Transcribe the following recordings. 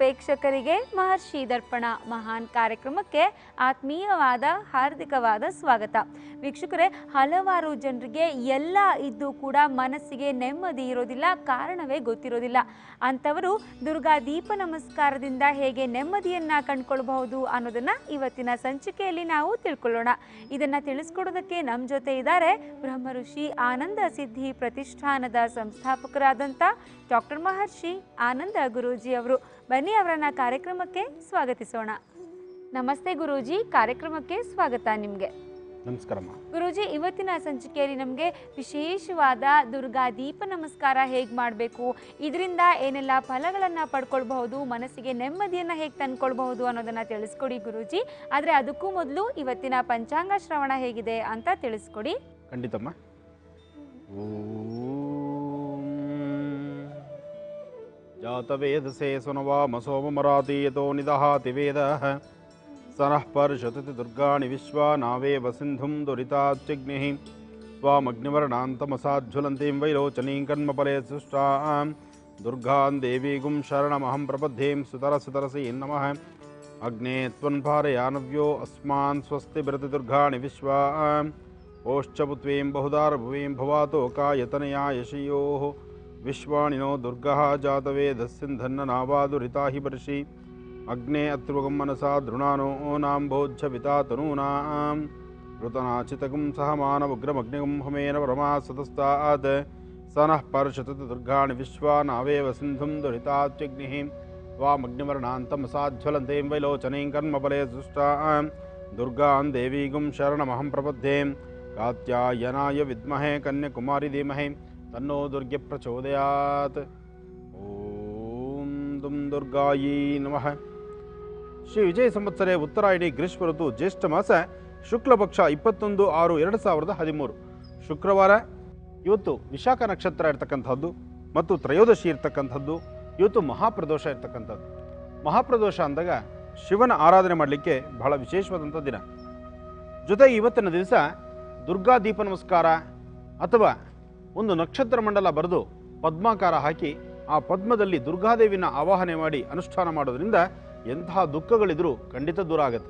ಪ್ರೇಕ್ಷಕರಿಗೆ ಮಹರ್ಷಿ ದರ್ಪಣ ಮಹಾನ್ ಕಾರ್ಯಕ್ರಮಕ್ಕೆ ಆತ್ಮೀಯವಾದ ಹಾರ್ದಿಕವಾದ ಸ್ವಾಗತ ವೀಕ್ಷಕರೇ ಹಲವಾರು ಜನರಿಗೆ ಎಲ್ಲ ಇದ್ದು ಕೂಡ ಮನಸ್ಸಿಗೆ ನೆಮ್ಮದಿ ಇರೋದಿಲ್ಲ ಕಾರಣವೇ ಗೊತ್ತಿರೋದಿಲ್ಲ ಅಂಥವರು ದುರ್ಗಾ ದೀಪ ನಮಸ್ಕಾರದಿಂದ ಹೇಗೆ ನೆಮ್ಮದಿಯನ್ನ ಕಂಡುಕೊಳ್ಬಹುದು ಅನ್ನೋದನ್ನ ಇವತ್ತಿನ ಸಂಚಿಕೆಯಲ್ಲಿ ನಾವು ತಿಳ್ಕೊಳ್ಳೋಣ ಇದನ್ನ ತಿಳಿಸ್ಕೊಡೋದಕ್ಕೆ ನಮ್ಮ ಜೊತೆ ಇದ್ದಾರೆ ಬ್ರಹ್ಮ ಋಷಿ ಆನಂದ ಸಿದ್ಧಿ ಪ್ರತಿಷ್ಠಾನದ ಸಂಸ್ಥಾಪಕರಾದಂಥ ಡಾಕ್ಟರ್ ಮಹರ್ಷಿ ಆನಂದ ಗುರೂಜಿ ಅವರು ಬನ್ನಿ ಅವರನ್ನ ಕಾರ್ಯಕ್ರಮಕ್ಕೆ ಸ್ವಾಗತಿಸೋಣ ನಮಸ್ತೆ ಗುರೂಜಿ ಕಾರ್ಯಕ್ರಮಕ್ಕೆ ಸ್ವಾಗತ ನಿಮಗೆ ನಮಸ್ಕಾರಮ್ಮ ಗುರೂಜಿ ಇವತ್ತಿನ ಸಂಚಿಕೆಯಲ್ಲಿ ನಮಗೆ ವಿಶೇಷವಾದ ದುರ್ಗಾ ದೀಪ ನಮಸ್ಕಾರ ಹೇಗೆ ಮಾಡಬೇಕು ಇದರಿಂದ ಏನೆಲ್ಲ ಫಲಗಳನ್ನು ಪಡ್ಕೊಳ್ಬಹುದು ಮನಸ್ಸಿಗೆ ನೆಮ್ಮದಿಯನ್ನು ಹೇಗೆ ತಂದ್ಕೊಳ್ಬಹುದು ಅನ್ನೋದನ್ನು ತಿಳಿಸ್ಕೊಡಿ ಗುರೂಜಿ ಆದರೆ ಅದಕ್ಕೂ ಮೊದಲು ಇವತ್ತಿನ ಪಂಚಾಂಗ ಶ್ರವಣ ಹೇಗಿದೆ ಅಂತ ತಿಳಿಸ್ಕೊಡಿ ಖಂಡಿತಮ್ಮ ಓಂ ಜಾತವೇದಸೆ ಸುನವಾಮ ಸೋಮಮರಾತೀಯತೋ ನಿದಹಾತಿ ವೇದಃ ಸನಃ ಪರ್ಷತತಿ ದುರ್ಗಾಣಿ ವಿಶ್ವಾ ನಾವೇವ ಸಿಂಧುಂ ದುರಿತಾಚ್ಚಿಗ್ನಿಃ ಸ್ವಾಮಗ್ನಿವರ್ಣಾಂತಮಸಾಜ್ವಲಂತೀಂ ವೈರೋಚನೀಂ ಕರ್ಮಫಲೆ ಸುಷ್ಟಾಂ ದುರ್ಗಾಂ ದೇವೀಗುಂ ಶರಣಮಹಂ ಪ್ರಪದ್ಯೇಂ ಸುತರಸುತರಸಿ ನಮಃ ಅಗ್ನೇ ತ್ವನ್ಭಾರಯಾನವ್ಯೋ ಅಸ್ಮಾನ್ ಸ್ವಸ್ತಿ ಬೃತಿ ದುರ್ಗಾಣಿ ವಿಶ್ವಾ ಓಶ್ಚಪುತ್ವೀಂ ಬಹುದಾರಭುವೀಂ ಭವಾತೋ ಕಾಯತನಯಾ ಯಶಯೋ ವಿಶ್ವಾಣಿನೋ ದುರ್ಗಃ ಜಾತವೇದಸ್ಸಿಂಧನ್ನ ನಾವಾದುರಿತಾ ಹಿ ಬರ್ಷಿ ಅಗ್ನೇ ಅತ್ರುಗಂ ಮನಸಾ ದೃಣಾನೋ ನಾಂಬೋಜ್ಜವಿತಾ ತನೂನಾಂ ಋತನಾಚಿತಕಂ ಸಹ ಮಾನವುಗ್ರಮಗ್ನಿಗಂ ಹಮೇನ ಪರಮಾ ಸತಸ್ತಾತ್ ಸ ನಃ ಪರ್ಷತತಿ ದುರ್ಗಾಣಿ ವಿಶ್ವಾ ನಾವೇವ ಸಿಂಧುಂ ದುರಿತಾಚ್ಯಗ್ನಿಃ ವಾಮಗ್ನಿವರ್ಣಾಂತಮಸಾಜ್ವಲಂತೀಂ ವೈಲೋಚನೀಂ ಕರ್ಮಫಲೆ ಸುಷ್ಟಾಂ ದುರ್ಗಾಂ ದೇವೀಗುಂ ಶರಣಮಹಂ ಪ್ರಪದ್ಯೇಂ ಕಾತ್ಯಾಯನಾಯ ವಿದ್ಮಹೆ ಕನ್ಯಾಕುಮಾರಿ ಧೀಮಹಿ ತನ್ನೋ ದುರ್ಗೆ ಪ್ರಚೋದಯಾತ್ ಓಂ ದುಂ ದುರ್ಗಾಯಿ ನಮಃ ಶ್ರೀ ವಿಜಯ ಸಂವತ್ಸರೆ ಉತ್ತರಾಯಣಿ ಗ್ರೀಷ್ಮ ಋತು ಜ್ಯೇಷ್ಠ ಮಾಸ ಶುಕ್ಲ ಪಕ್ಷ ಇಪ್ಪತ್ತೊಂದು ಆರು ಎರಡು ಸಾವಿರದ ಹದಿಮೂರು ಶುಕ್ರವಾರ ಇವತ್ತು ವಿಶಾಖ ನಕ್ಷತ್ರ ಇರ್ತಕ್ಕಂಥದ್ದು ಮತ್ತು ತ್ರಯೋದಶಿ ಇರ್ತಕ್ಕಂಥದ್ದು ಇವತ್ತು ಮಹಾಪ್ರದೋಷ ಇರ್ತಕ್ಕಂಥದ್ದು ಮಹಾಪ್ರದೋಷ ಅಂದಾಗ ಶಿವನ ಆರಾಧನೆ ಮಾಡಲಿಕ್ಕೆ ಬಹಳ ವಿಶೇಷವಾದಂಥ ದಿನ ಜೊತೆಗೆ ಇವತ್ತಿನ ದಿವಸ ದುರ್ಗಾ ದೀಪ ನಮಸ್ಕಾರ ಅಥವಾ ಒಂದು ನಕ್ಷತ್ರ ಮಂಡಲ ಬರೆದು ಪದ್ಮಾಕಾರ ಹಾಕಿ ಆ ಪದ್ಮದಲ್ಲಿ ದುರ್ಗಾದೇವಿನ ಆವಾಹನೆ ಮಾಡಿ ಅನುಷ್ಠಾನ ಮಾಡೋದ್ರಿಂದ ಎಂತಹ ದುಃಖಗಳಿದ್ರೂ ಖಂಡಿತ ದೂರ ಆಗುತ್ತೆ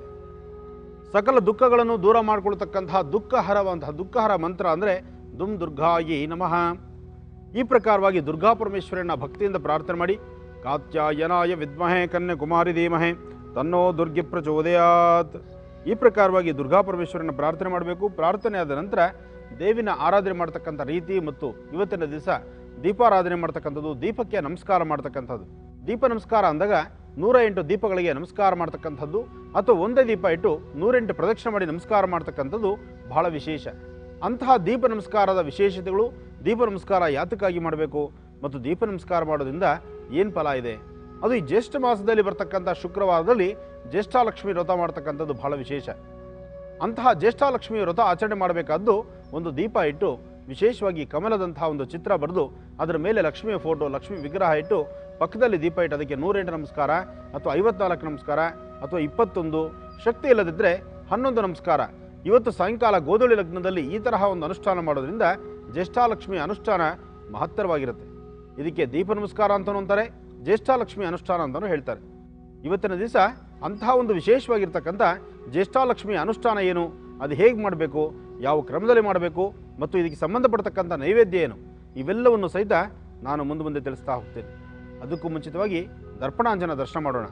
ಸಕಲ ದುಃಖಗಳನ್ನು ದೂರ ಮಾಡಿಕೊಳ್ತಕ್ಕಂತಹ ದುಃಖಹರವಂತಹ ದುಃಖಹರ ಮಂತ್ರ ಅಂದರೆ ದುಂ ದುರ್ಗಾಯಿ ನಮಃ ಈ ಪ್ರಕಾರವಾಗಿ ದುರ್ಗಾ ಪರಮೇಶ್ವರನ ಭಕ್ತಿಯಿಂದ ಪ್ರಾರ್ಥನೆ ಮಾಡಿ ಕಾತ್ಯಾಯನಾಯ ವಿದ್ಮಹೆ ಕನ್ಯಾಕುಮಾರಿ ಧೀಮಹೆ ತನ್ನೋ ದುರ್ಗೆ ಪ್ರಚೋದಯಾತ್ ಈ ಪ್ರಕಾರವಾಗಿ ದುರ್ಗಾ ಪರಮೇಶ್ವರನ ಪ್ರಾರ್ಥನೆ ಮಾಡಬೇಕು ಪ್ರಾರ್ಥನೆ ಆದ ನಂತರ ದೇವಿನ ಆರಾಧನೆ ಮಾಡ್ತಕ್ಕಂಥ ರೀತಿ ಮತ್ತು ಇವತ್ತಿನ ದಿವಸ ದೀಪಾರಾಧನೆ ಮಾಡ್ತಕ್ಕಂಥದ್ದು ದೀಪಕ್ಕೆ ನಮಸ್ಕಾರ ಮಾಡ್ತಕ್ಕಂಥದ್ದು ದೀಪ ನಮಸ್ಕಾರ ಅಂದಾಗ ನೂರ ಎಂಟು ದೀಪಗಳಿಗೆ ನಮಸ್ಕಾರ ಮಾಡ್ತಕ್ಕಂಥದ್ದು ಅಥವಾ ಒಂದೇ ದೀಪ ಇಟ್ಟು ನೂರೆಂಟು ಪ್ರದಕ್ಷಿಣೆ ಮಾಡಿ ನಮಸ್ಕಾರ ಮಾಡ್ತಕ್ಕಂಥದ್ದು ಬಹಳ ವಿಶೇಷ ಅಂತಹ ದೀಪ ನಮಸ್ಕಾರದ ವಿಶೇಷತೆಗಳು ದೀಪ ನಮಸ್ಕಾರ ಯಾತಕ್ಕಾಗಿ ಮಾಡಬೇಕು ಮತ್ತು ದೀಪ ನಮಸ್ಕಾರ ಮಾಡೋದ್ರಿಂದ ಏನು ಫಲ ಇದೆ ಅದು ಈ ಜ್ಯೇಷ್ಠ ಮಾಸದಲ್ಲಿ ಬರ್ತಕ್ಕಂಥ ಶುಕ್ರವಾರದಲ್ಲಿ ಜ್ಯೇಷ್ಠಾಲಕ್ಷ್ಮಿ ವ್ರತ ಮಾಡ್ತಕ್ಕಂಥದ್ದು ಬಹಳ ವಿಶೇಷ ಅಂತಹ ಜ್ಯೇಷ್ಠಾಲಕ್ಷ್ಮಿ ವ್ರತ ಆಚರಣೆ ಮಾಡಬೇಕಾದ್ದು ಒಂದು ದೀಪ ಇಟ್ಟು ವಿಶೇಷವಾಗಿ ಕಮಲದಂತಹ ಒಂದು ಚಿತ್ರ ಬರೆದು ಅದರ ಮೇಲೆ ಲಕ್ಷ್ಮಿಯ ಫೋಟೋ ಲಕ್ಷ್ಮಿ ವಿಗ್ರಹ ಇಟ್ಟು ಪಕ್ಕದಲ್ಲಿ ದೀಪ ಇಟ್ಟು ಅದಕ್ಕೆ ನೂರೆಂಟು ನಮಸ್ಕಾರ ಅಥವಾ ಐವತ್ನಾಲ್ಕು ನಮಸ್ಕಾರ ಅಥವಾ ಇಪ್ಪತ್ತೊಂದು ಶಕ್ತಿ ಇಲ್ಲದಿದ್ದರೆ ಹನ್ನೊಂದು ನಮಸ್ಕಾರ ಇವತ್ತು ಸಾಯಂಕಾಲ ಗೋಧುಳಿ ಲಗ್ನದಲ್ಲಿ ಈ ತರಹ ಒಂದು ಅನುಷ್ಠಾನ ಮಾಡೋದ್ರಿಂದ ಜ್ಯೇಷ್ಠಾಲಕ್ಷ್ಮಿ ಅನುಷ್ಠಾನ ಮಹತ್ತರವಾಗಿರುತ್ತೆ ಇದಕ್ಕೆ ದೀಪ ನಮಸ್ಕಾರ ಅಂತಲೂ ಅಂತಾರೆ ಜ್ಯೇಷ್ಠಾಲಕ್ಷ್ಮಿ ಅನುಷ್ಠಾನ ಅಂತಲೂ ಹೇಳ್ತಾರೆ ಇವತ್ತಿನ ದಿವಸ ಅಂತಹ ಒಂದು ವಿಶೇಷವಾಗಿರ್ತಕ್ಕಂಥ ಜ್ಯೇಷ್ಠಾಲಕ್ಷ್ಮಿ ಅನುಷ್ಠಾನ ಏನು ಅದು ಹೇಗೆ ಮಾಡಬೇಕು ಯಾವ ಕ್ರಮದಲ್ಲಿ ಮಾಡಬೇಕು ಮತ್ತು ಇದಕ್ಕೆ ಸಂಬಂಧಪಡ್ತಕ್ಕಂಥ ನೈವೇದ್ಯ ಏನು ಇವೆಲ್ಲವನ್ನು ಸಹಿತ ನಾನು ಮುಂದೆ ಮುಂದೆ ತಿಳಿಸ್ತಾ ಹೋಗ್ತೇನೆ ಅದಕ್ಕೂ ಮುಂಚಿತವಾಗಿ ದರ್ಪಣಾಂಜನ ದರ್ಶನ ಮಾಡೋಣ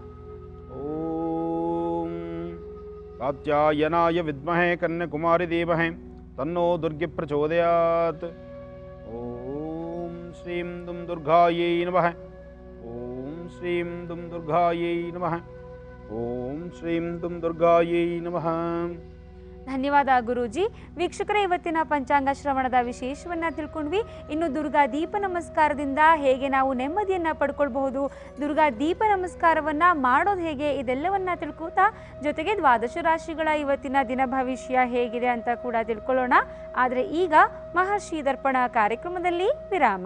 ಓಂ ಕಾತ್ಯಾಯನಾಯ ವಿದ್ಮಹೆ ಕನ್ಯಾಕುಮಾರಿ ಧೀಮಹೆ ತನ್ನೋ ದುರ್ಗೆ ಪ್ರಚೋದಯಾತ್ ಓಂ ಶ್ರೀಂ ದುಂ ದುರ್ಗಾಯೈ ನಮಃ ಓಂ ಶ್ರೀಂ ದುಂ ದುರ್ಗಾಯೈ ನಮಃ ಓಂ ಶ್ರೀಂ ದುಂ ದುರ್ಗಾಯೈ ನಮಃ ಧನ್ಯವಾದ ಗುರೂಜಿ ವೀಕ್ಷಕರೇ ಇವತ್ತಿನ ಪಂಚಾಂಗ ಶ್ರವಣದ ವಿಶೇಷವನ್ನ ತಿಳ್ಕೊಂಡ್ವಿ ಇನ್ನು ದುರ್ಗಾ ದೀಪ ನಮಸ್ಕಾರದಿಂದ ಹೇಗೆ ನಾವು ನೆಮ್ಮದಿಯನ್ನ ಪಡ್ಕೊಳ್ಬಹುದು ದುರ್ಗಾ ದೀಪ ನಮಸ್ಕಾರವನ್ನ ಮಾಡೋದು ಹೇಗೆ ಇದೆಲ್ಲವನ್ನ ತಿಳ್ಕೋತಾ ಜೊತೆಗೆ ದ್ವಾದಶ ರಾಶಿಗಳ ಇವತ್ತಿನ ದಿನ ಭವಿಷ್ಯ ಹೇಗಿದೆ ಅಂತ ಕೂಡ ತಿಳ್ಕೊಳ್ಳೋಣ ಆದರೆ ಈಗ ಮಹರ್ಷಿ ದರ್ಪಣ ಕಾರ್ಯಕ್ರಮದಲ್ಲಿ ವಿರಾಮ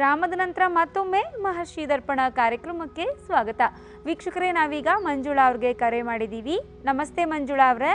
ವಿರಾಮದ ನಂತರ ಮತ್ತೊಮ್ಮೆ ಮಹರ್ಷಿ ದರ್ಪಣ ಕಾರ್ಯಕ್ರಮಕ್ಕೆ ಸ್ವಾಗತ ವೀಕ್ಷಕರೇ ನಾವೀಗ ಮಂಜುಳಾ ಅವ್ರಿಗೆ ಕರೆ ಮಾಡಿದ್ದೀವಿ ನಮಸ್ತೆ ಮಂಜುಳಾ ಅವರೇ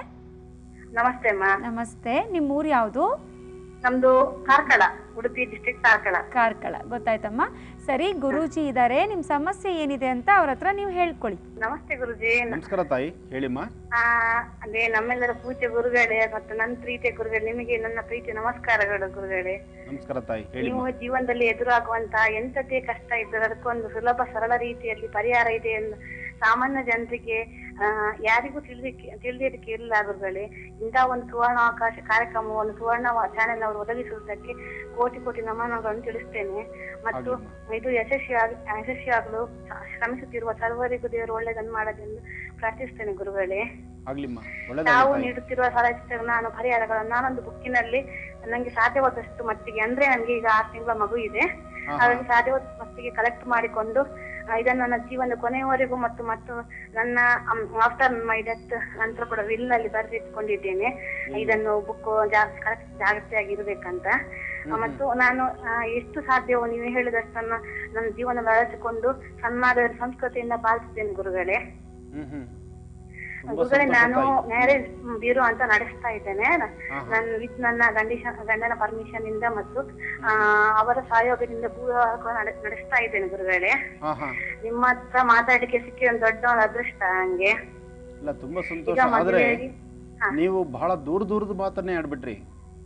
ನಮಸ್ತೆ ಅಮ್ಮ ನಮಸ್ತೆ ನಿಮ್ಮ ಊರು ಯಾವುದು ನಮ್ದು ಕಾರ್ಕಳ ಉಡುಪಿ ಡಿಸ್ಟ್ರಿಕ್ಟ್ ಕಾರ್ಕಳ ಕಾರ್ಕಳ ಗೊತ್ತಾಯ್ತಮ್ಮ ಸರಿ ಗುರೂಜಿ ಇದ್ದಾರೆ ನಿಮ್ಮ ಸಮಸ್ಯೆ ಏನಿದೆ ಅಂತ ಅವ್ರ ಹತ್ರ ನೀವು ಹೇಳ್ಕೊಳ್ಳಿ ನಮಸ್ತೆ ಗುರುಜಿ ನ- ನಮಸ್ಕಾರ ತಾಯಿ ಹೇಳಿಮ್ಮ ಆ, ಅದೇ ನಮ್ಮೆಲ್ಲರ ಪೂಜ್ಯ ಗುರುಗಳೇ ಮತ್ತು ನನ್ನ ಪ್ರೀತಿಯ ಗುರುಗಳೇ ನಿಮಗೆ ನನ್ನ ಪ್ರೀತಿ ನಮಸ್ಕಾರಗಳು ಗುರುಗಳೇ ನಮಸ್ಕಾರ ತಾಯಿ ನೀವು ಹೇಳಿಮ್ಮ ಜೀವನದಲ್ಲಿ ಎದುರಾಗುವಂತಹ ಎಂತದೇ ಕಷ್ಟ ಇದ್ದರೂ ಅದಕ್ಕೊಂದು ಸುಲಭ ಸರಳ ರೀತಿಯಲ್ಲಿ ಪರಿಹಾರ ಇದೆ ಎಂದು ಸಾಮಾನ್ಯ ಜನರಿಗೆ ಆ, ಯಾರಿಗೂ ತಿಳಿಲಿಕ್ಕೆ ತಿಳಿದಿದ್ದಕ್ಕೆ ಇಲ್ಲ ಗುರುಗಳೇ ಇಂತಹ ಒಂದು ಸುವರ್ಣಾವಕಾಶ ಕಾರ್ಯಕ್ರಮವನ್ನು ಸುವರ್ಣ ಚಾನೆಲ್ ಅವರು ಒದಗಿಸುವುದಕ್ಕೆ ಕೋಟಿ ಕೋಟಿ ನಮನಗಳನ್ನು ತಿಳಿಸ್ತೇನೆ ಮತ್ತು ಇದು ಯಶಸ್ವಿಯಾಗಿ ಯಶಸ್ವಿಯಾಗಲು ಶ್ರಮಿಸುತ್ತಿರುವ ಸರ್ವರಿಗೂ ದೇವರು ಒಳ್ಳೆಯದನ್ನು ಮಾಡಲೆಂದು ಪ್ರಾರ್ಥಿಸ್ತೇನೆ ಗುರುಗಳೇ ಆಗ್ಲಿಮ್ಮ ತಾವು ಒಳ್ಳೆದಾಗಲಿ ತಾಯಿ ನೀಡುತ್ತಿರುವ ಸಲಹೆ ನಾನು ಪರಿಹಾರಗಳನ್ನು ನಾನೊಂದು ಬುಕ್ಕಿನಲ್ಲಿ ನನಗೆ ಸಾಧ್ಯವಾದಷ್ಟು ಮಟ್ಟಿಗೆ ಅಂದ್ರೆ ನನಗೆ ಈಗ ಆರು ತಿಂಗಳ ಮಗು ಇದೆ ಹಾ, ಹಾ. ಹಾಗಾಗಿ ಸಾಧ್ಯವಾದ ಮಟ್ಟಿಗೆ ಕಲೆಕ್ಟ್ ಮಾಡಿಕೊಂಡು ಆ, ಇದನ್ನು ನನ್ನ ಜೀವನದ ಕೊನೆಯವರೆಗೂ ಮತ್ತು ಮತ್ತು ನನ್ನ ಆಫ್ಟರ್ ಮೈ ಡೆತ್ ನಂತರ ಕೂಡ ವಿಲ್ ಅಲ್ಲಿ ಬರೆದಿಟ್ಕೊಂಡಿದ್ದೇನೆ ಇದನ್ನು ಬುಕ್ ಕರೆಕ್ಟ್ ಜಾಗ್ರತೆಯಾಗಿ ಇರಬೇಕಂತ ಆ, ಮತ್ತು ನಾನು ಆ, ಎಷ್ಟು ಸಾಧ್ಯವೋ ನೀವು ಹೇಳಿದಷ್ಟನ್ನ ನನ್ನ ಜೀವನ ಬಳಸಿಕೊಂಡು ಸನ್ಮಾರ್ಗದ ಸಂಸ್ಕೃತಿಯಿಂದ ಪಾಲಿಸಿದ್ದೇನೆ ಗುರುಗಳೇ ಹ್ಮ್ ಹ್ಮ್ ತುಂಬಾ ಗುರುಗಳೇ ಸಂತೋಷ ನಾನು ತಾಯಿ ಮ್ಯಾರೇಜ್ ಬ್ಯೂರೋ ಅಂತ ನಡೆಸ್ತಾ ಇದ್ದೇನೆ ಹಾ, ಹಾ. ನಾನು ವಿತ್ ನನ್ನ ಗಂಡಿಷನ್ ಗಂಡನ ಪರ್ಮಿಷನ್ ಇಂದ ಮತ್ತು ಆ, ಅವರ ಸಹಯೋಗದಿಂದ ಭೂವಿವಾಹ ಕೂಡ ನಡೆ- ನಡೆಸ್ತಾ ಇದ್ದೇನೆ ಗುರುಗಳೇ ಹಾ ಹಾ ನಿಮ್ಮ ಹತ್ರ ಮಾತಾಡ್ಲಿಕ್ಕೆ ಸಿಕ್ಕಿ ಒಂದು ದೊಡ್ಡ ಒಂದು ಅದೃಷ್ಟ ನಂಗೆ ಇಲ್ಲ ತುಂಬಾ ಈಗ ಸಂತೋಷ ಆದ್ರೆ ಮದುವೆಯಾಗಿ ಹಾ. ನೀವು ಬಹಳ ದೂರ ದೂರದ ಮಾತನ್ನೇ ಆಡ್ಬಿಟ್ರಿ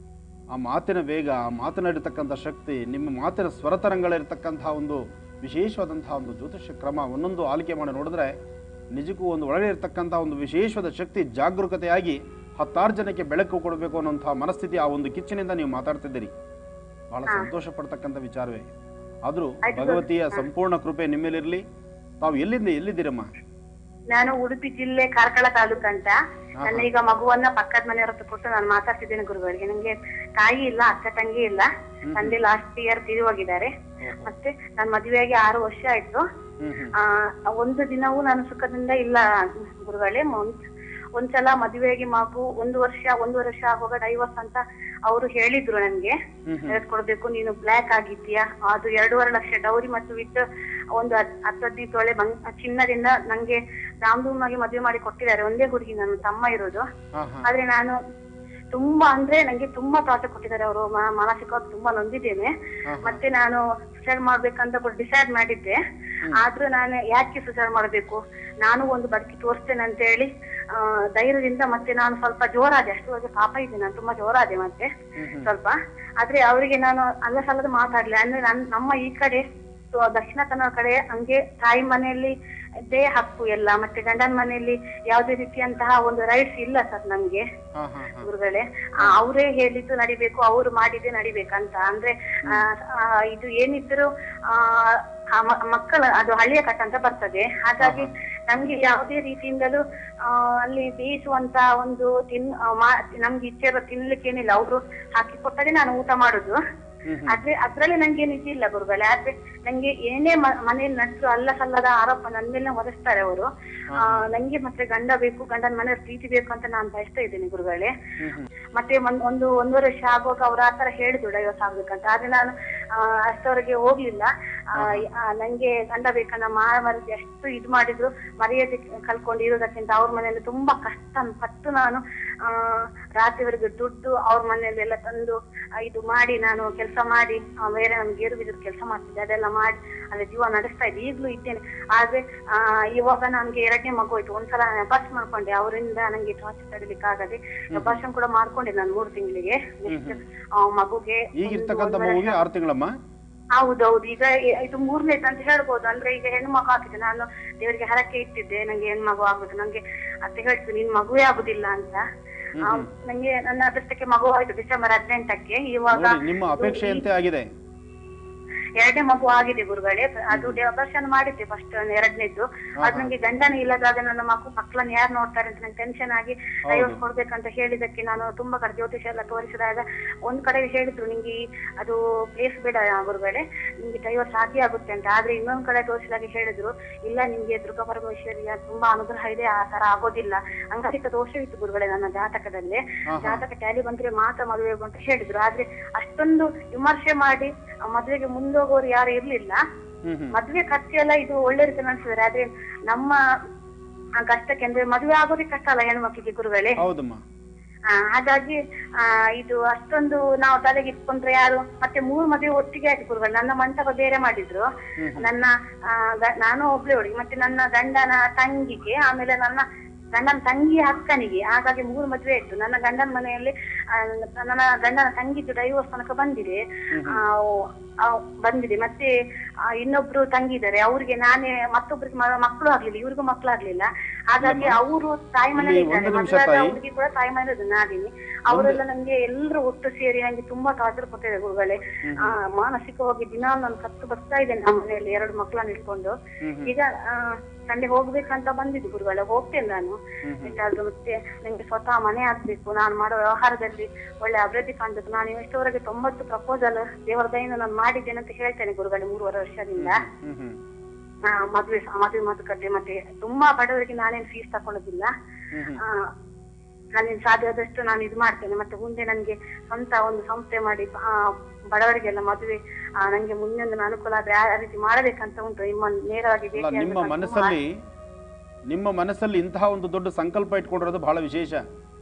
ಆ ಮಾತಿನ ವೇಗ ಆ ಮಾತನಾಡಿರ್ತಕ್ಕಂಥ ಶಕ್ತಿ ನಿಮ್ಮ ಮಾತಿನ ಸ್ವರತರಂಗಳಿರ್ತಕ್ಕಂತಹ ಒಂದು ವಿಶೇಷವಾದಂತಹ ಒಂದು ಜ್ಯೋತಿಷ್ಯ ಕ್ರಮ ಒಂದೊಂದು ಆಲಿಕೆ ಮಾಡಿ ನೋಡಿದ್ರೆ ನಿಜಕ್ಕೂ ಒಂದು ಒಳಗೆ ಇರತಕ್ಕಂಥ ಒಂದು ವಿಶೇಷವಾದ ಶಕ್ತಿ ಜಾಗರೂಕತೆಯಾಗಿ ಹತ್ತಾರು ಜನಕ್ಕೆ ಬೆಳಕು ಕೊಡಬೇಕು ಅನ್ನೋಂಥ ಮನಸ್ಥಿತಿ ಆ ಒಂದು ಕಿಚ್ಚಿನಿಂದ ನೀವು ಮಾತಾಡ್ತಿದ್ದೀರಿ ಬಹಳ ಸಂತೋಷ ಪಡ್ತಕ್ಕಂಥ ವಿಚಾರವೇ ಆದರೂ ಆಯ್ತು ಸರ್. ಭಗವತಿಯ ಸಂಪೂರ್ಣ ಕೃಪೆ ನಿಮ್ಮೇಲಿರಲಿ ತಾವು ಎಲ್ಲಿಂದ ಎಲ್ಲಿದ್ದೀರಮ್ಮ ನಾನು ಉಡುಪಿ ಜಿಲ್ಲೆ ಕಾರ್ಕಳ ತಾಲೂಕು ಅಂತ ಹಾ, ನನ್ನ ಈಗ ಮಗುವನ್ನ ಪಕ್ಕದ ಮನೆಯವ್ರ ಹತ್ರ ಕೊಟ್ಟು ನಾನು ಮಾತಾಡ್ತಿದ್ದೇನೆ ಗುರುಗಳಿಗೆ ನಂಗೆ ತಾಯಿ ಇಲ್ಲ ಅಕ್ಕ ತಂಗಿ ಇಲ್ಲ ಹ್ಮ್. ತಂದೆ ಲಾಸ್ಟ್ ಇಯರ್ ತೀರಿ ಹೋಗಿದ್ದಾರೆ ಓಹೋ. ಮತ್ತೆ ನನ್ನ ಮದುವೆಯಾಗಿ ಆರು ವರ್ಷ ಆಯ್ತು ಹ್ಮ್ ಹ್ಮ್ ಆ ಒಂದು ದಿನವೂ ನಾನು ಸುಖದಿಂದ ಇಲ್ಲ ಗುರುಗಳೇ ಒಂದ್- ಒಂದ್ಸಲ ಮದುವೆಗೆ ಮಗು ಒಂದು ವರ್ಷ ಒಂದು ವರ್ಷ ಆಗುವಾಗ ಡೈವರ್ಸ್ ಅಂತ ಅವರು ಹೇಳಿದ್ರು ನನ್ಗೆ ಹ್ಮ್ ಹ್ಮ್ ಕೊಡ್ಬೇಕು ನೀನು ಬ್ಲ್ಯಾಕ್ ಆಗಿದ್ಯಾ ಅದು ಎರಡೂವರೆ ಲಕ್ಷ ಡೌರಿ ಮತ್ತು ವಿತ್ ಒಂದು ಹತ್- ಹತ್ತು ಹದಿನೈದು ತೊಳೆ ಬಂಗ್ ಚಿನ್ನದಿಂದ ನಂಗೆ ಧಾಮ್ ಆಗಿ ಮದುವೆ ಮಾಡಿ ಕೊಟ್ಟಿದ್ದಾರೆ ಒಂದೇ ಹುಡುಗಿ ನನ್ನ ತಮ್ಮ ಇರೋದು ಹಾ ಹಾ ಆದ್ರೆ ನಾನು ತುಂಬಾ ಅಂದ್ರೆ ನಂಗೆ ತುಂಬಾ ಟಾರ್ಚರ್ ಕೊಟ್ಟಿದ್ದಾರೆ ಅವರು ಮಾನಸಿಕವಾಗಿ ತುಂಬಾ ನೊಂದಿದ್ದೇನೆ ಹಾ, ಹಾ. ಮತ್ತೆ ನಾನು ಸುಸೈಡ್ ಮಾಡ್ಬೇಕಂತ ಡಿಸೈಡ್ ಮಾಡಿದ್ದೆ ಆದ್ರೂ ನಾನು ಯಾಕೆ ಸುಸೈಡ್ ಮಾಡ್ಬೇಕು ನಾನು ಒಂದು ಬದುಕಿ ತೋರಿಸ್ತೇನೆ ಅಂತ ಹೇಳಿ ಆ, ಧೈರ್ಯದಿಂದ ಮತ್ತೆ ನಾನು ಸ್ವಲ್ಪ ಜೋರಾದೆ ಅಷ್ಟು ವರೆಗೆ ಪಾಪ ಇದೆ ನಾನು ತುಂಬಾ ಜೋರಾದೆ ಮತ್ತೆ ಹ್ಮ್ ಹ್ಮ್. ಸ್ವಲ್ಪ ಆದ್ರೆ ಅವರಿಗೆ ನಾನು ಅಲ್ಲ ಸಲ್ಲದ ಮಾತಾಡ್ಲಿ ಅಂದ್ರೆ ನನ್ ನಮ್ಮ ಈ ಕಡೆ ಸೊ ದಕ್ಷಿಣ ಕನ್ನಡ ಕಡೆ ಹಂಗೆ ತಾಯಿ ಮನೆಯಲ್ಲಿ ಇದೇ ಹಕ್ಕು ಎಲ್ಲ ಮತ್ತೆ ಗಂಡನ ಮನೆಯಲ್ಲಿ ಯಾವುದೇ ರೀತಿಯಂತಹ ಒಂದು ರೈಟ್ಸ್ ಇಲ್ಲ ಸರ್ ನಮ್ಗೆ ಹಾ ಹಾ ಹಾ ಗುರುಗಳೇ ಆ, ಅವರೇ ಹೇಳಿದ್ದು ನಡಿಬೇಕು ಅವರು ಮಾಡಿದ್ದೆ ನಡಿಬೇಕಂತ ಅಂದ್ರೆ ಆ, ಆ, ಇದು ಏನಿದ್ರು ಆ ಆ ಮ- ಮಕ್ಕಳ ಅದು ಹಳ್ಳಿಯ ಕಟ್ಟ ಅಂತ ಬರ್ತದೆ ಹಾಗಾಗಿ ನಮ್ಗೆ ಯಾವುದೇ ರೀತಿಯಿಂದಲೂ ಆ, ಅಲ್ಲಿ ಬೇಯಿಸುವಂತ ಒಂದು ತಿನ್ ಆ, ಮಾ- ನಮ್ಗೆ ಇಚ್ಛೆ ಇರೋ ತಿನ್ಲಿಕ್ಕೇನಿಲ್ಲ ಅವರು ಹಾಕಿ ಕೊಟ್ಟರೆ ನಾನು ಊಟ ಮಾಡುದು ಹ್ಮ್ ಹ್ಮ್. ಆದ್ರೆ ಅದ್ರಲ್ಲಿ ನಂಗೆ ನಿಜ ಇಲ್ಲ ಗುರುಗಳೇ ಆದ್ರೆ ನಂಗೆ ಏನೇ ಮ- ಮನೆಯಲ್ಲಿ ನಟ್ರು ಅಲ್ಲ ಸಲ್ಲದ ಆರೋಪ ನನ್ನ ಮೇಲೆ ಹೊರಿಸ್ತಾರೆ ಅವರು ನಂಗೆ ಮತ್ತೆ ಗಂಡ ಬೇಕು ಗಂಡನ ಮನೆ ಪ್ರೀತಿ ಬೇಕು ಅಂತ ನಾನು ಬಯಸ್ತಾ ಇದ್ದೇನೆ ಗುರುಗಳೇ ಹ್ಮ್ ಹ್ಮ್. ಮತ್ತೆ ಒಂದ್- ಒಂದು ಒಂದೂವರೆ ವರ್ಷ ಆಗುವಾಗ ಅವ್ರ ಆತರ ಹೇಳಿದ್ರು ಡೈವರ್ಸ್ ಆಗ್ಬೇಕಂತ ಆದ್ರೆ ನಾನು ಆ, ಅಷ್ಟವರೆಗೆ ಹೋಗ್ಲಿಲ್ಲ ಆ, ಆ, ನಂಗೆ ಗಂಡ ಬೇಕನ್ನ ಮಾರಮರದಿ ಎಷ್ಟು ಇದು ಮಾಡಿದ್ರು ಮರ್ಯಾದೆ ಕಲ್ಕೊಂಡು ಇರೋದಕ್ಕಿಂತ ಅವ್ರ ಮನೆಯಲ್ಲಿ ತುಂಬಾ ಕಷ್ಟ ಪಟ್ಟು ನಾನು ಆ ರಾತ್ರಿವರೆಗೆ ದುಡ್ಡು ಅವ್ರ ಮನೆಯಲ್ಲಿ ಎಲ್ಲ ತಂದು ಆ, ಇದು ಮಾಡಿ ನಾನು ಕೆಲಸ ಮಾಡಿ ಆ, ಬೇರೆ ನಮ್ಗೆ ಗೇರು ಬಿದ್ದು ಕೆಲಸ ಮಾಡ್ತಿದ್ದೆ ಅದೆಲ್ಲ ಮಾಡಿ ಅಲ್ಲಿ ಜೀವ ನಡೆಸ್ತಾ ಇದ್ದೆ ಈಗ್ಲೂ ಇದ್ದೇನೆ ಆದ್ರೆ ಆ ಇವಾಗ ನನ್ಗೆ ಎರಡನೇ ಮಗು ಆಯ್ತು ಒಂದ್ಸಲ ನಾನು ಬಸ್ ಮಾಡ್ಕೊಂಡೆ ಅವರಿಂದ ನಂಗೆ ಟಾರ್ಚರ್ ತಡಿಲಿಕ್ಕೆ ಆಗದೆ ಅಪಾರ್ಷನ್ ಕೂಡ ಮಾಡ್ಕೊಂಡೆ ನಾನು ಮೂರು ತಿಂಗಳಿಗೆ ನೆಕ್ಸ್ಟ್ ಮಗುಗೆ ಈಗಿರ್ತಕ್ಕಂಥ ಒಂದು ಮಗುವಿಗೆ ಆರು ತಿಂಗಳಮ್ಮ ಹೌದೌದು ಈಗ ಇ- ಇದು ಮೂರನೇದು ಅಂತ ಹೇಳ್ಬೋದು ಅಂದ್ರೆ ಈಗ ಹೆಣ್ಣು ಮಗು ಹಾಕಿದೆ ನಾನು ದೇವರಿಗೆ ಹರಕೆ ಇಟ್ಟಿದ್ದೆ ನಂಗೆ ಹೆಣ್ಣು ಮಗು ಆಗುದು ನಂಗೆ ಅತ್ತೆ ಹೇಳ್ತು ನಿನ್ ಮಗುವೇ ಆಗುದಿಲ್ಲ ಅಂತ ಆ, ನಂಗೆ ನನ್ನ ಅದೃಷ್ಟಕ್ಕೆ ಮಗು ಆಯ್ತು ಡಿಸೆಂಬರ್ ಹದಿನೆಂಟಕ್ಕೆ ಇವಾಗ ನೋಡಿ ನಿಮ್ಮ ಅಪೇಕ್ಷೆಯಂತೆ ಆಗಿದೆ ಎರಡನೇ ಮಗು ಆಗಿದೆ ಗುರುಗಳೇ ಅದು ಅಪರ್ಷನ್ ಮಾಡಿದ್ದೆ ಫಸ್ಟ್ ಎರಡನೇದ್ದು ಅದು ನಂಗೆ ಗಂಡನೇ ಇಲ್ಲದಾಗ ನನ್ನ ಮಗು ಮಕ್ಕಳನ್ನ ಯಾರು ನೋಡ್ತಾರೆ ಅಂತ ನಂಗೆ ಟೆನ್ಷನ್ ಆಗಿ ಡೈವರ್ಸ್ ಕೊಡ್ಬೇಕಂತ ಹೇಳಿದಕ್ಕೆ ನಾನು ತುಂಬಾ ಕಡೆ ಜ್ಯೋತಿಷ ಎಲ್ಲ ತೋರಿಸಿದಾಗ ಒಂದ್ ಕಡೆ ಹೇಳಿದ್ರು ನಿಂಗೆ ಈ ಅದು ಪ್ಲೇಸ್ ಬೇಡ ಗುರುಗಳೇ ನಿಮ್ಗೆ ಡೈವರ್ಸ್ ಆಗಿ ಆಗುತ್ತೆ ಅಂತ ಆದ್ರೆ ಇನ್ನೊಂದ್ ಕಡೆ ತೋರಿಸಿದಾಗ ಹೇಳಿದ್ರು ಇಲ್ಲ ನಿಮ್ಗೆ ದುರ್ಗಾ ಪರಮೇಶ್ವರಿಯ ತುಂಬಾ ಅನುಗ್ರಹ ಇದೆ ಆ ತರ ಆಗೋದಿಲ್ಲ ಅಂಗಾರಿಕ ದೋಷವಿತ್ತು ಗುರುಗಳೇ ನನ್ನ ಜಾತಕದಲ್ಲಿ ಜಾತಕ ಟ್ಯಾಲಿ ಬಂದ್ರೆ ಮಾತ್ರ ಮದುವೆ ಅಂತ ಹೇಳಿದ್ರು ಆದ್ರೆ ಅಷ್ಟೊಂದು ವಿಮರ್ಶೆ ಮಾಡಿ ಆ ಮದ್ವೆಗೆ ಮುಂದೋಗೋರು ಯಾರು ಇರ್ಲಿಲ್ಲ ಹ್ಮ್ ಹ್ಮ್ ಮದ್ವೆ ಖರ್ಚು ಎಲ್ಲ ಇದು ಒಳ್ಳೆ ರೀತಿ ನಡೆಸಿದ್ದಾರೆ ಆದ್ರೆ ನಮ್ಮ ಆ ಕಷ್ಟಕ್ಕೆ ಅಂದ್ರೆ ಮದುವೆ ಆಗೋದಕ್ಕೆ ಕಷ್ಟ ಅಲ್ಲ ಹೆಣ್ಮಕ್ಳಿಗೆ ಗುರುಗಳೇ ಹೌದಮ್ಮ ಆ, ಹಾಗಾಗಿ ಆ, ಇದು ಅಷ್ಟೊಂದು ನಾವು ತಲೆಗೆ ಇಟ್ಕೊಂಡ್ರೆ ಯಾರು ಮತ್ತೆ ಮೂರು ಮದುವೆ ಒಟ್ಟಿಗೆ ಆಯ್ತು ಗುರುಗಳು ನನ್ನ ಮಂಟಪ ಬೇರೆ ಮಾಡಿದ್ರು ನನ್ನ ಆ, ಗ- ನಾನು ಒಬ್ಳೆ ಹುಡುಗಿ ಮತ್ತೆ ನನ್ನ ಗಂಡನ ತಂಗಿಗೆ ಆಮೇಲೆ ನನ್ನ ಗಂಡನ ತಂಗಿಯ ಅಕ್ಕನಿಗೆ ಹಾಗಾಗಿ ಮೂರು ಮದುವೆ ಆಯ್ತು ನನ್ನ ಗಂಡನ ಮನೆಯಲ್ಲಿ ಆ, ನನ್ನ ಗಂಡನ ತಂಗಿದ್ದು ಡೈವೋರ್ಸ್ ತನಕ ಬಂದಿದೆ ಆ, ಆ, ಬಂದಿದೆ ಮತ್ತೆ ಆ, ಇನ್ನೊಬ್ರು ತಂಗಿ ಇದ್ದಾರೆ ಅವ್ರಿಗೆ ನಾನೇ ಮತ್ತೊಬ್ರಿಗೆ ಮ- ಮಕ್ಕಳು ಆಗ್ಲಿಲ್ಲ ಇವ್ರಿಗೂ ಮಕ್ಕಳು ಆಗ್ಲಿಲ್ಲ ಹಾಗಾಗಿ ಅವರು ತಾಯಿ ಮನೇಲಿ ಇಲ್ಲಿ ಒಂದು ಇದ್ದಾರೆ ನಿಮಿಷ ಮದುವೆ ಆದ ತಾಯಿ. ಹುಡುಗಿ ಕೂಡ ತಾಯಿ ಮನೇಲಿ ನಾದಿನಿ ಅವರೆಲ್ಲ ನಂಗೆ ಎಲ್ಲರೂ ಒಟ್ಟು ಸೇರಿ ನಂಗೆ ತುಂಬಾ ಟಾರ್ಚರ್ ಕೊಟ್ಟಿದೆ ಗುರುಗಳೇ ಆ, ಮಾನಸಿಕವಾಗಿ ದಿನ ನಾನು ಕತ್ತು ಬರ್ತಾ ಇದ್ದೇನೆ ನಮ್ಮ ಮನೆಯಲ್ಲಿ ಎರಡು ಮಕ್ಕಳನ್ನ ಇಟ್ಕೊಂಡು ಈಗ ಆ, ಸಂಡೆ ಹೋಗ್ಬೇಕಂತ ಬಂದಿದ್ದು ಗುರುಗಳೇ ಹೋಗ್ತೇನೆ ನಾನು ಬೇಕಾದ್ರೆ ಮತ್ತೆ ನಂಗೆ ಸ್ವತಃ ಮನೆ ಆಗ್ಬೇಕು ನಾನು ಮಾಡೋ ವ್ಯವಹಾರದಲ್ಲಿ ಒಳ್ಳೆ ಅಭಿವೃದ್ಧಿ ಕಾಣ್ಬೇಕು ನಾನು ಇಷ್ಟವರೆಗೆ ತೊಂಬತ್ತು ಪ್ರಪೋಸಲ್ ದೇವರ ದಯಿಂದ ನಾನು ಮಾಡಿದ್ದೇನೆ ಅಂತ ಹೇಳ್ತೇನೆ ಗುರುಗಳೇ ಮೂರುವರೆ ವರ್ಷದಿಂದ ಹ್ಮ್ ಹ್ಮ್ ಆ, ಮದ್ವೆ ಮದುವೆ ಮಾತುಕತೆ ಮತ್ತೆ ತುಂಬಾ ಬಡವರಿಗೆ ನಾನೇನು ಫೀಸ್ ತಕೊಳ್ಳೋದಿಲ್ಲ ಹ್ಮ್ ಹ್ಮ್ ಆ, ನಾನೇನು ಸಾಧ್ಯ ಆದಷ್ಟು ನಾನು ಇದು ಮಾಡ್ತೇನೆ ಮತ್ತೆ ಮುಂದೆ ನನಗೆ ಸ್ವಂತ ಒಂದು ಸಂಸ್ಥೆ ಮಾಡಿ ಆ, ಬಡವರಿಗೆಲ್ಲ ಮದುವೆ ಆ, ನಂಗೆ ಮುಂದೆ ಒಂದು ಅನುಕೂಲ ಆದ್ರೆ ಆ ರೀತಿ ಮಾಡಬೇಕಂತ ಉಂಟು ನಿಮ್ಮ ನೇರವಾಗಿ ಅಲ್ಲ ಭೇಟಿ ನಿಮ್ಮ ಆಗ್ಬೇಕಂತ ಮನಸ್ಸಲ್ಲಿ ನಿಮ್ಮ ಮನಸ್ಸಲ್ಲಿ ಇಂತಹ ಒಂದು ದೊಡ್ಡ ಸಂಕಲ್ಪ ಇಟ್ಕೊಂಡಿರೋದು ಬಹಳ ವಿಶೇಷ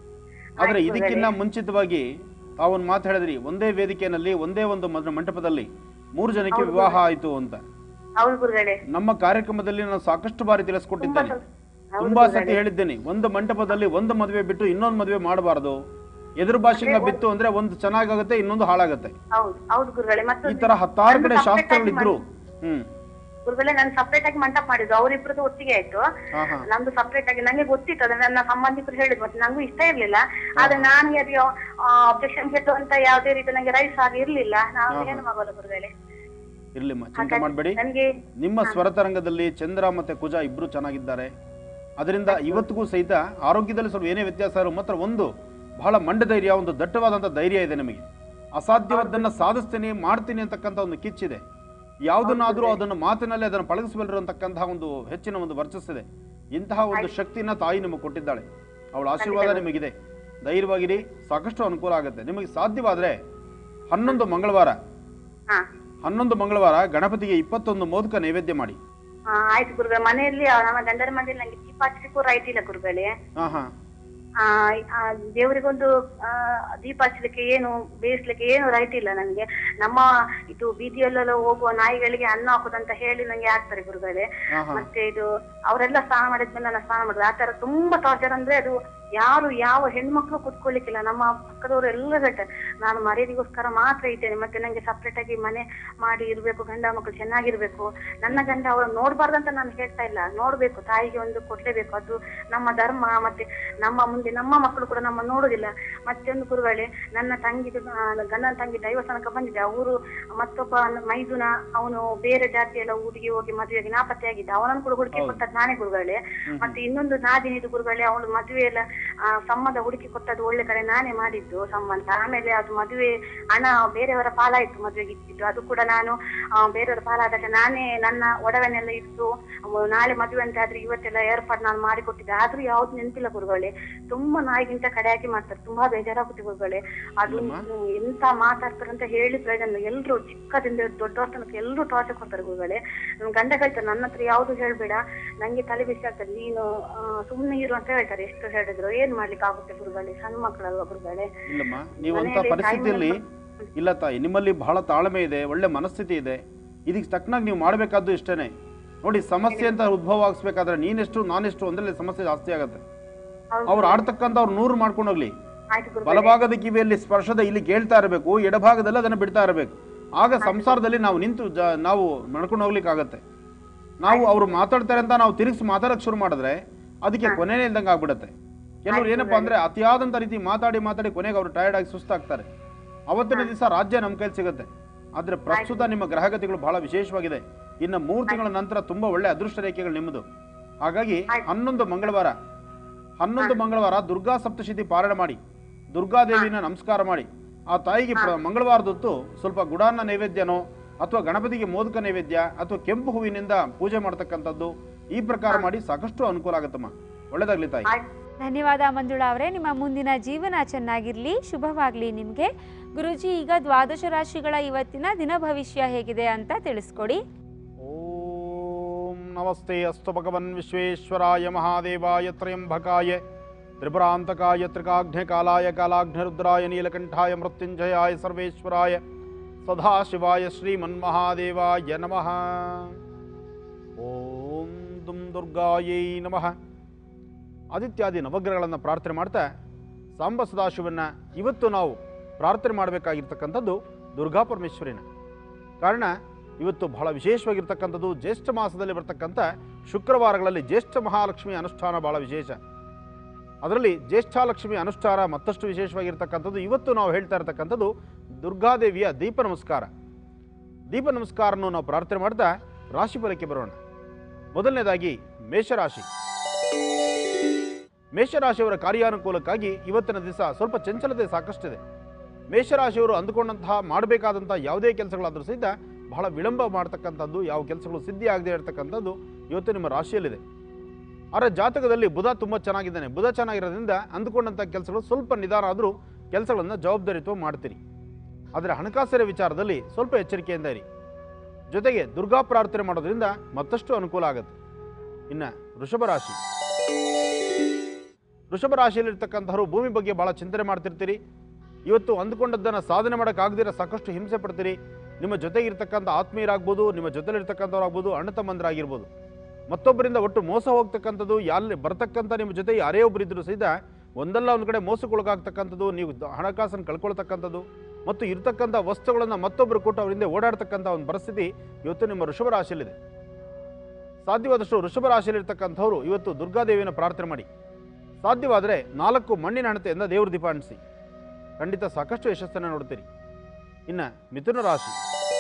ಆದ್ರೆ ಆಯ್ತು, ಇದಕ್ಕಿಂತ ಮುಂಚಿತವಾಗಿ ತಾವೊಂದು ಮಾತು ಹೇಳಿದ್ರಿ ಒಂದೇ ವೇದಿಕೆಯಲ್ಲಿ ಒಂದೇ ಒಂದು ಮದ- ಮಂಟಪದಲ್ಲಿ ಮೂರು ಜನಕ್ಕೆ ವಿವಾಹ ಆಯಿತು ಅಂತ ಹೌದು ಗುರುಗಳೇ ನಮ್ಮ ಕಾರ್ಯಕ್ರಮದಲ್ಲಿ ನಾನು ಸಾಕಷ್ಟು ಬಾರಿ ತುಂಬಾ ತಿಳಿಸ್ಕೊಟ್ಟಿದ್ದೇನೆ ಸ್ವಲ್ಪ- ಹೌದು ತುಂಬಾ ಸತಿ ಗುರುಗಳೇ. ಹೇಳಿದ್ದೇನೆ ಒಂದು ಮಂಟಪದಲ್ಲಿ ಒಂದು ಮದುವೆ ಬಿಟ್ಟು ಇನ್ನೊಂದು ಮದುವೆ ಮಾಡಬಾರದು ಎದುರು ಭಾಷೆಯಿಂದ ಬಿತ್ತು ಅಂದ್ರೆ ಒಂದು ಚೆನ್ನಾಗಾಗುತ್ತೆ ಇನ್ನೊಂದು ಹಾಳಾಗುತ್ತೆ ಹೌದು ಹೌದು ಗುರುಗಳೇ ಮತ್ತು ಈ ತರ ಹತ್ತಾರು ಕಡೆ ನಂದು separate ಶಾಸ್ತ್ರಗಳಿದ್ರು ಆಗಿ ಹ್ಮ್ ಗುರುಗಳೇ ನಾನು ಸಪ್ರೇಟ್ ಆಗಿ ಮಂಟಪ ಮಾಡಿದ್ದು ಅವರಿಬ್ರದ್ದು ಒಟ್ಟಿಗೆ ಆಯ್ತು ಹಾ ಹಾ ನಮ್ದು ಸಪ್ರೇಟ್ ಆಗಿ ನಂಗೆ ಗೊತ್ತಿತ್ತು ಅದು ನನ್ನ ಸಂಬಂಧಿಕರು ಹೇಳಿದ್ರು ಮತ್ತೆ ನಂಗೂ ಇಷ್ಟ ಇರ್ಲಿಲ್ಲ ಆದ್ರೆ ನಾನು ಅದು ಅಬ್ಜೆಕ್ಷನ್ ಅಂತ ಯಾವುದೇ ರೀತಿ ನಂಗೆ ರೈಸ್ ಆಗಿ ಇರ್ಲಿಲ್ಲ ನಾವು ಏನು ಮಗಲ್ಲ ಗುರುಗಳೇ ಇರ್ಲಿಮ್ಮ ಚಿಂತೆ ಮಾಡಬೇಡಿ ನನ್ಗೆ ನಿಮ್ಮ ಸ್ವರತರಂಗದಲ್ಲಿ ಚಂದ್ರ ಮತ್ತೆ ಕುಜ ಇಬ್ರು ಚೆನ್ನಾಗಿದ್ದಾರೆ ಅದರಿಂದ ಇವತ್ತಿಗೂ ಸಹಿತ ಆರೋಗ್ಯದಲ್ಲಿ ಸ್ವಲ್ಪ ಏನೇ ವ್ಯತ್ಯಾಸ ಇರೋ ಮಾತ್ರ ಒಂದು ಬಹಳ ಮಂಡ ಧೈರ್ಯ ಒಂದು ದಟ್ಟವಾದಂಥ ಧೈರ್ಯ ಇದೆ ನಿಮಗೆ ಅಸಾಧ್ಯವಾದ್ದನ್ನು ಸಾಧಿಸ್ತೀನಿ ಮಾಡ್ತೀನಿ ಅಂತಕ್ಕಂಥ ಒಂದು ಕಿಚ್ಚಿದೆ ಯಾವುದನ್ನಾದರೂ ಅದನ್ನು ಮಾತಿನಲ್ಲಿ ಅದನ್ನು ಪಳಗಿಸಬಲ್ಲರು ಅಂತಕ್ಕಂತಹ ಒಂದು ಹೆಚ್ಚಿನ ಒಂದು ವರ್ಚಸ್ಸಿದೆ ಇಂತಹ ಒಂದು ಶಕ್ತಿನ ತಾಯಿ ನಿಮಗೆ ಕೊಟ್ಟಿದ್ದಾಳೆ ಅವಳ ಆಶೀರ್ವಾದ ನಿಮಗಿದೆ ಧೈರ್ಯವಾಗಿರಿ ಸಾಕಷ್ಟು ಅನುಕೂಲ ಆಗುತ್ತೆ ನಿಮಗೆ ಸಾಧ್ಯವಾದರೆ ಹನ್ನೊಂದು ಮಂಗಳವಾರ ಹಾ ಹನ್ನೊಂದು ಮಂಗಳವಾರ ಗಣಪತಿಗೆ ಇಪ್ಪತ್ತೊಂದು ಮೋದಕ ನೈವೇದ್ಯ ಮಾಡಿ ಆ, ಆಯ್ತು ಗುರುಗಳೇ ಮನೆಯಲ್ಲಿ ಆ, ನಮ್ಮ ಗಂಡನ ಮನೆಯಲ್ಲಿ ನಂಗೆ ದೀಪ ಹಚ್ಚಲಿಕ್ಕೂ ರೈಟ್ ಇಲ್ಲ ಗುರುಗಳೇ ಹಾ ಹಾ ಆ, ಆ, ದೇವರಿಗೊಂದು ಆ, ದೀಪ ಹಚ್ಚಲಿಕ್ಕೆ ಏನು ಬೇಯಿಸ್ಲಿಕ್ಕೆ ಏನು ರೈಟ್ ಇಲ್ಲ ನನಗೆ ನಮ್ಮ ಇದು ಬೀದಿಯಲ್ಲೆಲ್ಲ ಹೋಗುವ ನಾಯಿಗಳಿಗೆ ಅನ್ನ ಹಾಕುದಂತ ಹೇಳಿ ನಂಗೆ ಹಾಕ್ತಾರೆ ಗುರುಗಳೇ ಹಾ ಹಾ ಮತ್ತೆ ಇದು ಅವರೆಲ್ಲ ಸ್ನಾನ ಮಾಡಿದ್ಮೇಲೆ ನಾನು ಸ್ನಾನ ಮಾಡುದು ಆ ತರ ತುಂಬಾ ಟಾರ್ಚರ್ ಅಂದ್ರೆ ಅದು ಯಾರು ಯಾವ ಹೆಣ್ಮಕ್ಳು ಕುತ್ಕೊಳ್ಳಿಕ್ಕಿಲ್ಲ ನಮ್ಮ ಪಕ್ಕದವರು ಎಲ್ಲ ಹೇಳ್ತಾರೆ ನಾನು ಮರ್ಯಾದೆಗೋಸ್ಕರ ಮಾತ್ರ ಇದ್ದೇನೆ ಮತ್ತೆ ನಂಗೆ ಸಪ್ರೇಟ್ ಆಗಿ ಮನೆ ಮಾಡಿ ಇರ್ಬೇಕು ಗಂಡ ಮಕ್ಕಳು ಚೆನ್ನಾಗಿರ್ಬೇಕು ನನ್ನ ಗಂಡ ಅವಳು ನೋಡ್ಬಾರ್ದಂತ ನಾನು ಹೇಳ್ತಾ ಇಲ್ಲ ನೋಡ್ಬೇಕು ತಾಯಿಗೆ ಒಂದು ಕೊಡ್ಲೇಬೇಕು ಅದು ನಮ್ಮ ಧರ್ಮ ಮತ್ತೆ ನಮ್ಮ ಮುಂದೆ ನಮ್ಮ ಮಕ್ಕಳು ಕೂಡ ನಮ್ಮ ನೋಡುದಿಲ್ಲ ಮತ್ತೆ ಒಂದು ಗುರುಗಳೇ ನನ್ನ ತಂಗಿದು ಆ, ಗಂಡನ ತಂಗಿ ದೈವ ತನಕ ಬಂದಿದೆ ಅವರು ಮತ್ತೊಬ್ಬ ಮೈದುನ ಅವನು ಬೇರೆ ಜಾತಿಯೆಲ್ಲ ಊರಿಗೆ ಹೋಗಿ ಮದುವೆಗೆ ನಾಪತ್ತೆಯಾಗಿದ್ದ ಅವನನ್ನು ಕೂಡ ಹುಡುಕಿ ಕೊಟ್ಟದ್ದು ನಾನೇ ಗುರುಗಳೇ ಮತ್ತೆ ಇನ್ನೊಂದು ನಾದಿನಿದು ಗುರುಗಳೇ ಅವಳು ಮದುವೆ ಎಲ್ಲ ಆ, ಸಂಬಂಧ ಹುಡುಕಿ ಕೊಟ್ಟದ್ದು ಒಳ್ಳೆ ಕಡೆ ನಾನೇ ಮಾಡಿದ್ದು ಸಂಬಂಧ ಆಮೇಲೆ ಅದು ಮದುವೆ ಹಣ ಬೇರೆಯವರ ಪಾಲಾಯ್ತು ಮದುವೆಗೆ ಇಟ್ಟಿದ್ದು ಅದು ಕೂಡ ನಾನು ಆ, ಬೇರೆಯವರ ಪಾಲಾದಾಗ ನಾನೇ ನನ್ನ ಒಡವೆನೆಲ್ಲ ಇಟ್ಟು ಅವ ನಾಳೆ ಮದುವೆ ಅಂತ ಆದ್ರೆ ಇವತ್ತೆಲ್ಲ ಏರ್ಪಾಡು ನಾನು ಮಾಡಿಕೊಟ್ಟಿದ್ದೆ ಆದ್ರೂ ಯಾವ್ದು ನೆನಪಿಲ್ಲ ಗುರುಗಳೇ ತುಂಬಾ ನಾಯಿಗಿಂತ ಕಡೆಯಾಗಿ ಮಾಡ್ತಾರೆ ತುಂಬಾ ಬೇಜಾರಾಗುತ್ತೆ ಗುರುಗಳೇ ಅದು ಹ್ಮ್, ಎಂತ ಮಾತಾಡ್ತಾರೆ ಅಂತ ಹೇಳಿ ಪ್ರಯೋಜನ ಇಲ್ಲ. ಎಲ್ರು ಚಿಕ್ಕದಿಂದ ದೊಡ್ಡವ್ರ ತನಕ ಎಲ್ರು ಟಾರ್ಚರ್ ಕೊಡ್ತಾರೆ ಗುರುಗಳೇ ನನ್ ಗಂಡ ಹೇಳ್ತಾರೆ ನನ್ನ ಹತ್ರ ಯಾವ್ದು ಹೇಳ್ಬೇಡ ನಂಗೆ ತಲೆ ಬಿಸಿ ಆಗ್ತದೆ ನೀನು ಆ, ಸುಮ್ನೆ ಇರು ಅಂತ ಹೇಳ್ತಾರೆ ಎಷ್ಟು ಹೇಳಿದ್ರು ಏನ್ ಮಾಡ್ಲಿಕ್ಕೆ ಆಗುತ್ತೆ ಗುರುಗಳೇ ಸಣ್ಣ ಮಕ್ಕಳಲ್ವಾ ಗುರುಗಳೇ ಇಲ್ಲಮ್ಮ ನೀವು ಅಂತ ಮನೆಯಲ್ಲಿ ಪರಿಸ್ಥಿತಿಯಲ್ಲಿ ಇಲ್ಲ ತಾಯಿ ನಿಮ್ಮಲ್ಲಿ ಬಹಳ ತಾಳ್ಮೆ ಇದೆ ಒಳ್ಳೆ ಮನಸ್ಥಿತಿ ಇದೆ ಇದಕ್ಕೆ ತಕ್ಕನಾಗಿ ನೀವು ಮಾಡಬೇಕಾದ್ದು ಇಷ್ಟೇನೆ ನೋಡಿ ಸಮಸ್ಯೆ ಅಂತ ಉದ್ಭವ ಆಗಿಸ್ಬೇಕಾದ್ರೆ ನೀನೆಷ್ಟು ನಾನೆಷ್ಟು ಅಂದ್ರೆ ಸಮಸ್ಯೆ ಜಾಸ್ತಿ ಆಗುತ್ತೆ ಹೌದು. ಅವ್ರು ಆಡ್ತಕ್ಕಂಥ ಅವ್ರು ನೂರು ಮಾಡ್ಕೊಂಡು ಹೋಗ್ಲಿ ಆಯ್ತು ಗುರುಗಳೇ ಬಲಭಾಗದ ಕಿವಿಯಲ್ಲಿ ಸ್ಪರ್ಶದ ಇಲ್ಲಿ ಕೇಳ್ತಾ ಇರಬೇಕು ಎಡಭಾಗದಲ್ಲಿ ಅದನ್ನು ಬಿಡ್ತಾ ಇರಬೇಕು ಆಗ ಸಂಸಾರದಲ್ಲಿ ನಾವು ನಿಂತು ಜ ನಾವು ನಡ್ಕೊಂಡು ಹೋಗ್ಲಿಕ್ಕೆ ಆಗತ್ತೆ ನಾವು ಅವ್ರು ಮಾತಾಡ್ತಾರೆ ಅಂತ ನಾವು ತಿರುಗಿಸಿ ಮಾತಾಡಕ್ಕೆ ಶುರು ಮಾಡಿದ್ರೆ ಅದಕ್ಕೆ ಕೊನೆನೇ ಇಲ್ದಂಗೆ ಆಗ್ಬಿಡುತ್ತೆ ಕೆಲವ್ರು ಏನಪ್ಪಾ ಅಂದ್ರೆ ಅತಿಯಾದಂಥ ರೀತಿ ಮಾತಾಡಿ ಮಾತಾಡಿ ಕೊನೆಗೆ ಅವರು ಟಯರ್ಡ್ ಆಗಿ ಸುಸ್ತಾಗ್ತಾರೆ ಅವತ್ತಿನ ದಿವಸ ರಾಜ್ಯ ನಮ್ಮ ಕೈಲಿ ಸಿಗುತ್ತೆ ಆದ್ರೆ ಪ್ರಸ್ತುತ ನಿಮ್ಮ ಗ್ರಹಗತಿಗಳು ಬಹಳ ವಿಶೇಷವಾಗಿದೆ ಇನ್ನು ಮೂರು ತಿಂಗಳ ನಂತರ ತುಂಬಾ ಒಳ್ಳೆ ಅದೃಷ್ಟ ರೇಖೆಗಳು ನಿಮ್ಮದು ಹಾಗಾಗಿ ಹನ್ನೊಂದು ಮಂಗಳವಾರ ಹನ್ನೊಂದು ಮಂಗಳವಾರ ದುರ್ಗಾ ಸಪ್ತಶತಿ ಪಾರಾಯಣ ಮಾಡಿ ದುರ್ಗಾದೇವಿನ ನಮಸ್ಕಾರ ಮಾಡಿ ಆ ತಾಯಿಗೆ ಪ್ರ- ಮಂಗಳವಾರದೊತ್ತು ಸ್ವಲ್ಪ ಗುಡಾನ್ನ ನೈವೇದ್ಯನೋ ಅಥವಾ ಗಣಪತಿಗೆ ಮೋದಕ ನೈವೇದ್ಯ ಅಥವಾ ಕೆಂಪು ಹೂವಿನಿಂದ ಪೂಜೆ ಮಾಡ್ತಕ್ಕಂಥದ್ದು ಈ ಪ್ರಕಾರ ಮಾಡಿ ಸಾಕಷ್ಟು ಅನುಕೂಲ ಆಗುತ್ತಮ್ಮ ಒಳ್ಳೇದಾಗ್ಲಿ ತಾಯಿ ಆಯ್ತು ಧನ್ಯವಾದ ಮಂಜುಳಾ ಅವರೇ ನಿಮ್ಮ ಮುಂದಿನ ಜೀವನ ಚೆನ್ನಾಗಿರಲಿ ಶುಭವಾಗಲಿ ನಿಮಗೆ ಗುರುಜಿ ಈಗ ದ್ವಾದಶ ರಾಶಿಗಳ ಇವತ್ತಿನ ದಿನ ಭವಿಷ್ಯ ಹೇಗಿದೆ ಅಂತ ತಿಳಿಸ್ಕೊಡಿ ಓಂ ನಮಸ್ತೆ ಅಸ್ತು ಭಗವನ್ ವಿಶ್ವೇಶ್ವರಾಯ ಮಹಾದೇವಾಯ ತ್ರಯಂಬಕಾಯ ತ್ರಿಪುರಾಂತಕಾಯ ತ್ರಿಕಾಘ್ನಕಾಲಾಯ ಕಾಲಾಘ್ನರುದ್ರಾಯ ನೀಲಕಂಠಾಯ ಮೃತ್ಯುಂಜಯಾಯ ಸರ್ವೇಶ್ವರಾಯ ಸದಾಶಿವಾಯ ಶ್ರೀಮನ್ಮಹಾದೇವಾಯ ನಮಃ ಓಂ ದುಂ ದುರ್ಗಾಯೈ ನಮಃ ಆದಿತ್ಯಾದಿ ನವಗ್ರಹಗಳನ್ನು ಪ್ರಾರ್ಥನೆ ಮಾಡ್ತಾ ಸಾಂಬ ಸದಾಶಿವನ್ನ ಇವತ್ತು ನಾವು ಪ್ರಾರ್ಥನೆ ಮಾಡಬೇಕಾಗಿರ್ತಕ್ಕಂಥದ್ದು ದುರ್ಗಾ ಪರಮೇಶ್ವರಿನ ಕಾರಣ ಇವತ್ತು ಬಹಳ ವಿಶೇಷವಾಗಿರ್ತಕ್ಕಂಥದ್ದು ಜ್ಯೇಷ್ಠ ಮಾಸದಲ್ಲಿ ಬರ್ತಕ್ಕಂಥ ಶುಕ್ರವಾರಗಳಲ್ಲಿ ಜ್ಯೇಷ್ಠ ಮಹಾಲಕ್ಷ್ಮಿ ಅನುಷ್ಠಾನ ಬಹಳ ವಿಶೇಷ ಅದರಲ್ಲಿ ಜ್ಯೇಷ್ಠಾಲಕ್ಷ್ಮಿ ಅನುಷ್ಠಾನ ಮತ್ತಷ್ಟು ವಿಶೇಷವಾಗಿರ್ತಕ್ಕಂಥದ್ದು ಇವತ್ತು ನಾವು ಹೇಳ್ತಾ ಇರತಕ್ಕಂಥದ್ದು ದುರ್ಗಾದೇವಿಯ ದೀಪ ನಮಸ್ಕಾರ ದೀಪ ನಮಸ್ಕಾರವನ್ನು ನಾವು ಪ್ರಾರ್ಥನೆ ಮಾಡ್ತಾ ರಾಶಿ ಫಲಕ್ಕೆ ಬರೋಣ ಮೊದಲನೇದಾಗಿ ಮೇಷರಾಶಿ ಮೇಷರಾಶಿಯವರ ಕಾರ್ಯಾನುಕೂಲಕ್ಕಾಗಿ ಇವತ್ತಿನ ದಿವಸ ಸ್ವಲ್ಪ ಚಂಚಲತೆ ಸಾಕಷ್ಟಿದೆ ಮೇಷರಾಶಿಯವರು ಅಂದುಕೊಂಡಂತಹ ಮಾಡಬೇಕಾದಂತಹ ಯಾವುದೇ ಕೆಲಸಗಳಾದರೂ ಸಹಿತ ಬಹಳ ವಿಳಂಬ ಮಾಡ್ತಕ್ಕಂಥದ್ದು ಯಾವ ಕೆಲಸಗಳು ಸಿದ್ಧಿ ಆಗದೆ ಇರತಕ್ಕಂಥದ್ದು ಇವತ್ತು ನಿಮ್ಮ ರಾಶಿಯಲ್ಲಿದೆ ಆದರೆ ಜಾತಕದಲ್ಲಿ ಬುಧ ತುಂಬ ಚೆನ್ನಾಗಿದ್ದಾನೆ ಬುಧ ಚೆನ್ನಾಗಿರೋದ್ರಿಂದ ಅಂದುಕೊಂಡಂಥ ಕೆಲಸಗಳು ಸ್ವಲ್ಪ ನಿಧಾನ ಆದರೂ ಕೆಲಸಗಳನ್ನು ಜವಾಬ್ದಾರಿತ್ವ ಮಾಡ್ತೀರಿ ಆದರೆ ಹಣಕಾಸಿನ ವಿಚಾರದಲ್ಲಿ ಸ್ವಲ್ಪ ಎಚ್ಚರಿಕೆಯಿಂದ ಇರಿ ಜೊತೆಗೆ ದುರ್ಗಾ ಪ್ರಾರ್ಥನೆ ಮಾಡೋದ್ರಿಂದ ಮತ್ತಷ್ಟು ಅನುಕೂಲ ಆಗುತ್ತೆ ಇನ್ನು ವೃಷಭ ರಾಶಿ ವೃಷಭ ರಾಶಿಯಲ್ಲಿರ್ತಕ್ಕಂಥವ್ರು ಭೂಮಿ ಬಗ್ಗೆ ಭಾಳ ಚಿಂತನೆ ಮಾಡ್ತಿರ್ತೀರಿ ಇವತ್ತು ಅಂದುಕೊಂಡದ್ದನ್ನು ಸಾಧನೆ ಮಾಡೋಕ್ಕಾಗದಿರೋ ಸಾಕಷ್ಟು ಹಿಂಸೆ ಪಡ್ತೀರಿ ನಿಮ್ಮ ಜೊತೆಗಿರ್ತಕ್ಕಂಥ ಆತ್ಮೀಯರಾಗ್ಬೋದು ನಿಮ್ಮ ಜೊತೆಲಿರ್ತಕ್ಕಂಥವ್ರಾಗ್ಬೋದು ಅಣ್ಣ ತಮ್ಮಂದರಾಗಿರ್ಬೋದು ಮತ್ತೊಬ್ಬರಿಂದ ಒಟ್ಟು ಮೋಸ ಹೋಗ್ತಕ್ಕಂಥದ್ದು ಯಾರಲ್ಲಿ ಬರ್ತಕ್ಕಂಥ ನಿಮ್ಮ ಜೊತೆ ಯಾರೇ ಒಬ್ಬರು ಇದ್ದರೂ ಸಹಿತ ಒಂದಲ್ಲ ಒಂದು ಕಡೆ ಮೋಸಕ್ಕೊಳಗಾಗ್ತಕ್ಕಂಥದ್ದು ನೀವು ದ- ಹಣಕಾಸನ್ನು ಕಳ್ಕೊಳ್ತಕ್ಕಂಥದ್ದು ಮತ್ತು ಇರ್ತಕ್ಕಂಥ ವಸ್ತುಗಳನ್ನು ಮತ್ತೊಬ್ಬರು ಕೊಟ್ಟು ಅವರಿಂದ ಓಡಾಡ್ತಕ್ಕಂಥ ಒಂದು ಪರಿಸ್ಥಿತಿ ಇವತ್ತು ನಿಮ್ಮ ವೃಷಭ ರಾಶಿಯಲ್ಲಿದೆ ಸಾಧ್ಯವಾದಷ್ಟು ವೃಷಭ ರಾಶಿಯಲ್ಲಿರ್ತಕ್ಕಂಥವ್ರು ಇವತ್ತು ದುರ್ಗಾದೇವಿಯನ್ನು ಪ್ರಾರ್ಥನೆ ಮಾಡಿ ಸಾಧ್ಯವಾದರೆ ನಾಲ್ಕು ಮಣ್ಣಿನ ಹಣತೆಯಿಂದ ದೇವ್ರ ದೀಪ ಅಂಟಿಸಿ ಖಂಡಿತ ಸಾಕಷ್ಟು ಯಶಸ್ಸನ್ನು ನೋಡ್ತೀರಿ ಇನ್ನು ಮಿಥುನ ರಾಶಿ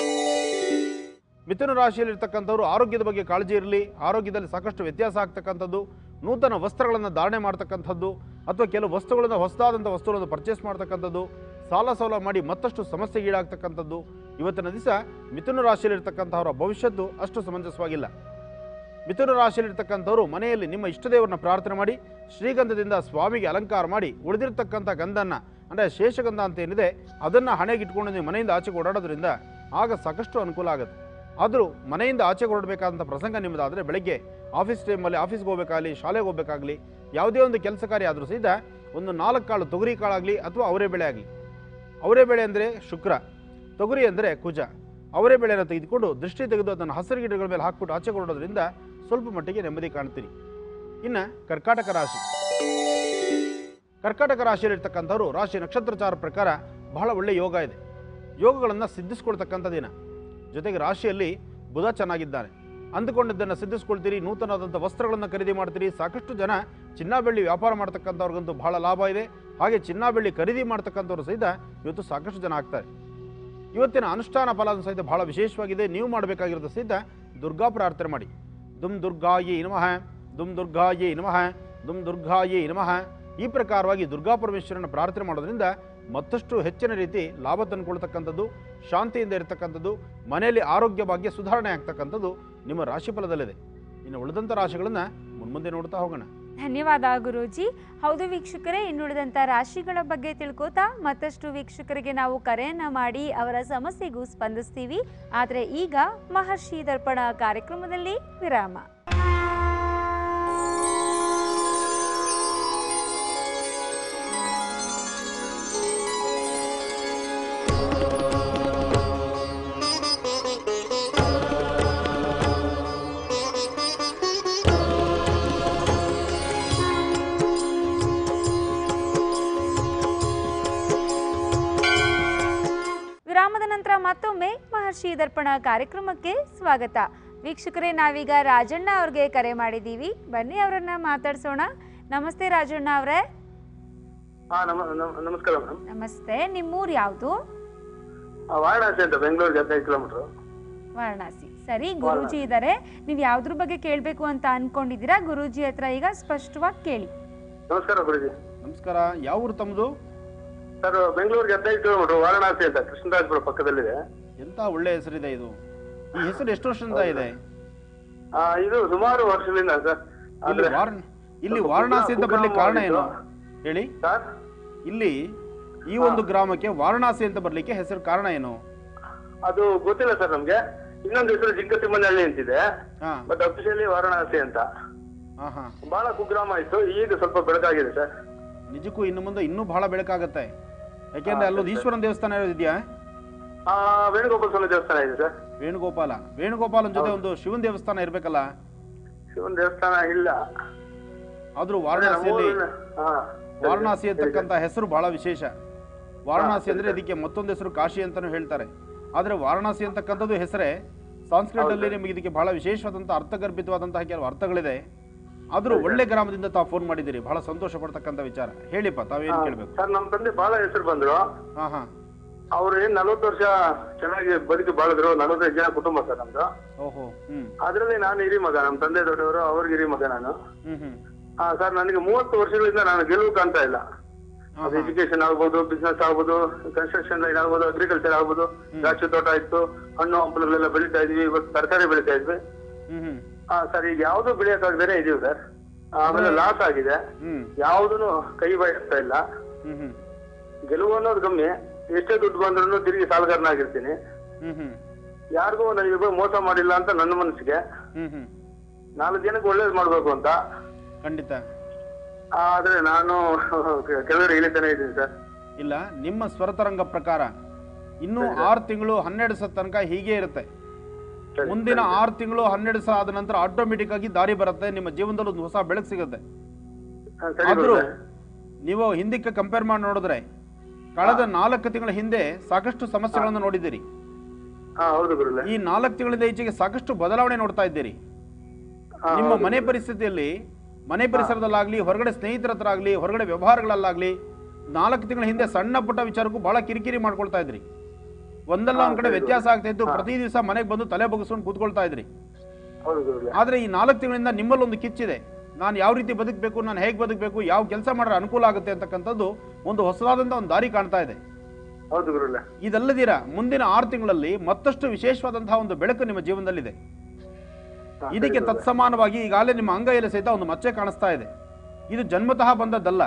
ಮಿಥುನ ರಾಶಿಯಲ್ಲಿರ್ತಕ್ಕಂಥವ್ರು ಆರೋಗ್ಯದ ಬಗ್ಗೆ ಕಾಳಜಿ ಇರಲಿ ಆರೋಗ್ಯದಲ್ಲಿ ಸಾಕಷ್ಟು ವ್ಯತ್ಯಾಸ ಆಗ್ತಕ್ಕಂಥದ್ದು ನೂತನ ವಸ್ತ್ರಗಳನ್ನು ಧಾರಣೆ ಮಾಡ್ತಕ್ಕಂಥದ್ದು ಅಥವಾ ಕೆಲವು ವಸ್ತುಗಳನ್ನು ಹೊಸದಾದಂಥ ವಸ್ತುಗಳನ್ನು ಪರ್ಚೇಸ್ ಮಾಡ್ತಕ್ಕಂಥದ್ದು ಸಾಲ ಸೌಲ ಮಾಡಿ ಮತ್ತಷ್ಟು ಸಮಸ್ಯೆಗೀಡಾಗ್ತಕ್ಕಂಥದ್ದು ಇವತ್ತಿನ ದಿವಸ ಮಿಥುನ ರಾಶಿಯಲ್ಲಿರ್ತಕ್ಕಂಥವರ ಭವಿಷ್ಯತ್ತು ಅಷ್ಟು ಸಮಂಜಸವಾಗಿಲ್ಲ ಮಿಥುನ ರಾಶಿಯಲ್ಲಿರ್ತಕ್ಕಂಥವ್ರು ಮನೆಯಲ್ಲಿ ನಿಮ್ಮ ಇಷ್ಟದೇವರನ್ನ ಪ್ರಾರ್ಥನೆ ಮಾಡಿ ಶ್ರೀಗಂಧದಿಂದ ಸ್ವಾಮಿಗೆ ಅಲಂಕಾರ ಮಾಡಿ ಉಳಿದಿರ್ತಕ್ಕಂಥ ಗಂಧನ ಅಂದರೆ ಶೇಷಗಂಧ ಅಂತ ಏನಿದೆ ಅದನ್ನು ಹಣೆಗಿಟ್ಕೊಂಡು ನೀವು ಮನೆಯಿಂದ ಆಚೆಗೆ ಓಡಾಡೋದ್ರಿಂದ ಆಗ ಸಾಕಷ್ಟು ಅನುಕೂಲ ಆಗುತ್ತೆ ಆದರೂ ಮನೆಯಿಂದ ಆಚೆಗೆ ಹೊರಡಬೇಕಾದಂಥ ಪ್ರಸಂಗ ನಿಮ್ಮದಾದರೆ ಬೆಳಗ್ಗೆ ಆಫೀಸ್ ಟೈಮಲ್ಲಿ ಆಫೀಸ್ಗೆ ಹೋಗಬೇಕಾಗಲಿ ಶಾಲೆಗೆ ಹೋಗಬೇಕಾಗಲಿ ಯಾವುದೇ ಒಂದು ಕೆಲಸ ಕಾರ್ಯ ಆದರೂ ಸಹಿತ ಒಂದು ನಾಲ್ಕು ಕಾಳು ತೊಗರಿ ಕಾಳಾಗಲಿ ಅಥವಾ ಅವರೇ ಬೆಳೆ ಆಗಲಿ ಅವರೇ ಬೆಳೆ ಅಂದರೆ ಶುಕ್ರ ತೊಗರಿ ಅಂದರೆ ಕುಜ ಅವರೇ ಬೆಳೆಯನ್ನು ತೆಗೆದುಕೊಂಡು ದೃಷ್ಟಿ ತೆಗೆದು ಅದನ್ನು ಹಸಿರು ಗಿಡಗಳ ಮೇಲೆ ಹಾಕ್ಬಿಟ್ಟು ಆಚೆ ಕೊಡೋದ್ರಿಂದ ಸ್ವಲ್ಪ ಮಟ್ಟಿಗೆ ನೆಮ್ಮದಿ ಕಾಣ್ತೀರಿ ಇನ್ನು ಕರ್ಕಾಟಕ ರಾಶಿ ಕರ್ಕಾಟಕ ರಾಶಿಯಲ್ಲಿರ್ತಕ್ಕಂಥವ್ರು ರಾಶಿ ನಕ್ಷತ್ರಚಾರ ಪ್ರಕಾರ ಬಹಳ ಒಳ್ಳೆಯ ಯೋಗ ಇದೆ ಯೋಗಗಳನ್ನು ಸಿದ್ಧಿಸ್ಕೊಳ್ತಕ್ಕಂಥ ದಿನ ಜೊತೆಗೆ ರಾಶಿಯಲ್ಲಿ ಬುಧ ಚೆನ್ನಾಗಿದ್ದಾನೆ ಅಂದುಕೊಂಡಿದ್ದನ್ನು ಸಿದ್ಧಿಸ್ಕೊಳ್ತೀರಿ ನೂತನವಾದಂಥ ವಸ್ತ್ರಗಳನ್ನು ಖರೀದಿ ಮಾಡ್ತೀರಿ ಸಾಕಷ್ಟು ಜನ ಚಿನ್ನ ಬೆಳ್ಳಿ ವ್ಯಾಪಾರ ಮಾಡ್ತಕ್ಕಂಥವ್ರಿಗಂತೂ ಬಹಳ ಲಾಭ ಇದೆ ಹಾಗೆ ಚಿನ್ನ ಬೆಳ್ಳಿ ಖರೀದಿ ಮಾಡ್ತಕ್ಕಂಥವ್ರು ಸಹಿತ ಇವತ್ತು ಸಾಕಷ್ಟು ಜನ ಆಗ್ತಾರೆ ಇವತ್ತಿನ ಅನುಷ್ಠಾನ ಫಲ ಸಹಿತ ಬಹಳ ವಿಶೇಷವಾಗಿದೆ ನೀವು ಮಾಡಬೇಕಾಗಿರೋದು ಸಹಿತ ದುರ್ಗಾ ಪ್ರಾರ್ಥನೆ ಮಾಡಿ ದುಮ್ ದುರ್ಗಾಯೇ ನಮಃ ದುಮ್ ದುರ್ಗಾಯೇ ನಮಃ ದುಮ್ ದುರ್ಗಾಯೇ ನಮಃ ಈ ಪ್ರಕಾರವಾಗಿ ದುರ್ಗಾ ಪರಮೇಶ್ವರನ ಪ್ರಾರ್ಥನೆ ಮಾಡೋದ್ರಿಂದ ಮತ್ತಷ್ಟು ಹೆಚ್ಚಿನ ರೀತಿ ಲಾಭ ತಂದುಕೊಳ್ತಕ್ಕಂಥದ್ದು ಶಾಂತಿಯಿಂದ ಇರತಕ್ಕಂಥದ್ದು ಮನೆಯಲ್ಲಿ ಆರೋಗ್ಯ ಭಾಗ್ಯ ಸುಧಾರಣೆ ಆಗ್ತಕ್ಕಂಥದ್ದು ನಿಮ್ಮ ರಾಶಿ ಫಲದಲ್ಲಿದೆ ಇನ್ನು ಉಳಿದಂಥ ರಾಶಿಗಳನ್ನು ಮುನ್ಮುಂದೆ ನೋಡ್ತಾ ಹೋಗೋಣ ಧನ್ಯವಾದ ಗುರೂಜಿ ಹೌದು ವೀಕ್ಷಕರೇ ಇನ್ನುಳಿದಂಥ ರಾಶಿಗಳ ಬಗ್ಗೆ ತಿಳ್ಕೋತಾ ಮತ್ತಷ್ಟು ವೀಕ್ಷಕರಿಗೆ ನಾವು ಕರೆಯನ್ನ ಮಾಡಿ ಅವರ ಸಮಸ್ಯೆಗೂ ಸ್ಪಂದಿಸ್ತೀವಿ ಆದರೆ ಈಗ ಮಹರ್ಷಿ ದರ್ಪಣ ಕಾರ್ಯಕ್ರಮದಲ್ಲಿ ವಿರಾಮ ವಿರಾಮದ ನಂತರ ಮತ್ತೊಮ್ಮೆ ಮಹರ್ಷಿ ದರ್ಪಣ ಕಾರ್ಯಕ್ರಮಕ್ಕೆ ಸ್ವಾಗತ ವೀಕ್ಷಕರೇ ನಾವೀಗ ರಾಜಣ್ಣ ಅವ್ರಿಗೆ ಕರೆ ಮಾಡಿದ್ದೀವಿ ಬನ್ನಿ ಅವರನ್ನ ಮಾತಾಡ್ಸೋಣ ನಮಸ್ತೆ ರಾಜಣ್ಣ ಅವರೇ ಹಾ ನಮ ನಮ- ನಮಸ್ಕಾರ ಮೇಡಮ್ ನಮಸ್ತೆ ನಿಮ್ಮೂರು ಯಾವುದು ವಾರಣಾಸಿ ಅಂತ ಬೆಂಗಳೂರಿಗೆ ಹದಿನೈದು ಕಿಲೋಮೀಟರ್ ವಾರಣಾಸಿ ಸರಿ ಗುರೂಜಿ ಇದ್ದಾರೆ ನೀವು ಯಾವ್ದ್ರ ಬಗ್ಗೆ ಕೇಳಬೇಕು ಅಂತ ಅನ್ಕೊಂಡಿದ್ದೀರಾ ಗುರೂಜಿ ಹತ್ರ ಈಗ ಸ್ಪಷ್ಟವಾಗಿ ಕೇಳಿ ನಮಸ್ಕಾರ ಗುರುಜಿ ನಮಸ್ಕಾರ ಯಾವ ಊರು ತಮ್ಮದು ಸರ್ ಬೆಂಗಳೂರಿಗೆ ಹದಿನೈದು ಕಿಲೋಮೀಟರ್ ವಾರಣಾಸಿ ಅಂತ ಕೃಷ್ಣರಾಜಪುರ ಪಕ್ಕದಲ್ಲಿದೆ ಎಂಥ ಒಳ್ಳೆ ಹೆಸರಿದೆ ಇದು ಈ ಹೆಸರು ಎಷ್ಟು ವರ್ಷದಿಂದ ಇದೆ ಆ, ಇದು ಸುಮಾರು ವರ್ಷದಿಂದ ಸರ್ ಇಲ್ಲಿ ಆದ್ರೆ ವಾರಣ ಇಲ್ಲಿ ಸ್ವಲ್ಪ ವಾರಣಾಸಿ ಅಂತ ಬರ್ಲಿಕ್ಕೆ ಕಾರಣ ಏನು ಕುಗ್ರಾಮವಾಗಿತ್ತು. ಹೇಳಿ ಸರ್ ಇಲ್ಲಿ ಈ ಒಂದು ಗ್ರಾಮಕ್ಕೆ ವಾರಣಾಸಿ ಅಂತ ಬರ್ಲಿಕ್ಕೆ ಹೆಸರು ಕಾರಣ ಏನು ಅದು ಗೊತ್ತಿಲ್ಲ ಸರ್ ನಮ್ಗೆ ಇನ್ನೊಂದು ಹೆಸರು ಜಿಂಕಸಿಮ್ಮನಹಳ್ಳಿ ಅಂತಿದೆ ಹಾ ಬಟ್ ಅಫಿಷಿಯಲಿ ವಾರಣಾಸಿ ಅಂತ ಹಾ ಹಾ ಬಹಳ ಕುಗ್ರಾಮ ಇತ್ತು ಈಗ ಸ್ವಲ್ಪ ಬೆಳಕಾಗಿದೆ ಸರ್ ನಿಜಕ್ಕೂ ಇನ್ನು ಮುಂದೆ ಇನ್ನೂ ಬಹಳ ಬೆಳಕಾಗತ್ತೆ ಯಾಕೆಂದ್ರೆ ಅಲ್ಲೊಂದು ಈಶ್ವರನ ದೇವಸ್ಥಾನ ಇದೆಯಾ ಆ ವೇಣುಗೋಪಾಲ ಸ್ವಾಮಿ ದೇವಸ್ಥಾನ ಇದೆ ಸರ್ ವೇಣುಗೋಪಾಲ ವೇಣುಗೋಪಾಲನ ಜೊತೆ ಒಂದು ಶಿವನ ದೇವಸ್ಥಾನ ಇರ್ಬೇಕಲ್ಲ ಶಿವನ ದೇವಸ್ಥಾನ ಇಲ್ಲ ಆದ್ರೂ ಅದೇ ವಾರಣಾಸಿಯಲ್ಲಿ ನಮ್ಮೂರಿನ- ಹಾ. ವಾರಣಾಸಿ ಅಂತಕ್ಕಂಥ ಹೆಸರು ಬಹಳ ವಿಶೇಷ ವಾರಣಾಸಿ ಅಂದ್ರೆ ಇದಕ್ಕೆ ಮತ್ತೊಂದು ಹೆಸರು ಕಾಶಿ ಅಂತಾನೂ ಹೇಳ್ತಾರೆ ಆದ್ರೆ ವಾರಣಾಸಿ ಅಂತಕ್ಕಂಥದ್ದು ಹೆಸರೇ ಸಂಸ್ಕೃತ ಅಲ್ಲಿ ನಿಮಗೆ ಇದಕ್ಕೆ ಬಹಳ ವಿಶೇಷವಾದಂತಹ ಅರ್ಥಗರ್ಭಿತವಾದಂತಹ ಕೆಲವು ಅರ್ಥಗಳಿದೆ ಆದ್ರೂ ಒಳ್ಳೆ ಗ್ರಾಮದಿಂದ ತಾವು ಫೋನ್ ಮಾಡಿದ್ದೀರಿ ಬಹಳ ಸಂತೋಷ ಪಡ್ತಕ್ಕಂಥ ವಿಚಾರ ಹೇಳಿಪ್ಪ ತಾವೇನು ಕೇಳ್ಬೇಕು ಸರ್ ನಮ್ಮ ತಂದೆ ಬಹಳ ಹೆಸರು ಬಂದ್ರು ಹಾ ಹಾ ಅವ್ರು ಏನ್ ನಲ್ವತ್ತು ವರ್ಷ ಚೆನ್ನಾಗಿ ಬದುಕಿ ಬಾಳಿದ್ರು ನಲವತ್ತೈದು ಜನ ಕುಟುಂಬ ಸರ್ ನಮ್ದು ಓಹೋ ಹ್ಮ್ ಅದ್ರಲ್ಲಿ ನಾನು ಹಿರಿ ಮಗ ನಮ್ಮ ತಂದೆ ದೊಡ್ಡವರು ಅವ್ರಿಗೆ ಹಿರಿ ಮಗ ನಾನು ಹ್ಮ್ ಹ್ಮ್ ಹಾ ಸರ್ ನನಗೆ ಮೂವತ್ತು ವರ್ಷಗಳಿಂದ ನಾನು ಗೆಲುವು ಕಾಣ್ತಾ ಇಲ್ಲ ಹಾ, ಅದು ಹಾ. ಎಜುಕೇಶನ್ ಆಗ್ಬೋದು ಬಿಸ್ನೆಸ್ ಆಗ್ಬೋದು ಕನ್ಸ್ಟ್ರಕ್ಷನ್ ಲೈನ್ ಆಗ್ಬೋದು ಅಗ್ರಿಕಲ್ಚರ್ ಆಗ್ಬೋದು ದ್ರಾಕ್ಷಿ ತೋಟ ಇತ್ತು ಹಣ್ಣು ಹಂಪಲುಗಳೆಲ್ಲ ಬೆಳಿತಾ ಇದ್ವಿ ಇವತ್ತು ತರಕಾರಿ ಬೆಳಿತಾ ಇದ್ವಿ ಹ್ಮ್ ಹ್ಮ್ ಹಾ ಸರ್ ಈಗ ಯಾವ್ದು ಬೆಳೆಯಕ್ಕಾಗದೇನೆ ಇದೀವಿ ಸರ್ ಆಮೇಲೆ ಲಾಸ್ ಆಗಿದೆ ಹ್ಮ್ ಯಾವ್ದೂನು ಕೈ ಬಾಯಿಸ್ತಾ ಇಲ್ಲ ಹ್ಮ್ ಹ್ಮ್ ಗೆಲುವು ಅನ್ನೋದು ಕಮ್ಮಿ ಎಷ್ಟೇ ದುಡ್ಡು ಬಂದ್ರೂ ತಿರುಗಿ ಸಾಲಗಾರನಾಗಿರ್ತೀನಿ ಹ್ಮ್ ಹ್ಮ್ ಯಾರಿಗೂ ನನಗೆ ಇವಾಗ ಮೋಸ ಮಾಡಿಲ್ಲ ಅಂತ ನನ್ನ ಮನಸ್ಸಿಗೆ ಹ್ಮ್ ಹ್ಮ್ ನಾಲ್ಕು ಜನಕ್ಕೆ ಒಳ್ಳೇದು ಮಾಡ್ಬೇಕು ಅಂತ ಖಂಡಿತ ಆದ್ರೆ ನಾನು ಕೆಲವರು ಇಳಿತಾನೆ ಇದ್ದೀನಿ ಸರ್ ಇಲ್ಲ ನಿಮ್ಮ ಸ್ವರತರಂಗ ಪ್ರಕಾರ ಇನ್ನೂ ಆರು ತಿಂಗಳು ಹನ್ನೆರಡು ಸಹ ತನಕ ಹೀಗೆ ಇರುತ್ತೆ ಸರಿ, ಮುಂದಿನ ಸರಿ. ಆರು ತಿಂಗಳು ಹನ್ನೆರಡು ಸಹ ಆದ ನಂತರ ಆಟೋಮೆಟಿಕ್ ಆಗಿ ದಾರಿ ಬರುತ್ತೆ ನಿಮ್ಮ ಜೀವನದಲ್ಲಿ ಒಂದು ಹೊಸ ಬೆಳಕು ಸಿಗುತ್ತೆ ಹಾ, ಸರಿ ಆದ್ರೂ ಗುರುಗಳೇ. ನೀವು ಹಿಂದಕ್ಕೆ ಕಂಪೇರ್ ಮಾಡಿ ನೋಡಿದ್ರೆ ಕಳೆದ ನಾಲ್ಕು ತಿಂಗಳ ಹಿಂದೆ ಸಾಕಷ್ಟು ಸಮಸ್ಯೆಗಳನ್ನು ನೋಡಿದ್ದೀರಿ ಹಾ ಹೌದು ಗುರುಗಳೇ ಈ ನಾಲ್ಕು ತಿಂಗಳಿಂದ ಈಚೆಗೆ ಸಾಕಷ್ಟು ಬದಲಾವಣೆ ನೋಡ್ತಾ ಇದ್ದೀರಿ ಹಾ, ನಿಮ್ಮ ಹೌದು. ಮನೆ ಪರಿಸ್ಥಿತಿಯಲ್ಲಿ ಮನೆ ಪರಿಸರದಲ್ಲಾಗ್ಲಿ ಹೊರಗಡೆ ಸ್ನೇಹಿತರ ಹತ್ರ ಆಗ್ಲಿ ಹೊರಗಡೆ ವ್ಯವಹಾರಗಳಲ್ಲಾಗ್ಲಿ ನಾಲ್ಕು ತಿಂಗಳ ಹಿಂದೆ ಸಣ್ಣ ಪುಟ್ಟ ವಿಚಾರಕ್ಕೂ ಬಹಳ ಕಿರಿಕಿರಿ ಮಾಡ್ಕೊಳ್ತಾ ಇದ್ರಿ ಒಂದಲ್ಲ ಒಂದ್ ಕಡೆ ಹಾ, ವ್ಯತ್ಯಾಸ ಆಗ್ತಾ ಇತ್ತು ಹಾ. ಪ್ರತಿ ದಿವಸ ಮನೆಗೆ ಬಂದು ತಲೆ ಬಗ್ಸ್ಕೊಂಡು ಕೂತ್ಕೊಳ್ತಾ ಇದ್ರಿ ಹೌದು ಗುರುಗಳೇ ಆದ್ರೆ ಈ ನಾಲ್ಕು ತಿಂಗಳಿಂದ ನಿಮ್ಮಲ್ಲಿ ಒಂದು ಕಿಚ್ಚಿದೆ ನಾನು ಯಾವ ರೀತಿ ಬದುಕಬೇಕು ನಾನು ಹೇಗೆ ಬದುಕಬೇಕು ಯಾವ ಕೆಲಸ ಮಾಡಿದ್ರೆ ಅನುಕೂಲ ಆಗುತ್ತೆ ಅಂತಕ್ಕಂಥದ್ದು ಒಂದು ಹೊಸದಾದಂಥ ಒಂದು ದಾರಿ ಕಾಣ್ತಾ ಇದೆ ಹೌದು ಗುರುಗಳೇ ಇದಲ್ಲದಿರ ಮುಂದಿನ ಆರು ತಿಂಗಳಲ್ಲಿ ಮತ್ತಷ್ಟು ವಿಶೇಷವಾದಂತಹ ಒಂದು ಬೆಳಕು ನಿಮ್ಮ ಜೀವನದಲ್ಲಿದೆ ಹಾ, ಇದಕ್ಕೆ ಸರಿ ಗುರುಗಳೇ. ತತ್ಸಮಾನವಾಗಿ ಈಗಾಗಲೇ ನಿಮ್ಮ ಅಂಗೈಯಲ್ಲಿ ಸಹಿತ ಒಂದು ಮಚ್ಚೆ ಕಾಣಿಸ್ತಾ ಇದೆ ಇದು ಜನ್ಮತಃ ಬಂದದ್ದಲ್ಲ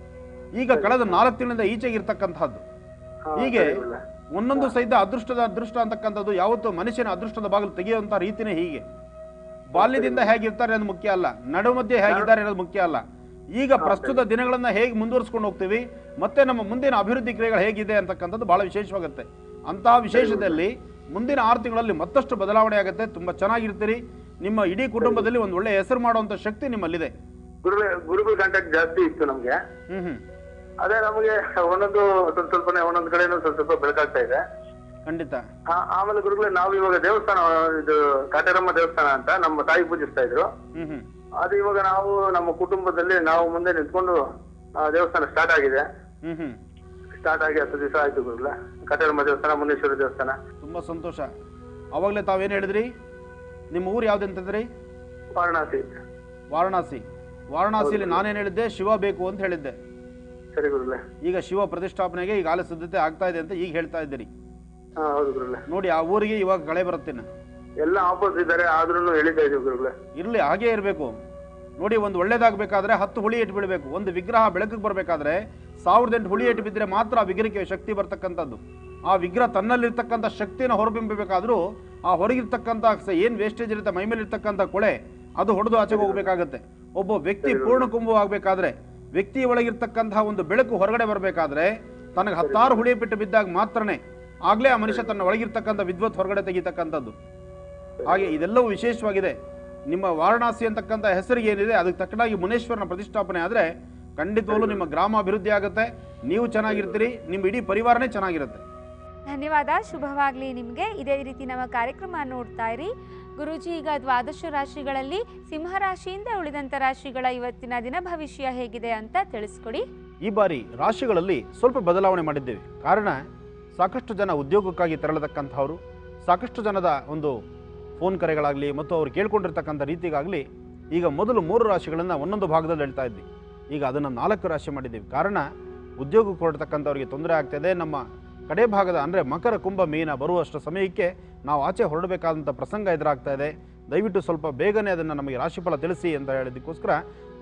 ಈಗ ಕಳೆದ ನಾಲ್ಕು ತಿಂಗಳಿಂದ ಈಚೆಗೆ ಇರ್ತಕ್ಕಂಥದ್ದು ಹಾ, ಹೀಗೆ ಸರಿ ಗುರುಗಳೇ. ಒಂದೊಂದು ಸಹಿತ ಅದೃಷ್ಟದ ಅದೃಷ್ಟ ಅಂತಕ್ಕಂಥದ್ದು ಯಾವತ್ತು ಮನುಷ್ಯನ ಅದೃಷ್ಟದ ಬಾಗಿಲು ತೆಗೆಯುವಂತ ರೀತಿನೇ ಹೀಗೆ ಬಾಲ್ಯದಿಂದ ಹೇಗಿರ್ತಾರೆ ಅನ್ನೋದು ಮುಖ್ಯ ಅಲ್ಲ ನಡು ಮಧ್ಯೆ ಹೇಗಿದ್ದಾರೆ ಅನ್ನೋದು ಮುಖ್ಯ ಅಲ್ಲ ಈಗ ಪ್ರಸ್ತುತ ದಿನಗಳನ್ನ ಹೇಗೆ ಮುಂದುವರಿಸ್ಕೊಂಡು ಹೋಗ್ತೀವಿ ಮತ್ತೆ ನಮ್ಮ ಮುಂದಿನ ಅಭಿವೃದ್ಧಿ ಕ್ರಿಯೆಗಳು ಹೇಗಿದೆ ಅಂತಕ್ಕಂಥದ್ದು ಬಹಳ ವಿಶೇಷವಾಗುತ್ತೆ ಅಂತಹ ವಿಶೇಷದಲ್ಲಿ ಮುಂದಿನ ಆರು ತಿಂಗಳಲ್ಲಿ ಮತ್ತಷ್ಟು ಬದಲಾವಣೆ ಆಗುತ್ತೆ ತುಂಬಾ ಚೆನ್ನಾಗಿರ್ತೀರಿ ನಿಮ್ಮ ಇಡೀ ಕುಟುಂಬದಲ್ಲಿ ಒಂದು ಒಳ್ಳೆ ಹೆಸರು ಮಾಡುವಂತ ಶಕ್ತಿ ನಿಮ್ಮಲ್ಲಿದೆ ಗುರುಗಳೇ ಗುರುಗಳ ಕಾಂಟ್ಯಾಕ್ಟ್ ಜಾಸ್ತಿ ಇತ್ತು ನಮ್ಗೆ ಹ್ಮ್ ಹ್ಮ್ ಅದೇ ನಮಗೆ ಒಂದೊಂದು ಸ್ವಲ್ಪ ಸ್ವಲ್ಪನೇ ಒಂದೊಂದು ಕಡೆನೂ ಸ್ವಲ್ಪ ಸ್ವಲ್ಪ ಬೆಳಕಾಗ್ತಾ ಇದೆ ಖಂಡಿತ ಆ- ಆಮೇಲೆ ಗುರುಗಳೇ ನಾವು ಇವಾಗ ದೇವಸ್ಥಾನ ಇದು ಕಾಟೇರಮ್ಮ ದೇವಸ್ಥಾನ ಅಂತ ನಮ್ಮ ತಾಯಿ ಪೂಜಿಸ್ತಾ ಇದ್ರು ಹ್ಮ್ ಹ್ಮ್ ಅದು ಇವಾಗ ನಾವು ನಮ್ಮ ಕುಟುಂಬದಲ್ಲಿ ನಾವು ಮುಂದೆ ನಿಂತ್ಕೊಂಡು ಆ, ದೇವಸ್ಥಾನ ಸ್ಟಾರ್ಟ್ ಆಗಿದೆ ಹ್ಮ್ ಹ್ಮ್ ಸ್ಟಾರ್ಟ್ ಆಗಿ ಹತ್ತು ದಿವಸ ಆಯ್ತು ಗುರುಗಳೇ ಕಾಟೇರಮ್ಮ ದೇವಸ್ಥಾನ ಮುನೇಶ್ವರ ದೇವಸ್ಥಾನ ತುಂಬಾ ಸಂತೋಷ ಅವಾಗಲೇ ತಾವೇನು ಹೇಳಿದ್ರಿ ನಿಮ್ಮ ಊರು ಯಾವ್ದಂತಂದ್ರಿ ವಾರಣಾಸಿ ವಾರಣಾಸಿ ವಾರಣಾಸಿಯಲ್ಲಿ ನಾನೇನು ಹೇಳಿದ್ದೆ ಶಿವ ಬೇಕು ಅಂತ ಹೇಳಿದ್ದೆ ಸರಿ ಗುರುಗಳೇ ಈಗ ಶಿವ ಪ್ರತಿಷ್ಠಾಪನೆಗೆ ಈಗಾಗಲೇ ಸಿದ್ಧತೆ ಆಗ್ತಾ ಇದೆ ಅಂತ ಈಗ ಹೇಳ್ತಾ ಇದ್ದೀರಿ ಹಾ ಹೌದು ಗುರುಗಳೇ ನೋಡಿ ಆ ಊರಿಗೆ ಇವಾಗ ಕಳೆ ಬರುತ್ತೇನೆ ಎಲ್ಲ ಆಪೋಸ್ ಇದ್ದಾರೆ ಆದ್ರೂ ಎಳಿತಾ ಇದೀವಿ ಗುರುಗಳೇ ಇರಲಿ ಹಾಗೇ ಇರಬೇಕು ನೋಡಿ ಒಂದು ಒಳ್ಳೇದಾಗಬೇಕಾದ್ರೆ ಹತ್ತು ಹುಳಿ ಇಟ್ಟು ಬಿಡಬೇಕು ಒಂದು ವಿಗ್ರಹ ಬೆಳಕಿಗೆ ಬರಬೇಕಾದ್ರೆ ಸಾವಿರದ ಎಂಟು ಹುಳಿ ಇಟ್ಟು ಬಿದ್ದರೆ ಮಾತ್ರ ಆ ವಿಗ್ರಹಕ್ಕೆ ಶಕ್ತಿ ಬರ್ತಕ್ಕಂಥದ್ದು ಆ ವಿಗ್ರಹ ತನ್ನಲ್ಲಿರ್ತಕ್ಕಂಥ ಶಕ್ತಿನ ಹೊರಬಿಂಬಬೇಕಾದ್ರೂ ಆ ಹೊರಗಿರ್ತಕ್ಕಂಥ ಏನು ವೇಸ್ಟೇಜ್ ಇರುತ್ತೆ ಮೈ ಮೇಲೆ ಇರ್ತಕ್ಕಂಥ ಕೊಳೆ ಅದು ಹೊಡೆದು ಆಚೆಗೆ ಹೋಗಬೇಕಾಗತ್ತೆ ಒಬ್ಬ ವ್ಯಕ್ತಿ ಪೂರ್ಣ ಕುಂಭ ಆಗಬೇಕಾದ್ರೆ ವ್ಯಕ್ತಿ ಒಳಗಿರ್ತಕ್ಕಂತಹ ಒಂದು ಬೆಳಕು ಹೊರಗಡೆ ಬರಬೇಕಾದ್ರೆ ತನಗೆ ಹತ್ತಾರು ಹುಳಿ ಬಿಟ್ಟು ಬಿದ್ದಾಗ ಮಾತ್ರನೇ ಆಗ್ಲೇ ಆ ಮನುಷ್ಯ ತನ್ನ ಒಳಗಿರ್ತಕ್ಕಂಥ ವಿದ್ವತ್ ಹೊರಗಡೆ ತೆಗಿತಕ್ಕಂಥದ್ದು ಹಾಗೆ ಇದೆಲ್ಲವೂ ವಿಶೇಷವಾಗಿದೆ ನಿಮ್ಮ ವಾರಣಾಸಿ ಅಂತಕ್ಕಂಥ ಹೆಸರಿಗೆ ಏನಿದೆ ಅದಕ್ಕೆ ತಕ್ಕನಾಗಿ ಮುನೇಶ್ವರನ ಪ್ರತಿಷ್ಠಾಪನೆ ಆದರೆ ಖಂಡಿತವಾಗ್ಲೂ ನಿಮ್ಮ ಗ್ರಾಮ ಅಭಿವೃದ್ಧಿ ಆಗುತ್ತೆ ನೀವು ಚೆನ್ನಾಗಿರ್ತೀರಿ ನಿಮ್ಮ ಇಡೀ ಪರಿವಾರನೇ ಚೆನ್ನಾಗಿರುತ್ತೆ ಧನ್ಯವಾದ ಶುಭವಾಗಲಿ ನಿಮಗೆ ಇದೇ ರೀತಿ ನಮ್ಮ ಕಾರ್ಯಕ್ರಮ ನೋಡ್ತಾ ಇರಿ ಗುರೂಜಿ ಈಗ ದ್ವಾದಶ ರಾಶಿಗಳಲ್ಲಿ ಸಿಂಹರಾಶಿಯಿಂದ ಉಳಿದಂಥ ರಾಶಿಗಳ ಇವತ್ತಿನ ದಿನ ಭವಿಷ್ಯ ಹೇಗಿದೆ ಅಂತ ತಿಳಿಸ್ಕೊಡಿ ಈ ಬಾರಿ ರಾಶಿಗಳಲ್ಲಿ ಸ್ವಲ್ಪ ಬದಲಾವಣೆ ಮಾಡಿದ್ದೇವೆ ಕಾರಣ ಸಾಕಷ್ಟು ಜನ ಉದ್ಯೋಗಕ್ಕಾಗಿ ತೆರಳತಕ್ಕಂಥವ್ರು ಸಾಕಷ್ಟು ಜನದ ಒಂದು ಫೋನ್ ಕರೆಗಳಾಗಲಿ ಮತ್ತು ಅವ್ರು ಕೇಳ್ಕೊಂಡಿರ್ತಕ್ಕಂಥ ರೀತಿಗಾಗಲಿ ಈಗ ಮೊದಲು ಮೂರು ರಾಶಿಗಳನ್ನು ಒಂದೊಂದು ಭಾಗದಲ್ಲಿ ಹೇಳ್ತಾ ಇದ್ವಿ ಈಗ ಅದನ್ನು ನಾಲ್ಕು ರಾಶಿ ಮಾಡಿದ್ದೀವಿ ಕಾರಣ ಉದ್ಯೋಗಕ್ಕೆ ಹೊರಡ್ತಕ್ಕಂಥವ್ರಿಗೆ ತೊಂದರೆ ಆಗ್ತಾಯಿದೆ ನಮ್ಮ ಕಡೆ ಭಾಗದ ಅಂದರೆ ಮಕರ ಕುಂಭ ಮೀನ ಬರುವಷ್ಟು ಸಮಯಕ್ಕೆ ನಾವು ಆಚೆ ಹೊರಡಬೇಕಾದಂಥ ಪ್ರಸಂಗ ಎದುರಾಗ್ತಾ ಇದೆ ದಯವಿಟ್ಟು ಸ್ವಲ್ಪ ಬೇಗನೆ ಅದನ್ನು ನಮಗೆ ರಾಶಿಫಲ ತಿಳಿಸಿ ಅಂತ ಹೇಳಿದ್ದಕ್ಕೋಸ್ಕರ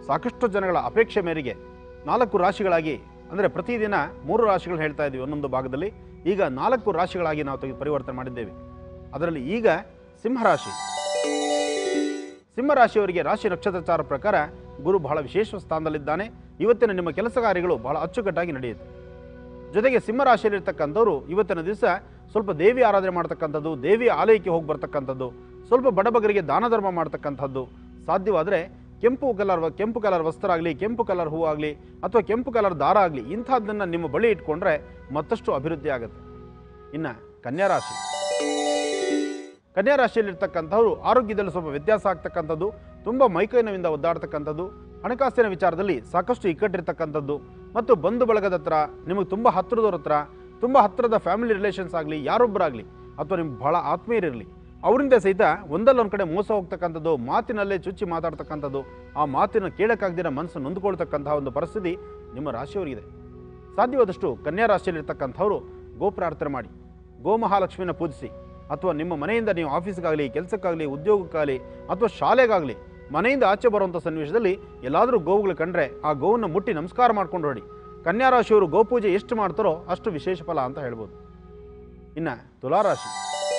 ಸಾಕಷ್ಟು ಜನಗಳ ಅಪೇಕ್ಷೆ ಮೇರೆಗೆ ನಾಲ್ಕು ರಾಶಿಗಳಾಗಿ ಅಂದರೆ ಪ್ರತಿದಿನ ಮೂರು ರಾಶಿಗಳು ಹೇಳ್ತಾ ಇದ್ದೀವಿ ಒಂದೊಂದು ಭಾಗದಲ್ಲಿ ಈಗ ನಾಲ್ಕು ರಾಶಿಗಳಾಗಿ ನಾವು ತೆಗೆದು ಪರಿವರ್ತನೆ ಮಾಡಿದ್ದೇವೆ ಅದರಲ್ಲಿ ಈಗ ಸಿಂಹರಾಶಿ ಸಿಂಹರಾಶಿಯವರಿಗೆ ರಾಶಿ ನಕ್ಷತ್ರಚಾರ ಪ್ರಕಾರ ಗುರು ಬಹಳ ವಿಶೇಷ ಸ್ಥಾನದಲ್ಲಿದ್ದಾನೆ ಇವತ್ತಿನ ನಿಮ್ಮ ಕೆಲಸ ಕಾರ್ಯಗಳು ಬಹಳ ಅಚ್ಚುಕಟ್ಟಾಗಿ ನಡೆಯುತ್ತೆ ಜೊತೆಗೆ ಸಿಂಹರಾಶಿಯಲ್ಲಿರ್ತಕ್ಕಂಥವ್ರು ಇವತ್ತಿನ ದಿವಸ ಸ್ವಲ್ಪ ದೇವಿ ಆರಾಧನೆ ಮಾಡ್ತಕ್ಕಂಥದ್ದು ದೇವಿ ಆಲಯಕ್ಕೆ ಹೋಗಿ ಬರ್ತಕ್ಕಂಥದ್ದು ಸ್ವಲ್ಪ ಬಡಬಗರಿಗೆ ದಾನ ಧರ್ಮ ಮಾಡ್ತಕ್ಕಂಥದ್ದು ಸಾಧ್ಯವಾದರೆ ಕೆಂಪು ಕಲರ್ ಕೆಂಪು ಕಲರ್ ವಸ್ತ್ರ ಆಗಲಿ ಕೆಂಪು ಕಲರ್ ಹೂ ಆಗಲಿ ಅಥವಾ ಕೆಂಪು ಕಲರ್ ದಾರ ಆಗಲಿ ಇಂಥದ್ದನ್ನು ನಿಮ್ಮ ಬಳಿ ಇಟ್ಕೊಂಡ್ರೆ ಮತ್ತಷ್ಟು ಅಭಿವೃದ್ಧಿ ಆಗುತ್ತೆ ಇನ್ನು ಕನ್ಯಾರಾಶಿ ಕನ್ಯಾ ರಾಶಿಯಲ್ಲಿರ್ತಕ್ಕಂಥವ್ರು ಆರೋಗ್ಯದಲ್ಲಿ ಸ್ವಲ್ಪ ವ್ಯತ್ಯಾಸ ಆಗ್ತಕ್ಕಂಥದ್ದು ತುಂಬ ಮೈಕೈ ನೋವಿಂದ ಒದ್ದಾಡ್ತಕ್ಕಂಥದ್ದು ಹಣಕಾಸಿನ ವಿಚಾರದಲ್ಲಿ ಸಾಕಷ್ಟು ಇಕ್ಕಟ್ಟಿರ್ತಕ್ಕಂಥದ್ದು ಮತ್ತು ಬಂಧು ಬಳಗದ ಹತ್ರ ನಿಮಗೆ ತುಂಬ ಹತ್ತಿರದವ್ರ ಹತ್ರ ತುಂಬ ಹತ್ತಿರದ ಫ್ಯಾಮಿಲಿ ರಿಲೇಷನ್ಸ್ ಆಗಲಿ ಯಾರೊಬ್ಬರಾಗಲಿ ಅಥವಾ ನಿಮ್ಗೆ ಬಹಳ ಆತ್ಮೀಯರಿರಲಿ ಅವರಿಂದ ಸಹಿತ ಒಂದಲ್ಲ ಒಂದು ಕಡೆ ಮೋಸ ಹೋಗ್ತಕ್ಕಂಥದ್ದು ಮಾತಿನಲ್ಲೇ ಚುಚ್ಚಿ ಮಾತಾಡ್ತಕ್ಕಂಥದ್ದು ಆ ಮಾತಿನ ಕೇಳಕ್ಕಾಗ್ದಿರ ಮನಸ್ಸು ನೊಂದ್ಕೊಳ್ತಕ್ಕಂತಹ ಒಂದು ಪರಿಸ್ಥಿತಿ ನಿಮ್ಮ ರಾಶಿಯವರಿಗಿದೆ ಸಾಧ್ಯವಾದಷ್ಟು ಕನ್ಯಾ ರಾಶಿಯಲ್ಲಿರ್ತಕ್ಕಂಥವ್ರು ಗೋಪ್ರಾರ್ಥನೆ ಮಾಡಿ ಗೋಮಹಾಲಕ್ಷ್ಮಿನ ಪೂಜಿಸಿ ಅಥವಾ ನಿಮ್ಮ ಮನೆಯಿಂದ ನೀವು ಆಫೀಸ್ಗಾಗಲಿ ಕೆಲಸಕ್ಕಾಗಲಿ ಉದ್ಯೋಗಕ್ಕಾಗಲಿ ಅಥವಾ ಶಾಲೆಗಾಗಲಿ ಮನೆಯಿಂದ ಆಚೆ ಬರುವಂಥ ಸನ್ನಿವೇಶದಲ್ಲಿ ಎಲ್ಲಾದರೂ ಗೋವುಗಳು ಕಂಡ್ರೆ ಆ ಗೋವನ್ನು ಮುಟ್ಟಿ ನಮಸ್ಕಾರ ಮಾಡ್ಕೊಂಡು ಹೊರಡಿ ಕನ್ಯಾ ರಾಶಿಯವರು ಗೋಪೂಜೆ ಎಷ್ಟು ಮಾಡ್ತಾರೋ ಅಷ್ಟು ವಿಶೇಷ ಫಲ ಅಂತ ಹೇಳ್ಬೋದು ಇನ್ನು ತುಲಾರಾಶಿ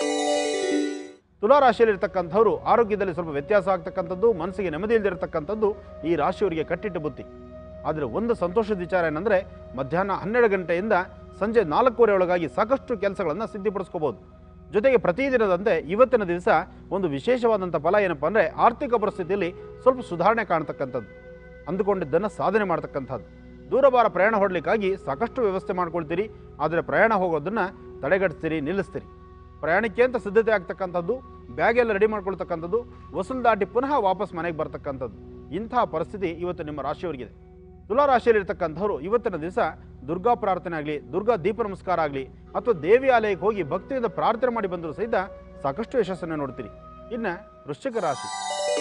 ತುಲಾರಾಶಿಯಲ್ಲಿರ್ತಕ್ಕಂಥವ್ರು ಆರೋಗ್ಯದಲ್ಲಿ ಸ್ವಲ್ಪ ವ್ಯತ್ಯಾಸ ಆಗ್ತಕ್ಕಂಥದ್ದು ಮನಸ್ಸಿಗೆ ನೆಮ್ಮದಿ ಇಲ್ದಿರತಕ್ಕಂಥದ್ದು ಈ ರಾಶಿಯವರಿಗೆ ಕಟ್ಟಿಟ್ಟು ಬುತ್ತಿ ಆದರೆ ಒಂದು ಸಂತೋಷದ ವಿಚಾರ ಏನಂದರೆ ಮಧ್ಯಾಹ್ನ ಹನ್ನೆರಡು ಗಂಟೆಯಿಂದ ಸಂಜೆ ನಾಲ್ಕೂವರೆ ಒಳಗಾಗಿ ಸಾಕಷ್ಟು ಕೆಲಸಗಳನ್ನು ಸಿದ್ಧಪಡಿಸ್ಕೋಬೋದು ಜೊತೆಗೆ ಪ್ರತಿದಿನದಂತೆ ಇವತ್ತಿನ ದಿವಸ ಒಂದು ವಿಶೇಷವಾದಂಥ ಫಲ ಏನಪ್ಪ ಅಂದರೆ ಆರ್ಥಿಕ ಪರಿಸ್ಥಿತಿಯಲ್ಲಿ ಸ್ವಲ್ಪ ಸುಧಾರಣೆ ಕಾಣ್ತಕ್ಕಂಥದ್ದು ಅಂದುಕೊಂಡಿದ್ದನ್ನು ಸಾಧನೆ ಮಾಡ್ತಕ್ಕಂಥದ್ದು ದೂರಭಾರ ಪ್ರಯಾಣ ಹೊಡಲಿಕ್ಕಾಗಿ ಸಾಕಷ್ಟು ವ್ಯವಸ್ಥೆ ಮಾಡ್ಕೊಳ್ತೀರಿ ಆದರೆ ಪ್ರಯಾಣ ಹೋಗೋದನ್ನು ತಡೆಗಟ್ಟಿಸ್ತೀರಿ ನಿಲ್ಲಿಸ್ತೀರಿ ಪ್ರಯಾಣಕ್ಕೆ ಅಂತ ಸಿದ್ಧತೆ ಆಗ್ತಕ್ಕಂಥದ್ದು ಬ್ಯಾಗ್ ಎಲ್ಲ ರೆಡಿ ಮಾಡ್ಕೊಳ್ತಕ್ಕಂಥದ್ದು ವಸೂಲು ದಾಟಿ ಪುನಃ ವಾಪಸ್ ಮನೆಗೆ ಬರ್ತಕ್ಕಂಥದ್ದು ಇಂತಹ ಪರಿಸ್ಥಿತಿ ಇವತ್ತು ನಿಮ್ಮ ರಾಶಿಯವರಿಗಿದೆ ತುಲಾ ರಾಶಿಯಲ್ಲಿರ್ತಕ್ಕಂಥವ್ರು ಇವತ್ತಿನ ದಿವಸ ದುರ್ಗಾ ಪ್ರಾರ್ಥನೆ ಆಗಲಿ ದುರ್ಗಾ ದೀಪ ನಮಸ್ಕಾರ ಆಗಲಿ ಅಥವಾ ದೇವಿ ಆಲಯಕ್ಕೆ ಹೋಗಿ ಭಕ್ತಿಯಿಂದ ಪ್ರಾರ್ಥನೆ ಮಾಡಿ ಬಂದರೂ ಸಹಿತ ಸಾಕಷ್ಟು ಯಶಸ್ಸನ್ನು ನೋಡ್ತೀರಿ ಇನ್ನು ವೃಶ್ಚಿಕ ರಾಶಿ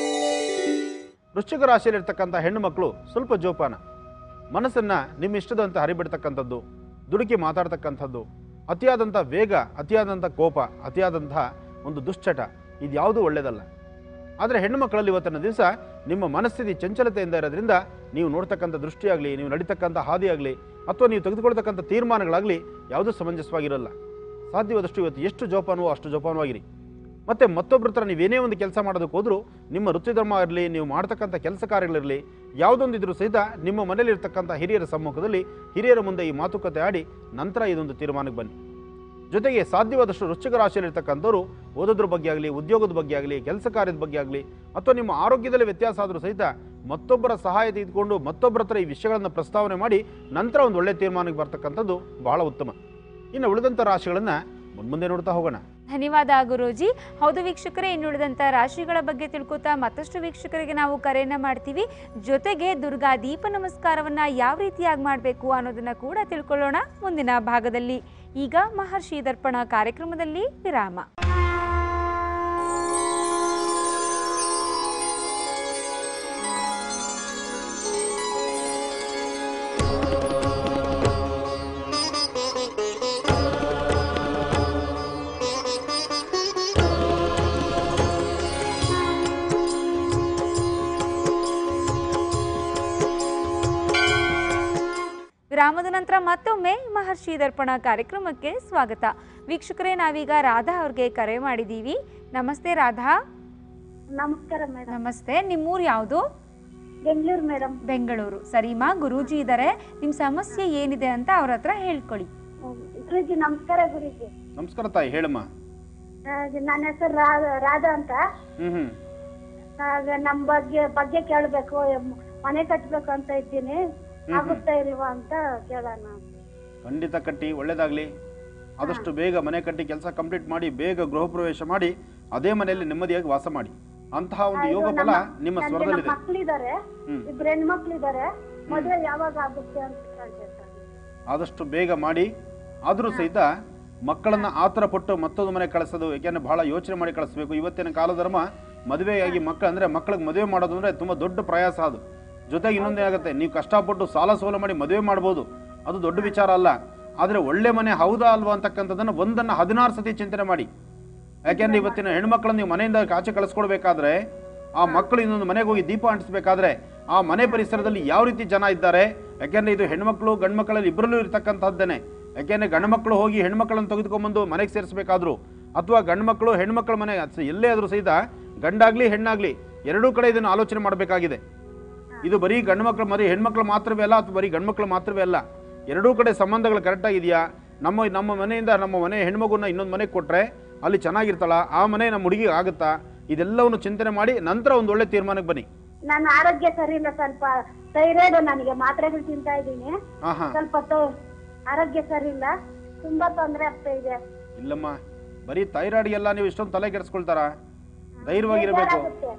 ವೃಶ್ಚಿಕ ರಾಶಿಯಲ್ಲಿರ್ತಕ್ಕಂಥ ಹೆಣ್ಣು ಮಕ್ಕಳು ಸ್ವಲ್ಪ ಜೋಪಾನ ಮನಸ್ಸನ್ನು ನಿಮ್ಮ ಇಷ್ಟದಂತೆ ಹರಿಬಿಡ್ತಕ್ಕಂಥದ್ದು ದುಡುಕಿ ಮಾತಾಡ್ತಕ್ಕಂಥದ್ದು ಅತಿಯಾದಂಥ ವೇಗ ಅತಿಯಾದಂಥ ಕೋಪ ಅತಿಯಾದಂಥ ಒಂದು ದುಶ್ಚಟ ಇದ್ಯಾವುದೂ ಒಳ್ಳೆಯದಲ್ಲ ಆದರೆ ಹೆಣ್ಣು ಮಕ್ಕಳಲ್ಲಿ ಇವತ್ತಿನ ದಿವಸ ನಿಮ್ಮ ಮನಸ್ಥಿತಿ ಚಂಚಲತೆಯಿಂದ ಇರೋದ್ರಿಂದ ನೀವು ನೋಡ್ತಕ್ಕಂಥ ದೃಷ್ಟಿಯಾಗಲಿ ನೀವು ನಡೀತಕ್ಕಂಥ ಹಾದಿಯಾಗಲಿ ಅಥವಾ ನೀವು ತೆಗೆದುಕೊಳ್ತಕ್ಕಂಥ ತೀರ್ಮಾನಗಳಾಗಲಿ ಯಾವುದೂ ಸಮಂಜಸವಾಗಿರಲ್ಲ ಸಾಧ್ಯವಾದಷ್ಟು ಇವತ್ತು ಎಷ್ಟು ಜೋಪಾನವೋ ಅಷ್ಟು ಜೋಪಾನವಾಗಿರಿ ಮತ್ತು ಮತ್ತೊಬ್ಬರ ಹತ್ರ ನೀವೇನೇ ಒಂದು ಕೆಲಸ ಮಾಡೋದಕ್ಕೆ ಹೋದರೂ ನಿಮ್ಮ ವೃತ್ತಿಧರ್ಮ ಇರಲಿ ನೀವು ಮಾಡ್ತಕ್ಕಂಥ ಕೆಲಸ ಕಾರ್ಯಗಳಿರಲಿ ಯಾವುದೊಂದಿದ್ರೂ ಸಹಿತ ನಿಮ್ಮ ಮನೇಲಿರ್ತಕ್ಕಂಥ ಹಿರಿಯರ ಸಮ್ಮುಖದಲ್ಲಿ ಹಿರಿಯರ ಮುಂದೆ ಈ ಮಾತುಕತೆ ಆಡಿ ನಂತರ ಇದೊಂದು ತೀರ್ಮಾನಕ್ಕೆ ಬನ್ನಿ ಜೊತೆಗೆ ಸಾಧ್ಯವಾದಷ್ಟು ವೃಶ್ಚಿಕ ರಾಶಿಯಲ್ಲಿರ್ತಕ್ಕಂಥವ್ರು ಓದೋದ್ರ ಬಗ್ಗೆ ಆಗಲಿ ಉದ್ಯೋಗದ ಬಗ್ಗೆ ಆಗಲಿ ಕೆಲಸ ಕಾರ್ಯದ ಬಗ್ಗೆ ಆಗಲಿ ಅಥವಾ ನಿಮ್ಮ ಆರೋಗ್ಯದಲ್ಲಿ ವ್ಯತ್ಯಾಸ ಆದರೂ ಸಹಿತ ಮತ್ತೊಬ್ಬರ ಸಹಾಯ ತೆಗೆದುಕೊಂಡು ಮತ್ತೊಬ್ಬರ ಹತ್ರ ಈ ವಿಷಯಗಳನ್ನು ಪ್ರಸ್ತಾವನೆ ಮಾಡಿ ನಂತರ ಒಂದು ಒಳ್ಳೆಯ ತೀರ್ಮಾನಕ್ಕೆ ಬರ್ತಕ್ಕಂಥದ್ದು ಬಹಳ ಉತ್ತಮ ಇನ್ನು ಉಳಿದಂಥ ರಾಶಿಗಳನ್ನು ಮುನ್ಮುಂದೆ ನೋಡ್ತಾ ಹೋಗೋಣ ಧನ್ಯವಾದ ಗುರೂಜಿ ಹೌದು ವೀಕ್ಷಕರೇ ಇನ್ನುಳಿದಂಥ ರಾಶಿಗಳ ಬಗ್ಗೆ ತಿಳ್ಕೊತಾ ಮತ್ತಷ್ಟು ವೀಕ್ಷಕರಿಗೆ ನಾವು ಕರೆಯನ್ನ ಮಾಡ್ತೀವಿ ಜೊತೆಗೆ ದುರ್ಗಾ ದೀಪ ನಮಸ್ಕಾರವನ್ನ ಯಾವ ರೀತಿಯಾಗಿ ಮಾಡಬೇಕು ಅನ್ನೋದನ್ನ ಕೂಡ ತಿಳ್ಕೊಳ್ಳೋಣ ಮುಂದಿನ ಭಾಗದಲ್ಲಿ ಈಗ ಮಹರ್ಷಿ ದರ್ಪಣ ಕಾರ್ಯಕ್ರಮದಲ್ಲಿ ವಿರಾಮ ವಿರಾಮದ ನಂತರ ಮತ್ತೊಮ್ಮೆ ಮಹರ್ಷಿ ದರ್ಪಣ ಕಾರ್ಯಕ್ರಮಕ್ಕೆ ಸ್ವಾಗತ ವೀಕ್ಷಕರೇ ನಾವೀಗ ರಾಧಾ ಅವ್ರಿಗೆ ಕರೆ ಮಾಡಿದ್ದೀವಿ ನಮಸ್ತೆ ರಾಧಾ ನಮಸ್ಕಾರ ಮೇಡಮ್ ನಮಸ್ತೆ ನಿಮ್ಮೂರು ಯಾವುದು ಬೆಂಗಳೂರು ಮೇಡಮ್ ಬೆಂಗಳೂರು ಸರಿಮಾ ಗುರೂಜಿ ಇದ್ದಾರೆ ನಿಮ್ಮ ಸಮಸ್ಯೆ ಏನಿದೆ ಅಂತ ಅವ್ರ ಹತ್ರ ಹೇಳ್ಕೊಳ್ಳಿ ಗುರುಜಿ ನಮಸ್ಕಾರ ಗುರುಜಿ ನಮಸ್ಕಾರ ತಾಯಿ ಹೇಳಮ್ಮ ಆ, ನನ್ನ ಹೆಸರು ರಾ- ರಾಧಾ ಅಂತ ಹ್ಞೂ ಹ್ಞೂ ಆ, ನಮ್ ಬಗ್ಗೆ ಬಗ್ಗೆ ಕೇಳ್ಬೇಕು ಎಮ್- ಮನೆ ಕಟ್ಬೇಕು ಅಂತ ಇದ್ದೀನಿ ಆಗುತ್ತಾ ಇಲ್ವಾ ಅಂತ ಕೇಳೋಣ ಖಂಡಿತ ಕಟ್ಟಿ ಒಳ್ಳೇದಾಗಲಿ ಆದಷ್ಟು ಬೇಗ ಮನೆ ಕಟ್ಟಿ ಕೆಲಸ ಕಂಪ್ಲೀಟ್ ಮಾಡಿ ಬೇಗ ಗೃಹ ಪ್ರವೇಶ ಮಾಡಿ ಅದೇ ಮನೆಯಲ್ಲಿ ನೆಮ್ಮದಿಯಾಗಿ ವಾಸ ಮಾಡಿ ಅಂತಹ ಒಂದು ಯೋಗ ಫಲ ನಿಮ್ಮ ಸ್ವರದಲ್ಲಿದೆ ಮಕ್ಳಿದಾರೆ ಹ್ಮ್. ಇಬ್ರು ಹೆಣ್ಮಕ್ಳಿದಾರೆ ಮದುವೆ ಯಾವಾಗ ಆಗುತ್ತೆ ಅಂತ ಕೇಳ್ಬೇಕಾಗಿ ಆದಷ್ಟು ಬೇಗ ಮಾಡಿ ಆದರೂ ಸಹಿತ ಮಕ್ಕಳನ್ನ ಆತರ ಪಟ್ಟು ಮತ್ತೊಂದು ಮನೆ ಕಳಿಸೋದು ಯಾಕೆಂದ್ರೆ ಬಹಳ ಯೋಚನೆ ಮಾಡಿ ಕಳಿಸ್ಬೇಕು ಇವತ್ತಿನ ಕಾಲಧರ್ಮ ಮದುವೆಯಾಗಿ ಮಕ್ಕಳು ಅಂದ್ರೆ ಮಕ್ಕಳಿಗೆ ಮದುವೆ ಮಾಡೋದು ಅಂದ್ರೆ ತುಂಬಾ ದೊಡ್ಡ ಪ್ರಯಾಸ ಅದು ಜೊತೆಗೆ ಇನ್ನೊಂದೇನಾಗುತ್ತೆ ನೀವು ಕಷ್ಟಪಟ್ಟು ಸಾಲ ಸೋಲ ಮಾಡಿ ಮದುವೆ ಮಾಡ್ಬೋದು ಅದು ದೊಡ್ಡ ವಿಚಾರ ಅಲ್ಲ ಆದರೆ ಒಳ್ಳೆ ಮನೆ ಹೌದಾ ಅಲ್ವಾ ಅಂತಕ್ಕಂಥದ್ದನ್ನು ಒಂದನ್ನು ಹದಿನಾರು ಸತಿ ಚಿಂತನೆ ಮಾಡಿ ಯಾಕೆಂದ್ರೆ ಇವತ್ತಿನ ಹೆಣ್ಮಕ್ಳನ್ನ ನೀವು ಮನೆಯಿಂದ ಆಚೆ ಕಳಿಸ್ಕೊಡ್ಬೇಕಾದ್ರೆ ಆ ಮಕ್ಕಳು ಇನ್ನೊಂದು ಮನೆಗೆ ಹೋಗಿ ದೀಪ ಅಂಟಿಸ್ಬೇಕಾದ್ರೆ ಆ ಮನೆ ಪರಿಸರದಲ್ಲಿ ಯಾವ ರೀತಿ ಜನ ಇದ್ದಾರೆ ಯಾಕೆಂದ್ರೆ ಇದು ಹೆಣ್ಮಕ್ಳು ಗಂಡು ಮಕ್ಕಳಲ್ಲಿ ಇಬ್ಬರಲ್ಲೂ ಇರತಕ್ಕಂಥದ್ದೇನೆ ಯಾಕೆಂದ್ರೆ ಗಂಡು ಮಕ್ಕಳು ಹೋಗಿ ಹೆಣ್ಮಕ್ಳನ್ನು ತೆಗೆದುಕೊಂಡ್ಬಂದು ಮನೆಗೆ ಸೇರಿಸಬೇಕಾದ್ರು ಅಥವಾ ಗಂಡು ಮಕ್ಕಳು ಹೆಣ್ಮಕ್ಳ ಮನೆ ಅದ್ ಎಲ್ಲೇ ಆದರೂ ಸಹಿತ ಗಂಡಾಗ್ಲಿ ಹೆಣ್ಣಾಗ್ಲಿ ಎರಡೂ ಕಡೆ ಇದನ್ನು ಆಲೋಚನೆ ಮಾಡಬೇಕಾಗಿದೆ ಇದು ಬರೀ ಗಂಡು ಮಕ್ಕಳು ಮರಿ ಹೆಣ್ಮಕ್ಳು ಮಾತ್ರವೇ ಅಲ್ಲ ಅಥವಾ ಬರೀ ಗಂಡು ಮಕ್ಕಳು ಮಾತ್ರವೇ ಅಲ್ಲ ಎರಡೂ ಕಡೆ ಸಂಬಂಧಗಳು ಕರೆಕ್ಟಾಗಿದೆಯಾ ನಮ್ಮ ನಮ್ಮ ಮನೆಯಿಂದ ನಮ್ಮ ಮನೆ ಹೆಣ್ಮಗುನ ಇನ್ನೊಂದು ಮನೆಗೆ ಕೊಟ್ಟರೆ ಅಲ್ಲಿ ಚೆನ್ನಾಗಿರ್ತಾಳ ಆ ಮನೆ ನಮ್ಮ ಹುಡುಗಿಗೆ ಆಗುತ್ತಾ ಇದೆಲ್ಲವನ್ನು ಚಿಂತನೆ ಮಾಡಿ ನಂತರ ಒಂದು ಒಳ್ಳೆ ತೀರ್ಮಾನಕ್ಕೆ ಬನ್ನಿ ನನ್ನ ಆರೋಗ್ಯ ಸರಿ ಇಲ್ಲ ಸ್ವಲ್ಪ ಥೈರಾಯ್ಡ್ ನನಗೆ ಮಾತ್ರೆಗಳು ತಿಂತಾ ಇದ್ದೀನಿ ಹಾಂ ಹಾಂ ಸ್ವಲ್ಪ ತೊ- ಆರೋಗ್ಯ ಸರಿ ಇಲ್ಲ ತುಂಬಾ ತೊಂದರೆ ಆಗ್ತಾ ಇದೆ ಇಲ್ಲಮ್ಮ ಬರೀ ಥೈರಾಯ್ಡ್ಗೆಲ್ಲ ನೀವು ಇಷ್ಟೊಂದು ತಲೆ ಕೆಡಿಸ್ಕೊಳ್ತಾರ ಧೈರ್ಯವಾಗಿರಬೇಕು ಬೇಜಾರಾಗುತ್ತೆ.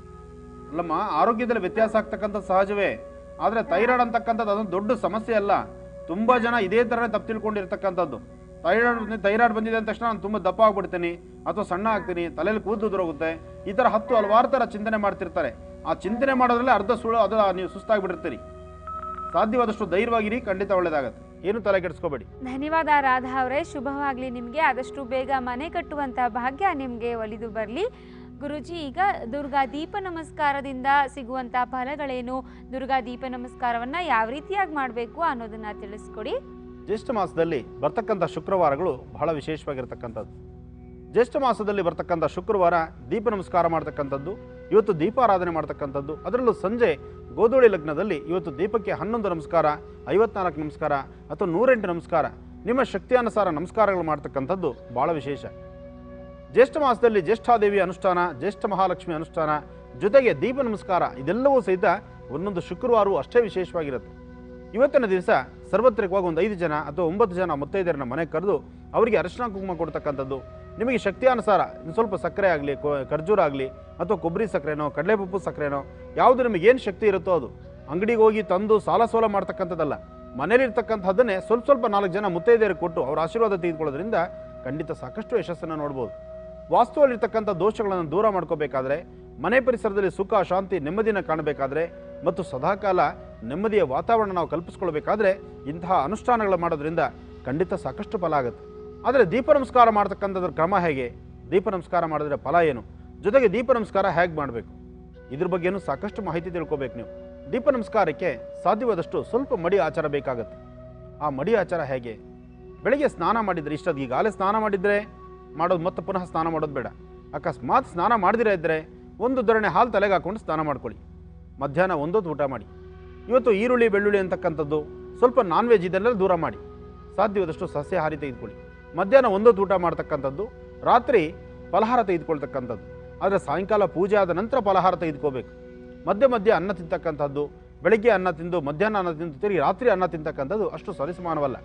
ಅಲ್ಲಮ್ಮ ಆರೋಗ್ಯದಲ್ಲಿ ವ್ಯತ್ಯಾಸ ಆಗ್ತಕ್ಕಂಥ ಸಹಜವೇ ಆದರೆ ಥೈರಾಯ್ಡ್ ಅಂತಕ್ಕಂಥದ್ದು ಅದೊಂದು ದೊಡ್ಡ ಸಮಸ್ಯೆ ಅಲ್ಲ ತುಂಬ ಜನ ಇದೇ ಥರನೇ ತಪ್ಪು ತಿಳ್ಕೊಂಡಿರ್ತಕ್ಕಂಥದ್ದು ಥೈರಾಯ್ಡ್ ಥೈರಾಯ್ಡ್ ಬಂದಿದೆ ಅಂದ ತಕ್ಷಣ ನಾನು ತುಂಬ ದಪ್ಪ ಆಗ್ಬಿಡ್ತೀನಿ ಅಥವಾ ಸಣ್ಣ ಆಗ್ತೀನಿ ತಲೆಯಲ್ಲಿ ಕೂದಲು ಉದುರೋಗುತ್ತೆ ಈ ಥರ ಹತ್ತು ಹಲವಾರು ಥರ ಚಿಂತನೆ ಮಾಡ್ತಿರ್ತಾರೆ ಆ ಚಿಂತನೆ ಮಾಡೋದ್ರಲ್ಲೇ ಅರ್ಧ ಸುಳ್ಳು ಅದು ನೀವು ಸುಸ್ತಾಗ್ಬಿಟ್ಟಿರ್ತೀರಿ ಸಾಧ್ಯವಾದಷ್ಟು ಧೈರ್ಯವಾಗಿರಿ ಖಂಡಿತ ಒಳ್ಳೇದಾಗತ್ತೆ ಏನು ತಲೆ ಕೆಡಿಸ್ಕೋಬೇಡಿ ಧನ್ಯವಾದ ರಾಧಾ ಅವರೇ ಶುಭವಾಗಲಿ ನಿಮಗೆ ಆದಷ್ಟು ಬೇಗ ಮನೆ ಕಟ್ಟುವಂಥ ಭಾಗ್ಯ ನಿಮಗೆ ಒಲಿದು ಬರಲಿ ಗುರುಜಿ ಈಗ ದುರ್ಗಾ ದೀಪ ನಮಸ್ಕಾರದಿಂದ ಸಿಗುವಂಥ ಫಲಗಳೇನು ದುರ್ಗಾ ದೀಪ ನಮಸ್ಕಾರವನ್ನು ಯಾವ ರೀತಿಯಾಗಿ ಮಾಡಬೇಕು ಅನ್ನೋದನ್ನ ತಿಳಿಸ್ಕೊಡಿ ಜ್ಯೇಷ್ಠ ಮಾಸದಲ್ಲಿ ಬರ್ತಕ್ಕಂಥ ಶುಕ್ರವಾರಗಳು ಬಹಳ ವಿಶೇಷವಾಗಿರ್ತಕ್ಕಂಥದ್ದು ಜ್ಯೇಷ್ಠ ಮಾಸದಲ್ಲಿ ಬರ್ತಕ್ಕಂಥ ಶುಕ್ರವಾರ ದೀಪ ನಮಸ್ಕಾರ ಮಾಡ್ತಕ್ಕಂಥದ್ದು ಇವತ್ತು ದೀಪಾರಾಧನೆ ಮಾಡ್ತಕ್ಕಂಥದ್ದು ಅದರಲ್ಲೂ ಸಂಜೆ ಗೋಧೂಳಿ ಲಗ್ನದಲ್ಲಿ ಇವತ್ತು ದೀಪಕ್ಕೆ ಹನ್ನೊಂದು ನಮಸ್ಕಾರ ಐವತ್ನಾಲ್ಕು ನಮಸ್ಕಾರ ಅಥವಾ ನೂರೆಂಟು ನಮಸ್ಕಾರ ನಿಮ್ಮ ಶಕ್ತಿಯಾನುಸಾರ ನಮಸ್ಕಾರಗಳು ಮಾಡ್ತಕ್ಕಂಥದ್ದು ಭಾಳ ವಿಶೇಷ ಜ್ಯೇಷ್ಠ ಮಾಸದಲ್ಲಿ ಜ್ಯೇಷ್ಠಾದೇವಿ ಅನುಷ್ಠಾನ ಜ್ಯೇಷ್ಠ ಮಹಾಲಕ್ಷ್ಮಿ ಅನುಷ್ಠಾನ ಜೊತೆಗೆ ದೀಪ ನಮಸ್ಕಾರ ಇದೆಲ್ಲವೂ ಸಹಿತ ಒಂದೊಂದು ಶುಕ್ರವಾರವೂ ಅಷ್ಟೇ ವಿಶೇಷವಾಗಿರುತ್ತೆ ಇವತ್ತಿನ ದಿವಸ ಸಾರ್ವತ್ರಿಕವಾಗಿ ಒಂದು ಐದು ಜನ ಅಥವಾ ಒಂಬತ್ತು ಜನ ಮುತ್ತೈದರನ್ನ ಮನೆಗೆ ಕರೆದು ಅವರಿಗೆ ಅರಿಶಿನ ಕುಂಕುಮ ಕೊಡ್ತಕ್ಕಂಥದ್ದು ನಿಮಗೆ ಶಕ್ತಿಯಾನುಸಾರ ಇನ್ನು ಸ್ವಲ್ಪ ಸಕ್ಕರೆ ಆಗಲಿ ಖರ್ಜೂರ ಆಗಲಿ ಅಥವಾ ಕೊಬ್ಬರಿ ಸಕ್ಕರೆನೋ ಕಡಲೆಪಪ್ಪು ಸಕ್ಕರೆನೋ ಯಾವುದು ನಿಮಗೆ ಏನು ಶಕ್ತಿ ಇರುತ್ತೋ ಅದು ಅಂಗಡಿಗೆ ಹೋಗಿ ತಂದು ಸಾಲ ಸೋಲ ಮಾಡ್ತಕ್ಕಂಥದ್ದಲ್ಲ ಮನೇಲಿರ್ತಕ್ಕಂಥದ್ದನ್ನೇ ಸ್ವಲ್ಪ ಸ್ವಲ್ಪ ನಾಲ್ಕು ಜನ ಮುತ್ತೈದೆಯರಿಗೆ ಕೊಟ್ಟು ಅವರ ಆಶೀರ್ವಾದ ತೆಗೆದುಕೊಳ್ಳೋದ್ರಿಂದ ಖಂಡಿತ ಸಾಕಷ್ಟು ಯಶಸ್ಸನ್ನು ನೋಡ್ಬೋದು ವಾಸ್ತುವಲ್ಲಿರ್ತಕ್ಕಂಥ ದೋಷಗಳನ್ನು ದೂರ ಮಾಡ್ಕೋಬೇಕಾದ್ರೆ ಮನೆ ಪರಿಸರದಲ್ಲಿ ಸುಖ ಶಾಂತಿ ನೆಮ್ಮದಿನ ಕಾಣಬೇಕಾದ್ರೆ ಮತ್ತು ಸದಾಕಾಲ ನೆಮ್ಮದಿಯ ವಾತಾವರಣ ನಾವು ಕಲ್ಪಿಸ್ಕೊಳ್ಬೇಕಾದ್ರೆ ಇಂತಹ ಅನುಷ್ಠಾನಗಳು ಮಾಡೋದ್ರಿಂದ ಖಂಡಿತ ಸಾಕಷ್ಟು ಫಲ ಆಗುತ್ತೆ ಆದರೆ ದೀಪ ನಮಸ್ಕಾರ ಮಾಡ್ತಕ್ಕಂಥದ್ರ ಕ್ರಮ ಹೇಗೆ ದೀಪ ನಮಸ್ಕಾರ ಮಾಡಿದ್ರೆ ಫಲ ಏನು ಜೊತೆಗೆ ದೀಪ ನಮಸ್ಕಾರ ಹೇಗೆ ಮಾಡಬೇಕು ಇದ್ರ ಬಗ್ಗೆನೂ ಸಾಕಷ್ಟು ಮಾಹಿತಿ ತಿಳ್ಕೊಬೇಕು ನೀವು ದೀಪ ನಮಸ್ಕಾರಕ್ಕೆ ಸಾಧ್ಯವಾದಷ್ಟು ಸ್ವಲ್ಪ ಮಡಿ ಆಚಾರ ಬೇಕಾಗುತ್ತೆ ಆ ಮಡಿ ಆಚಾರ ಹೇಗೆ ಬೆಳಿಗ್ಗೆ ಸ್ನಾನ ಮಾಡಿದರೆ ಇಷ್ಟೊತ್ತಿಗೆ ಈಗಾಗಲೇ ಸ್ನಾನ ಮಾಡಿದರೆ ಮಾಡೋದು ಮತ್ತೆ ಪುನಃ ಸ್ನಾನ ಮಾಡೋದು ಬೇಡ ಅಕಸ್ಮಾತ್ ಸ್ನಾನ ಮಾಡದಿರ ಇದ್ದರೆ ಒಂದು ಧರಣೆ ಹಾಲು ತಲೆಗೆ ಹಾಕೊಂಡು ಸ್ನಾನ ಮಾಡ್ಕೊಳ್ಳಿ ಮಧ್ಯಾಹ್ನ ಒಂದೊತ್ತು ಊಟ ಮಾಡಿ ಇವತ್ತು ಈರುಳ್ಳಿ ಬೆಳ್ಳುಳ್ಳಿ ಅಂತಕ್ಕಂಥದ್ದು ಸ್ವಲ್ಪ ನಾನ್ ವೆಜ್ ಇದನ್ನೆಲ್ಲ ದೂರ ಮಾಡಿ ಸಾಧ್ಯವಾದಷ್ಟು ಸಸ್ಯಾಹಾರಿ ತೆಗೆದುಕೊಳ್ಳಿ ಮಧ್ಯಾಹ್ನ ಒಂದೊತ್ತು ಊಟ ಮಾಡ್ತಕ್ಕಂಥದ್ದು ರಾತ್ರಿ ಫಲಹಾರ ತೆಗೆದುಕೊಳ್ತಕ್ಕಂಥದ್ದು ಆದರೆ ಸಾಯಂಕಾಲ ಪೂಜೆ ಆದ ನಂತರ ಫಲಹಾರ ತೆಗೆದುಕೋಬೇಕು ಮಧ್ಯೆ ಮಧ್ಯೆ ಅನ್ನ ತಿಂತಕ್ಕಂಥದ್ದು ಬೆಳಗ್ಗೆ ಅನ್ನ ತಿಂದು ಮಧ್ಯಾಹ್ನ ಅನ್ನ ತಿಂದು ತಿರುಗಿ ರಾತ್ರಿ ಅನ್ನ ತಿಂತಕ್ಕಂಥದ್ದು ಅಷ್ಟು ಸರಿಸಮಾನವಲ್ಲ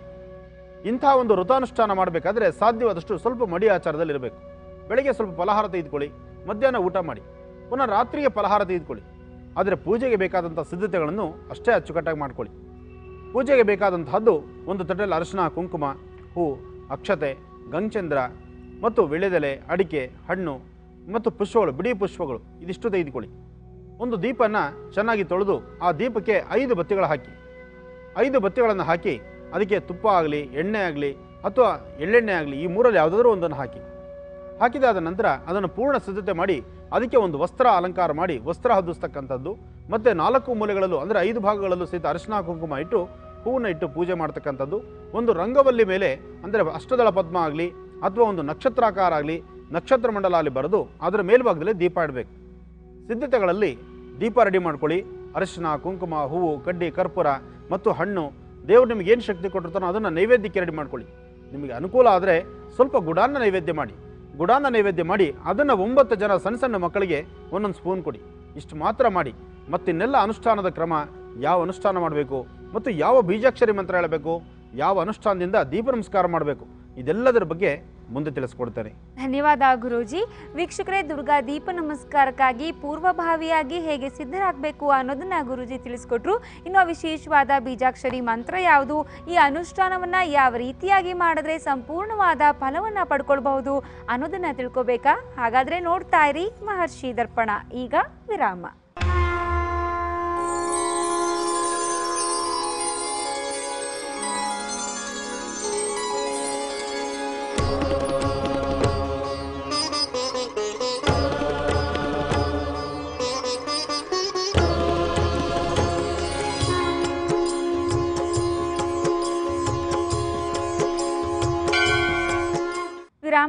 ಇಂಥ ಒಂದು ವೃತಾನುಷ್ಠಾನ ಮಾಡಬೇಕಾದ್ರೆ ಸಾಧ್ಯವಾದಷ್ಟು ಸ್ವಲ್ಪ ಮಡಿ ಆಚಾರದಲ್ಲಿ ಇರಬೇಕು ಬೆಳಗ್ಗೆ ಸ್ವಲ್ಪ ಫಲಹಾರ ತೆಗೆದುಕೊಳ್ಳಿ ಮಧ್ಯಾಹ್ನ ಊಟ ಮಾಡಿ ಪುನಃ ರಾತ್ರಿಗೆ ಫಲಹಾರ ತೆಗೆದುಕೊಳ್ಳಿ ಆದರೆ ಪೂಜೆಗೆ ಬೇಕಾದಂಥ ಸಿದ್ಧತೆಗಳನ್ನು ಅಷ್ಟೇ ಅಚ್ಚುಕಟ್ಟಾಗಿ ಮಾಡ್ಕೊಳ್ಳಿ ಪೂಜೆಗೆ ಬೇಕಾದಂತಹದ್ದು ಒಂದು ತಟ್ಟೆಯಲ್ಲಿ ಅರಿಶಿನ ಕುಂಕುಮ ಹೂ ಅಕ್ಷತೆ ಗಂಗಚಂದ್ರ ಮತ್ತು ವಿಳೆದೆಲೆ ಅಡಿಕೆ ಹಣ್ಣು ಮತ್ತು ಪುಷ್ಪಗಳು ಬಿಡಿ ಪುಷ್ಪಗಳು ಇದಿಷ್ಟು ತೆಗೆದುಕೊಳ್ಳಿ ಒಂದು ದೀಪನ ಚೆನ್ನಾಗಿ ತೊಳೆದು ಆ ದೀಪಕ್ಕೆ ಐದು ಬತ್ತಿಗಳು ಹಾಕಿ ಐದು ಬತ್ತಿಗಳನ್ನು ಹಾಕಿ ಅದಕ್ಕೆ ತುಪ್ಪ ಆಗಲಿ ಎಣ್ಣೆ ಆಗಲಿ ಅಥವಾ ಎಳ್ಳೆಣ್ಣೆ ಆಗಲಿ ಈ ಮೂರಲ್ಲಿ ಯಾವುದಾದ್ರೂ ಒಂದನ್ನು ಹಾಕಿ ಹಾಕಿದಾದ ನಂತರ ಅದನ್ನು ಪೂರ್ಣ ಸಿದ್ಧತೆ ಮಾಡಿ ಅದಕ್ಕೆ ಒಂದು ವಸ್ತ್ರ ಅಲಂಕಾರ ಮಾಡಿ ವಸ್ತ್ರ ಹೊದಿಸ್ತಕ್ಕಂಥದ್ದು ಮತ್ತು ನಾಲ್ಕು ಮೂಲೆಗಳಲ್ಲೂ ಅಂದರೆ ಐದು ಭಾಗಗಳಲ್ಲೂ ಸಹಿತ ಅರಿಶಿನ ಕುಂಕುಮ ಇಟ್ಟು ಹೂವನ್ನು ಇಟ್ಟು ಪೂಜೆ ಮಾಡ್ತಕ್ಕಂಥದ್ದು ಒಂದು ರಂಗವಲ್ಲಿ ಮೇಲೆ ಅಂದರೆ ಅಷ್ಟದಳ ಪದ್ಮ ಆಗಲಿ ಅಥವಾ ಒಂದು ನಕ್ಷತ್ರಾಕಾರ ಆಗಲಿ ನಕ್ಷತ್ರ ಮಂಡಲ ಅಲ್ಲಿ ಬರೆದು ಅದರ ಮೇಲ್ಭಾಗದಲ್ಲಿ ದೀಪ ಇಡಬೇಕು ಸಿದ್ಧತೆಗಳಲ್ಲಿ ದೀಪ ರೆಡಿ ಮಾಡ್ಕೊಳ್ಳಿ ಅರಿಶಿನ ಕುಂಕುಮ ಹೂವು ಕಡ್ಡಿ ಕರ್ಪೂರ ಮತ್ತು ಹಣ್ಣು ದೇವರು ನಿಮಗೆ ಏನು ಶಕ್ತಿ ಕೊಟ್ಟಿರ್ತಾನೋ ಅದನ್ನು ನೈವೇದ್ಯಕ್ಕೆ ರೆಡಿ ಮಾಡ್ಕೊಳ್ಳಿ ನಿಮಗೆ ಅನುಕೂಲ ಆದರೆ ಸ್ವಲ್ಪ ಗುಡಾನ್ನ ನೈವೇದ್ಯ ಮಾಡಿ ಗುಡಾನ್ನ ನೈವೇದ್ಯ ಮಾಡಿ ಅದನ್ನು ಒಂಬತ್ತು ಜನ ಸಣ್ಣ ಸಣ್ಣ ಮಕ್ಕಳಿಗೆ ಒಂದೊಂದು ಸ್ಪೂನ್ ಕೊಡಿ ಇಷ್ಟು ಮಾತ್ರ ಮಾಡಿ ಮತ್ತಿನ್ನೆಲ್ಲ ಅನುಷ್ಠಾನದ ಕ್ರಮ ಯಾವ ಅನುಷ್ಠಾನ ಮಾಡಬೇಕು ಮತ್ತು ಯಾವ ಬೀಜಾಕ್ಷರಿ ಮಂತ್ರ ಹೇಳಬೇಕು ಯಾವ ಅನುಷ್ಠಾನದಿಂದ ದೀಪ ನಮಸ್ಕಾರ ಮಾಡಬೇಕು ಇದೆಲ್ಲದರ ಬಗ್ಗೆ ಮುಂದೆ ತಿಳಿಸ್ಕೊಡ್ತೇನೆ ಧನ್ಯವಾದ ಗುರೂಜಿ ವೀಕ್ಷಕರೇ ದುರ್ಗಾ ದೀಪ ನಮಸ್ಕಾರಕ್ಕಾಗಿ ಪೂರ್ವಭಾವಿಯಾಗಿ ಹೇಗೆ ಸಿದ್ಧರಾಗಬೇಕು ಅನ್ನೋದನ್ನ ಗುರೂಜಿ ತಿಳಿಸ್ಕೊಟ್ರು ಇನ್ನು ವಿಶೇಷವಾದ ಬೀಜಾಕ್ಷರಿ ಮಂತ್ರ ಯಾವುದು ಈ ಅನುಷ್ಠಾನವನ್ನ ಯಾವ ರೀತಿಯಾಗಿ ಮಾಡಿದ್ರೆ ಸಂಪೂರ್ಣವಾದ ಫಲವನ್ನ ಪಡ್ಕೊಳ್ಬಹುದು ಅನ್ನೋದನ್ನ ತಿಳ್ಕೊಬೇಕಾ ಹಾಗಾದ್ರೆ ನೋಡ್ತಾ ಇರಿ ಮಹರ್ಷಿ ದರ್ಪಣ ಈಗ ವಿರಾಮ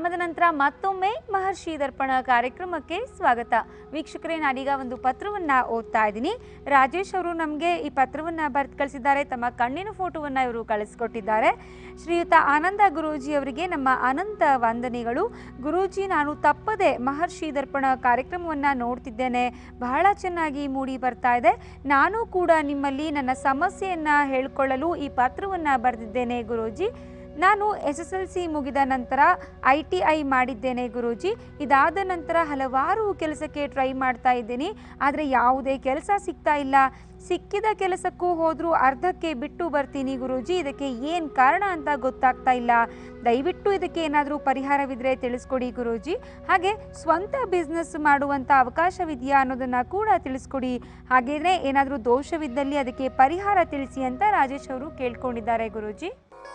ವಿರಾಮದ ನಂತರ ಮತ್ತೊಮ್ಮೆ ಮಹರ್ಷಿ ದರ್ಪಣ ಕಾರ್ಯಕ್ರಮಕ್ಕೆ ಸ್ವಾಗತ ವೀಕ್ಷಕರೇ ನಾನೀಗ ಒಂದು ಪತ್ರವನ್ನ ಓದ್ತಾ ಇದ್ದೀನಿ ರಾಜೇಶ್ ಅವರು ನಮಗೆ ಈ ಪತ್ರವನ್ನ ಬರೆದು ಕಳಿಸಿದ್ದಾರೆ ತಮ್ಮ ಕಣ್ಣಿನ ಫೋಟೋವನ್ನ ಇವರು ಕಳಿಸ್ಕೊಟ್ಟಿದ್ದಾರೆ ಶ್ರೀಯುತ ಆನಂದ ಗುರೂಜಿ ಅವರಿಗೆ ನಮ್ಮ ಅನಂತ ವಂದನೆಗಳು ಗುರೂಜಿ ನಾನು ತಪ್ಪದೆ ಮಹರ್ಷಿ ದರ್ಪಣ ಕಾರ್ಯಕ್ರಮವನ್ನ ನೋಡ್ತಿದ್ದೇನೆ ಬಹಳ ಚೆನ್ನಾಗಿ ಮೂಡಿ ಬರ್ತಾ ಇದೆ ನಾನು ಕೂಡ ನಿಮ್ಮಲ್ಲಿ ನನ್ನ ಸಮಸ್ಯೆಯನ್ನ ಹೇಳ್ಕೊಳ್ಳಲು ಈ ಪತ್ರವನ್ನ ಬರೆದಿದ್ದೇನೆ ಗುರೂಜಿ ನಾನು ಎಸ್ ಎಸ್ ಎಲ್ ಸಿ ಮುಗಿದ ನಂತರ ಐ ಟಿ ಐ ಮಾಡಿದ್ದೇನೆ ಗುರೂಜಿ ಇದಾದ ನಂತರ ಹಲವಾರು ಕೆಲಸಕ್ಕೆ ಟ್ರೈ ಮಾಡ್ತಾ ಇದ್ದೀನಿ ಆದರೆ ಯಾವುದೇ ಕೆಲಸ ಸಿಗ್ತಾ ಇಲ್ಲ ಸಿಕ್ಕಿದ ಕೆಲಸಕ್ಕೂ ಹೋದರೂ ಅರ್ಧಕ್ಕೆ ಬಿಟ್ಟು ಬರ್ತೀನಿ ಗುರೂಜಿ ಇದಕ್ಕೆ ಏನು ಕಾರಣ ಅಂತ ಗೊತ್ತಾಗ್ತಾ ಇಲ್ಲ ದಯವಿಟ್ಟು ಇದಕ್ಕೆ ಏನಾದರೂ ಪರಿಹಾರವಿದ್ದರೆ ತಿಳಿಸ್ಕೊಡಿ ಗುರೂಜಿ ಹಾಗೆ ಸ್ವಂತ ಬಿಸ್ನೆಸ್ ಮಾಡುವಂಥ ಅವಕಾಶವಿದೆಯಾ ಅನ್ನೋದನ್ನು ಕೂಡ ತಿಳಿಸ್ಕೊಡಿ ಹಾಗೇನೇ ಏನಾದರೂ ದೋಷವಿದ್ದಲ್ಲಿ ಅದಕ್ಕೆ ಪರಿಹಾರ ತಿಳಿಸಿ ಅಂತ ರಾಜೇಶ್ ಅವರು ಕೇಳ್ಕೊಂಡಿದ್ದಾರೆ ಗುರೂಜಿ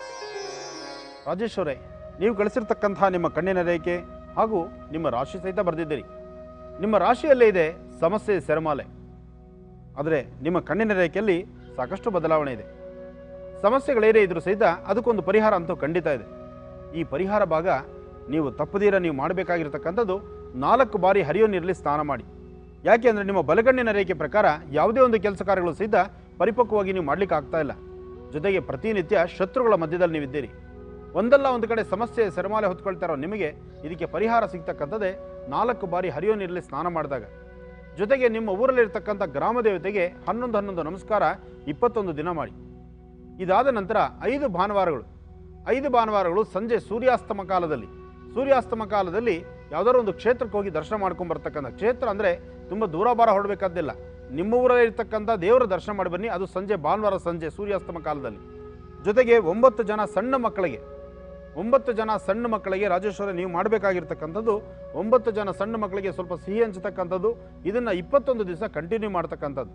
ರಾಜೇಶ್ ಅವರೇ ನೀವು ಗಳಿಸಿರ್ತಕ್ಕಂಥ ನಿಮ್ಮ ಕಣ್ಣಿನ ರೇಖೆ ಹಾಗೂ ನಿಮ್ಮ ರಾಶಿ ಸಹಿತ ಬರೆದಿದ್ದೀರಿ ನಿಮ್ಮ ರಾಶಿಯಲ್ಲೇ ಇದೆ ಸಮಸ್ಯೆ ಸೆರಮಾಲೆ ಆದರೆ ನಿಮ್ಮ ಕಣ್ಣಿನ ರೇಖೆಯಲ್ಲಿ ಸಾಕಷ್ಟು ಬದಲಾವಣೆ ಇದೆ ಸಮಸ್ಯೆಗಳೇನೇ ಇದ್ರೂ ಸಹಿತ ಅದಕ್ಕೊಂದು ಪರಿಹಾರ ಅಂತೂ ಖಂಡಿತ ಇದೆ ಈ ಪರಿಹಾರ ಭಾಗ ನೀವು ತಪ್ಪದೀರ ನೀವು ಮಾಡಬೇಕಾಗಿರ್ತಕ್ಕಂಥದ್ದು ನಾಲ್ಕು ಬಾರಿ ಹರಿಯೋ ನೀರಲ್ಲಿ ಸ್ನಾನ ಮಾಡಿ ಯಾಕೆ ಅಂದರೆ ನಿಮ್ಮ ಬಲಗಣ್ಣಿನ ರೇಖೆ ಪ್ರಕಾರ ಯಾವುದೇ ಒಂದು ಕೆಲಸ ಕಾರ್ಯಗಳು ಸಹಿತ ಪರಿಪಕ್ವವಾಗಿ ನೀವು ಮಾಡ್ಲಿಕ್ಕೆ ಆಗ್ತಾ ಇಲ್ಲ ಜೊತೆಗೆ ಪ್ರತಿನಿತ್ಯ ಶತ್ರುಗಳ ಮಧ್ಯದಲ್ಲಿ ನೀವಿದ್ದೀರಿ ಒಂದಲ್ಲ ಒಂದು ಕಡೆ ಸಮಸ್ಯೆ ಸೆರಮಾಲೆ ಹೊತ್ಕೊಳ್ತಾ ಇರೋ ನಿಮಗೆ ಇದಕ್ಕೆ ಪರಿಹಾರ ಸಿಗ್ತಕ್ಕಂಥದ್ದೇ ನಾಲ್ಕು ಬಾರಿ ಹರಿಯೋ ನೀರಲ್ಲಿ ಸ್ನಾನ ಮಾಡಿದಾಗ ಜೊತೆಗೆ ನಿಮ್ಮ ಊರಲ್ಲಿರ್ತಕ್ಕಂಥ ಗ್ರಾಮ ದೇವತೆಗೆ ಹನ್ನೊಂದು ಹನ್ನೊಂದು ನಮಸ್ಕಾರ ಇಪ್ಪತ್ತೊಂದು ದಿನ ಮಾಡಿ ಇದಾದ ನಂತರ ಐದು ಭಾನುವಾರಗಳು ಐದು ಭಾನುವಾರಗಳು ಸಂಜೆ ಸೂರ್ಯಾಸ್ತಮ ಕಾಲದಲ್ಲಿ ಸೂರ್ಯಾಸ್ತಮ ಕಾಲದಲ್ಲಿ ಯಾವುದಾದ್ರು ಒಂದು ಕ್ಷೇತ್ರಕ್ಕೆ ಹೋಗಿ ದರ್ಶನ ಮಾಡ್ಕೊಂಡು ಬರ್ತಕ್ಕಂಥ ಕ್ಷೇತ್ರ ಅಂದರೆ ತುಂಬ ದೂರ ಬಾರ ಹೊರಡಬೇಕಾದ್ದಿಲ್ಲ ನಿಮ್ಮ ಊರಲ್ಲಿ ಇರ್ತಕ್ಕಂಥ ದೇವರ ದರ್ಶನ ಮಾಡಿ ಬನ್ನಿ ಅದು ಸಂಜೆ ಭಾನುವಾರ ಸಂಜೆ ಸೂರ್ಯಾಸ್ತಮ ಕಾಲದಲ್ಲಿ ಜೊತೆಗೆ ಒಂಬತ್ತು ಜನ ಸಣ್ಣ ಮಕ್ಕಳಿಗೆ ಒಂಬತ್ತು ಜನ ಸಣ್ಣ ಮಕ್ಕಳಿಗೆ ರಾಜೇಶ್ವರ ನೀವು ಮಾಡಬೇಕಾಗಿರ್ತಕ್ಕಂಥದ್ದು ಒಂಬತ್ತು ಜನ ಸಣ್ಣ ಮಕ್ಕಳಿಗೆ ಸ್ವಲ್ಪ ಸಿಹಿ ಹಂಚತಕ್ಕಂಥದ್ದು ಇದನ್ನು ಇಪ್ಪತ್ತೊಂದು ದಿವಸ ಕಂಟಿನ್ಯೂ ಮಾಡ್ತಕ್ಕಂಥದ್ದು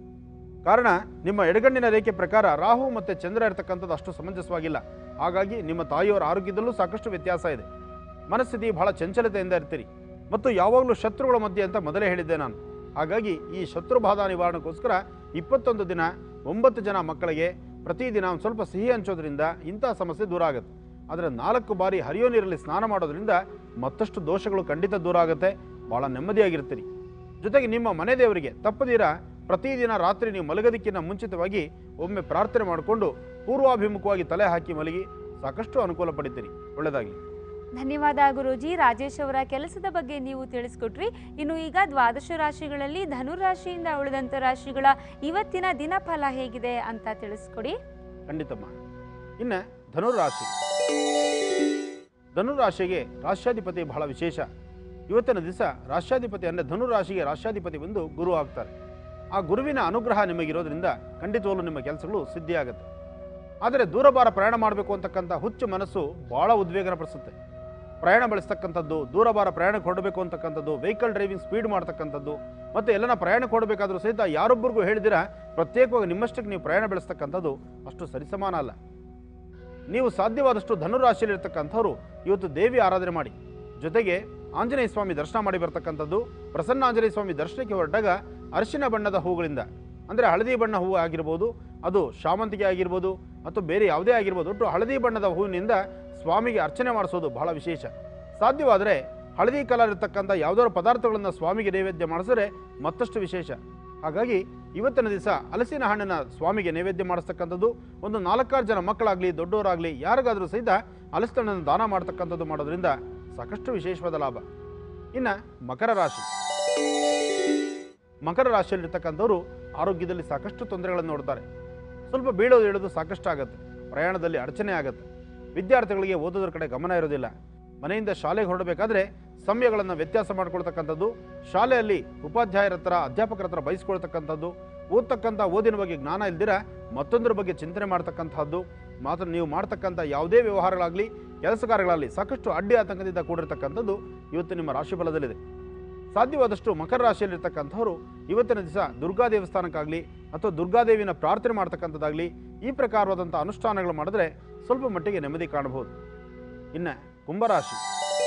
ಕಾರಣ ನಿಮ್ಮ ಎಡಗಣ್ಣಿನ ರೇಖೆ ಪ್ರಕಾರ ರಾಹು ಮತ್ತು ಚಂದ್ರ ಇರತಕ್ಕಂಥದ್ದು ಅಷ್ಟು ಸಮಂಜಸವಾಗಿಲ್ಲ ಹಾಗಾಗಿ ನಿಮ್ಮ ತಾಯಿಯವರ ಆರೋಗ್ಯದಲ್ಲೂ ಸಾಕಷ್ಟು ವ್ಯತ್ಯಾಸ ಇದೆ ಮನಸ್ಥಿತಿ ಬಹಳ ಚಂಚಲತೆಯಿಂದ ಇರ್ತೀರಿ ಮತ್ತು ಯಾವಾಗಲೂ ಶತ್ರುಗಳ ಮಧ್ಯೆ ಅಂತ ಮೊದಲೇ ಹೇಳಿದ್ದೆ ನಾನು ಹಾಗಾಗಿ ಈ ಶತ್ರು ಬಾಧಾ ನಿವಾರಣೆಗೋಸ್ಕರ ಇಪ್ಪತ್ತೊಂದು ದಿನ ಒಂಬತ್ತು ಜನ ಮಕ್ಕಳಿಗೆ ಪ್ರತಿದಿನ ಒಂದು ಸ್ವಲ್ಪ ಸಿಹಿ ಹಂಚೋದ್ರಿಂದ ಇಂತಹ ಸಮಸ್ಯೆ ದೂರ ಆಗುತ್ತೆ ಆದರೆ ನಾಲ್ಕು ಬಾರಿ ಹರಿಯೋ ನೀರಲ್ಲಿ ಸ್ನಾನ ಮಾಡೋದ್ರಿಂದ ಮತ್ತಷ್ಟು ದೋಷಗಳು ಖಂಡಿತ ದೂರ ಆಗುತ್ತೆ ಭಾಳ ನೆಮ್ಮದಿಯಾಗಿರ್ತೀರಿ ಜೊತೆಗೆ ನಿಮ್ಮ ಮನೆ ದೇವರಿಗೆ ತಪ್ಪದಿರ ಪ್ರತಿದಿನ ರಾತ್ರಿ ನೀವು ಮಲಗೋದಕ್ಕಿಂತ ಮುಂಚಿತವಾಗಿ ಒಮ್ಮೆ ಪ್ರಾರ್ಥನೆ ಮಾಡಿಕೊಂಡು ಪೂರ್ವಾಭಿಮುಖವಾಗಿ ತಲೆ ಹಾಕಿ ಮಲಗಿ ಸಾಕಷ್ಟು ಅನುಕೂಲ ಪಡಿತೀರಿ ಒಳ್ಳೆಯದಾಗಲಿ ಧನ್ಯವಾದ ಗುರೂಜಿ ರಾಜೇಶ್ ಅವರ ಕೆಲಸದ ಬಗ್ಗೆ ನೀವು ತಿಳಿಸ್ಕೊಟ್ರಿ ಇನ್ನು ಈಗ ದ್ವಾದಶ ರಾಶಿಗಳಲ್ಲಿ ಧನುರಾಶಿಯಿಂದ ಉಳಿದಂಥ ರಾಶಿಗಳ ಇವತ್ತಿನ ದಿನಫಲ ಹೇಗಿದೆ ಅಂತ ತಿಳಿಸ್ಕೊಡಿ ಖಂಡಿತಮ್ಮ ಇನ್ನು ಧನುರಾಶಿ ಧನುರಾಶಿಗೆ ರಾಷ್ಟ್ರಾಧಿಪತಿ ಬಹಳ ವಿಶೇಷ ಇವತ್ತಿನ ದಿವಸ ರಾಷ್ಟ್ರಾಧಿಪತಿ ಅಂದರೆ ಧನುರಾಶಿಗೆ ರಾಷ್ಟ್ರಾಧಿಪತಿ ಬಂದು ಗುರು ಆಗ್ತಾರೆ ಆ ಗುರುವಿನ ಅನುಗ್ರಹ ನಿಮಗಿರೋದ್ರಿಂದ ಖಂಡಿತವಾಗ್ಲೂ ನಿಮ್ಮ ಕೆಲಸಗಳು ಸಿದ್ಧಿಯಾಗುತ್ತೆ ಆದರೆ ದೂರಭಾರ ಪ್ರಯಾಣ ಮಾಡಬೇಕು ಅಂತಕ್ಕಂಥ ಹುಚ್ಚು ಮನಸ್ಸು ಭಾಳ ಉದ್ವೇಗನ ಪಡಿಸುತ್ತೆ ಪ್ರಯಾಣ ಬೆಳೆಸ್ತಕ್ಕಂಥದ್ದು ದೂರಭಾರ ಪ್ರಯಾಣಕ್ಕೆ ಹೊರಡಬೇಕು ಅಂತಕ್ಕಂಥದ್ದು ವೆಹಿಕಲ್ ಡ್ರೈವಿಂಗ್ ಸ್ಪೀಡ್ ಮಾಡ್ತಕ್ಕಂಥದ್ದು ಮತ್ತು ಎಲ್ಲನ ಪ್ರಯಾಣಕ್ಕೆ ಹೊರಡಬೇಕಾದ್ರೂ ಸಹಿತ ಯಾರೊಬ್ಬರಿಗೂ ಹೇಳಿದಿರ ಪ್ರತ್ಯೇಕವಾಗಿ ನಿಮ್ಮಷ್ಟಕ್ಕೆ ನೀವು ಪ್ರಯಾಣ ಬೆಳೆಸ್ತಕ್ಕಂಥದ್ದು ಅಷ್ಟು ಸರಿಸಮಾನ ಅಲ್ಲ ನೀವು ಸಾಧ್ಯವಾದಷ್ಟು ಧನುರಾಶಿಯಲ್ಲಿರ್ತಕ್ಕಂಥವ್ರು ಇವತ್ತು ದೇವಿ ಆರಾಧನೆ ಮಾಡಿ ಜೊತೆಗೆ ಆಂಜನೇಯ ಸ್ವಾಮಿ ದರ್ಶನ ಮಾಡಿ ಬರ್ತಕ್ಕಂಥದ್ದು ಪ್ರಸನ್ನ ಆಂಜನೇಯ ಸ್ವಾಮಿ ದರ್ಶನಕ್ಕೆ ಹೊರಟಾಗ ಅರಿಶಿನ ಬಣ್ಣದ ಹೂಗಳಿಂದ ಅಂದರೆ ಹಳದಿ ಬಣ್ಣ ಹೂವು ಆಗಿರ್ಬೋದು ಅದು ಶಾಮಂತಿಗೆ ಆಗಿರ್ಬೋದು ಅಥವಾ ಬೇರೆ ಯಾವುದೇ ಆಗಿರ್ಬೋದು ಒಟ್ಟು ಹಳದಿ ಬಣ್ಣದ ಹೂವಿನಿಂದ ಸ್ವಾಮಿಗೆ ಅರ್ಚನೆ ಮಾಡಿಸೋದು ಬಹಳ ವಿಶೇಷ ಸಾಧ್ಯವಾದರೆ ಹಳದಿ ಕಲರ್ ಇರ್ತಕ್ಕಂಥ ಯಾವುದಾದ್ರು ಪದಾರ್ಥಗಳನ್ನು ಸ್ವಾಮಿಗೆ ನೈವೇದ್ಯ ಮಾಡಿಸಿದ್ರೆ ಮತ್ತಷ್ಟು ವಿಶೇಷ ಹಾಗಾಗಿ ಇವತ್ತಿನ ದಿವಸ ಹಲಸಿನ ಹಣ್ಣಿನ ಸ್ವಾಮಿಗೆ ನೈವೇದ್ಯ ಮಾಡಿಸ್ತಕ್ಕಂಥದ್ದು ಒಂದು ನಾಲ್ಕಾರು ಜನ ಮಕ್ಕಳಾಗಲಿ ದೊಡ್ಡವರಾಗಲಿ ಯಾರಿಗಾದರೂ ಸಹಿತ ಹಲಸಿನ ಹಣ್ಣನ್ನು ದಾನ ಮಾಡ್ತಕ್ಕಂಥದ್ದು ಮಾಡೋದ್ರಿಂದ ಸಾಕಷ್ಟು ವಿಶೇಷವಾದ ಲಾಭ ಇನ್ನು ಮಕರ ರಾಶಿ ಮಕರ ರಾಶಿಯಲ್ಲಿರ್ತಕ್ಕಂಥವ್ರು ಆರೋಗ್ಯದಲ್ಲಿ ಸಾಕಷ್ಟು ತೊಂದರೆಗಳನ್ನು ನೋಡ್ತಾರೆ ಸ್ವಲ್ಪ ಬೀಳೋದು ಹೇಳೋದು ಸಾಕಷ್ಟು ಆಗುತ್ತೆ ಪ್ರಯಾಣದಲ್ಲಿ ಅಡಚಣೆ ಆಗುತ್ತೆ ವಿದ್ಯಾರ್ಥಿಗಳಿಗೆ ಓದೋದ್ರ ಕಡೆ ಗಮನ ಇರೋದಿಲ್ಲ ಮನೆಯಿಂದ ಶಾಲೆಗೆ ಹೊರಡಬೇಕಾದ್ರೆ ಸಮಯಗಳನ್ನು ವ್ಯತ್ಯಾಸ ಮಾಡ್ಕೊಳ್ತಕ್ಕಂಥದ್ದು ಶಾಲೆಯಲ್ಲಿ ಉಪಾಧ್ಯಾಯರ ಹತ್ರ ಅಧ್ಯಾಪಕರ ಹತ್ರ ಬಯಸ್ಕೊಳ್ತಕ್ಕಂಥದ್ದು ಓದ್ತಕ್ಕಂಥ ಓದಿನ ಬಗ್ಗೆ ಜ್ಞಾನ ಇಲ್ದಿರ ಮತ್ತೊಂದರ ಬಗ್ಗೆ ಚಿಂತನೆ ಮಾಡ್ತಕ್ಕಂಥದ್ದು ಮಾತ್ರ ನೀವು ಮಾಡ್ತಕ್ಕಂಥ ಯಾವುದೇ ವ್ಯವಹಾರಗಳಾಗಲಿ ಕೆಲಸ ಕಾರ್ಯಗಳಾಗಲಿ ಸಾಕಷ್ಟು ಅಡ್ಡಿ ಆತಂಕದಿಂದ ಕೂಡಿರ್ತಕ್ಕಂಥದ್ದು ಇವತ್ತು ನಿಮ್ಮ ರಾಶಿ ಫಲದಲ್ಲಿದೆ ಸಾಧ್ಯವಾದಷ್ಟು ಮಕರ ರಾಶಿಯಲ್ಲಿರ್ತಕ್ಕಂಥವ್ರು ಇವತ್ತಿನ ದಿವಸ ದುರ್ಗಾ ದೇವಸ್ಥಾನಕ್ಕಾಗಲಿ ಅಥವಾ ದುರ್ಗಾದೇವಿನ ಪ್ರಾರ್ಥನೆ ಮಾಡ್ತಕ್ಕಂಥದ್ದಾಗಲಿ ಈ ಪ್ರಕಾರವಾದಂಥ ಅನುಷ್ಠಾನಗಳು ಮಾಡಿದ್ರೆ ಸ್ವಲ್ಪ ಮಟ್ಟಿಗೆ ನೆಮ್ಮದಿ ಕಾಣಬಹುದು ಇನ್ನು ಕುಂಭರಾಶಿ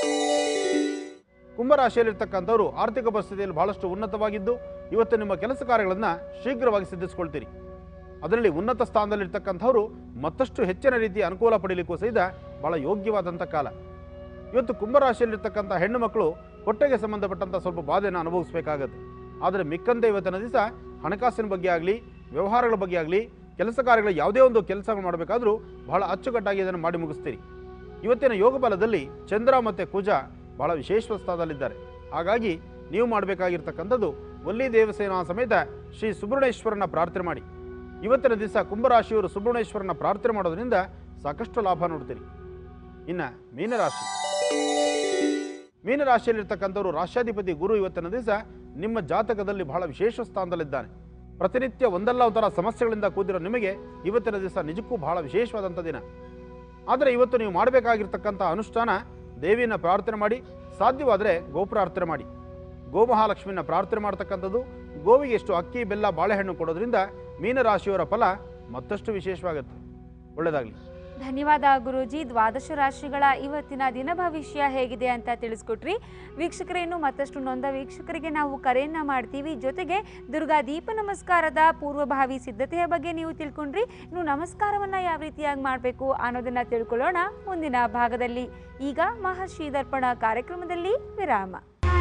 ಕುಂಭರಾಶಿಯಲ್ಲಿರ್ತಕ್ಕಂಥವ್ರು ಆರ್ಥಿಕ ಪರಿಸ್ಥಿತಿಯಲ್ಲಿ ಬಹಳಷ್ಟು ಉನ್ನತವಾಗಿದ್ದು ಇವತ್ತು ನಿಮ್ಮ ಕೆಲಸ ಕಾರ್ಯಗಳನ್ನು ಶೀಘ್ರವಾಗಿ ಸಿದ್ಧಿಸ್ಕೊಳ್ತೀರಿ ಅದರಲ್ಲಿ ಉನ್ನತ ಸ್ಥಾನದಲ್ಲಿರ್ತಕ್ಕಂಥವ್ರು ಮತ್ತಷ್ಟು ಹೆಚ್ಚಿನ ರೀತಿಯ ಅನುಕೂಲ ಪಡೀಲಿಕ್ಕೂ ಸಹಿತ ಬಹಳ ಯೋಗ್ಯವಾದಂಥ ಕಾಲ ಇವತ್ತು ಕುಂಭರಾಶಿಯಲ್ಲಿರ್ತಕ್ಕಂಥ ಹೆಣ್ಣು ಮಕ್ಕಳು ಹೊಟ್ಟೆಗೆ ಸಂಬಂಧಪಟ್ಟಂಥ ಸ್ವಲ್ಪ ಬಾಧೆಯನ್ನು ಅನುಭವಿಸಬೇಕಾಗತ್ತೆ ಆದರೆ ಮಿಕ್ಕಂತೆ ಇವತ್ತಿನ ದಿವಸ ಹಣಕಾಸಿನ ಬಗ್ಗೆ ಆಗಲಿ ವ್ಯವಹಾರಗಳ ಬಗ್ಗೆ ಆಗಲಿ ಕೆಲಸ ಕಾರ್ಯಗಳ ಯಾವುದೇ ಒಂದು ಕೆಲಸಗಳು ಮಾಡಬೇಕಾದ್ರೂ ಬಹಳ ಅಚ್ಚುಕಟ್ಟಾಗಿ ಇದನ್ನು ಮಾಡಿ ಮುಗಿಸ್ತೀರಿ ಇವತ್ತಿನ ಯೋಗ ಬಲದಲ್ಲಿ ಚಂದ್ರ ಮತ್ತು ಕುಜ ಬಹಳ ವಿಶೇಷ ಸ್ಥಾನದಲ್ಲಿದ್ದಾರೆ ಹಾಗಾಗಿ ನೀವು ಮಾಡಬೇಕಾಗಿರ್ತಕ್ಕಂಥದ್ದು ವಲ್ಲಿ ದೇವಸೇನಾ ಸಮೇತ ಶ್ರೀ ಸುಬ್ರಹ್ಮಣ್ಯೇಶ್ವರನ ಪ್ರಾರ್ಥನೆ ಮಾಡಿ ಇವತ್ತಿನ ದಿವಸ ಕುಂಭರಾಶಿಯವರು ಸುಬ್ರಹ್ಮಣ್ಯೇಶ್ವರನ ಪ್ರಾರ್ಥನೆ ಮಾಡೋದ್ರಿಂದ ಸಾಕಷ್ಟು ಲಾಭ ನೋಡ್ತೀರಿ ಇನ್ನು ಮೀನರಾಶಿ ಮೀನರಾಶಿಯಲ್ಲಿರ್ತಕ್ಕಂಥವ್ರು ರಾಷ್ಟ್ರಾಧಿಪತಿ ಗುರು ಇವತ್ತಿನ ದಿವಸ ನಿಮ್ಮ ಜಾತಕದಲ್ಲಿ ಬಹಳ ವಿಶೇಷ ಸ್ಥಾನದಲ್ಲಿದ್ದಾನೆ ಪ್ರತಿನಿತ್ಯ ಒಂದಲ್ಲ ಒಂಥರ ಸಮಸ್ಯೆಗಳಿಂದ ಕೂದಿರೋ ನಿಮಗೆ ಇವತ್ತಿನ ದಿವಸ ನಿಜಕ್ಕೂ ಬಹಳ ವಿಶೇಷವಾದಂಥ ದಿನ ಆದರೆ ಇವತ್ತು ನೀವು ಮಾಡಬೇಕಾಗಿರ್ತಕ್ಕಂಥ ಅನುಷ್ಠಾನ ದೇವಿಯನ್ನು ಪ್ರಾರ್ಥನೆ ಮಾಡಿ ಸಾಧ್ಯವಾದರೆ ಗೋಪ್ರಾರ್ಥನೆ ಮಾಡಿ ಗೋಮಹಾಲಕ್ಷ್ಮಿನ ಪ್ರಾರ್ಥನೆ ಮಾಡ್ತಕ್ಕಂಥದ್ದು ಗೋವಿಗೆ ಎಷ್ಟು ಅಕ್ಕಿ ಬೆಲ್ಲ ಬಾಳೆಹಣ್ಣು ಕೊಡೋದ್ರಿಂದ ಮೀನರಾಶಿಯವರ ಫಲ ಮತ್ತಷ್ಟು ವಿಶೇಷವಾಗುತ್ತೆ ಒಳ್ಳೆಯದಾಗಲಿ ಧನ್ಯವಾದ ಗುರೂಜಿ ದ್ವಾದಶ ರಾಶಿಗಳ ಇವತ್ತಿನ ದಿನ ಭವಿಷ್ಯ ಹೇಗಿದೆ ಅಂತ ತಿಳಿಸ್ಕೊಟ್ರಿ ವೀಕ್ಷಕರೇನು ಮತ್ತಷ್ಟು ನೊಂದ ವೀಕ್ಷಕರಿಗೆ ನಾವು ಕರೆಯನ್ನ ಮಾಡ್ತೀವಿ ಜೊತೆಗೆ ದುರ್ಗಾ ದೀಪ ನಮಸ್ಕಾರದ ಪೂರ್ವಭಾವಿ ಸಿದ್ಧತೆಯ ಬಗ್ಗೆ ನೀವು ತಿಳ್ಕೊಂಡ್ರಿ ಇನ್ನು ನಮಸ್ಕಾರವನ್ನ ಯಾವ ರೀತಿಯಾಗಿ ಮಾಡಬೇಕು ಅನ್ನೋದನ್ನ ತಿಳ್ಕೊಳ್ಳೋಣ ಮುಂದಿನ ಭಾಗದಲ್ಲಿ ಈಗ ಮಹರ್ಷಿ ದರ್ಪಣ ಕಾರ್ಯಕ್ರಮದಲ್ಲಿ ವಿರಾಮ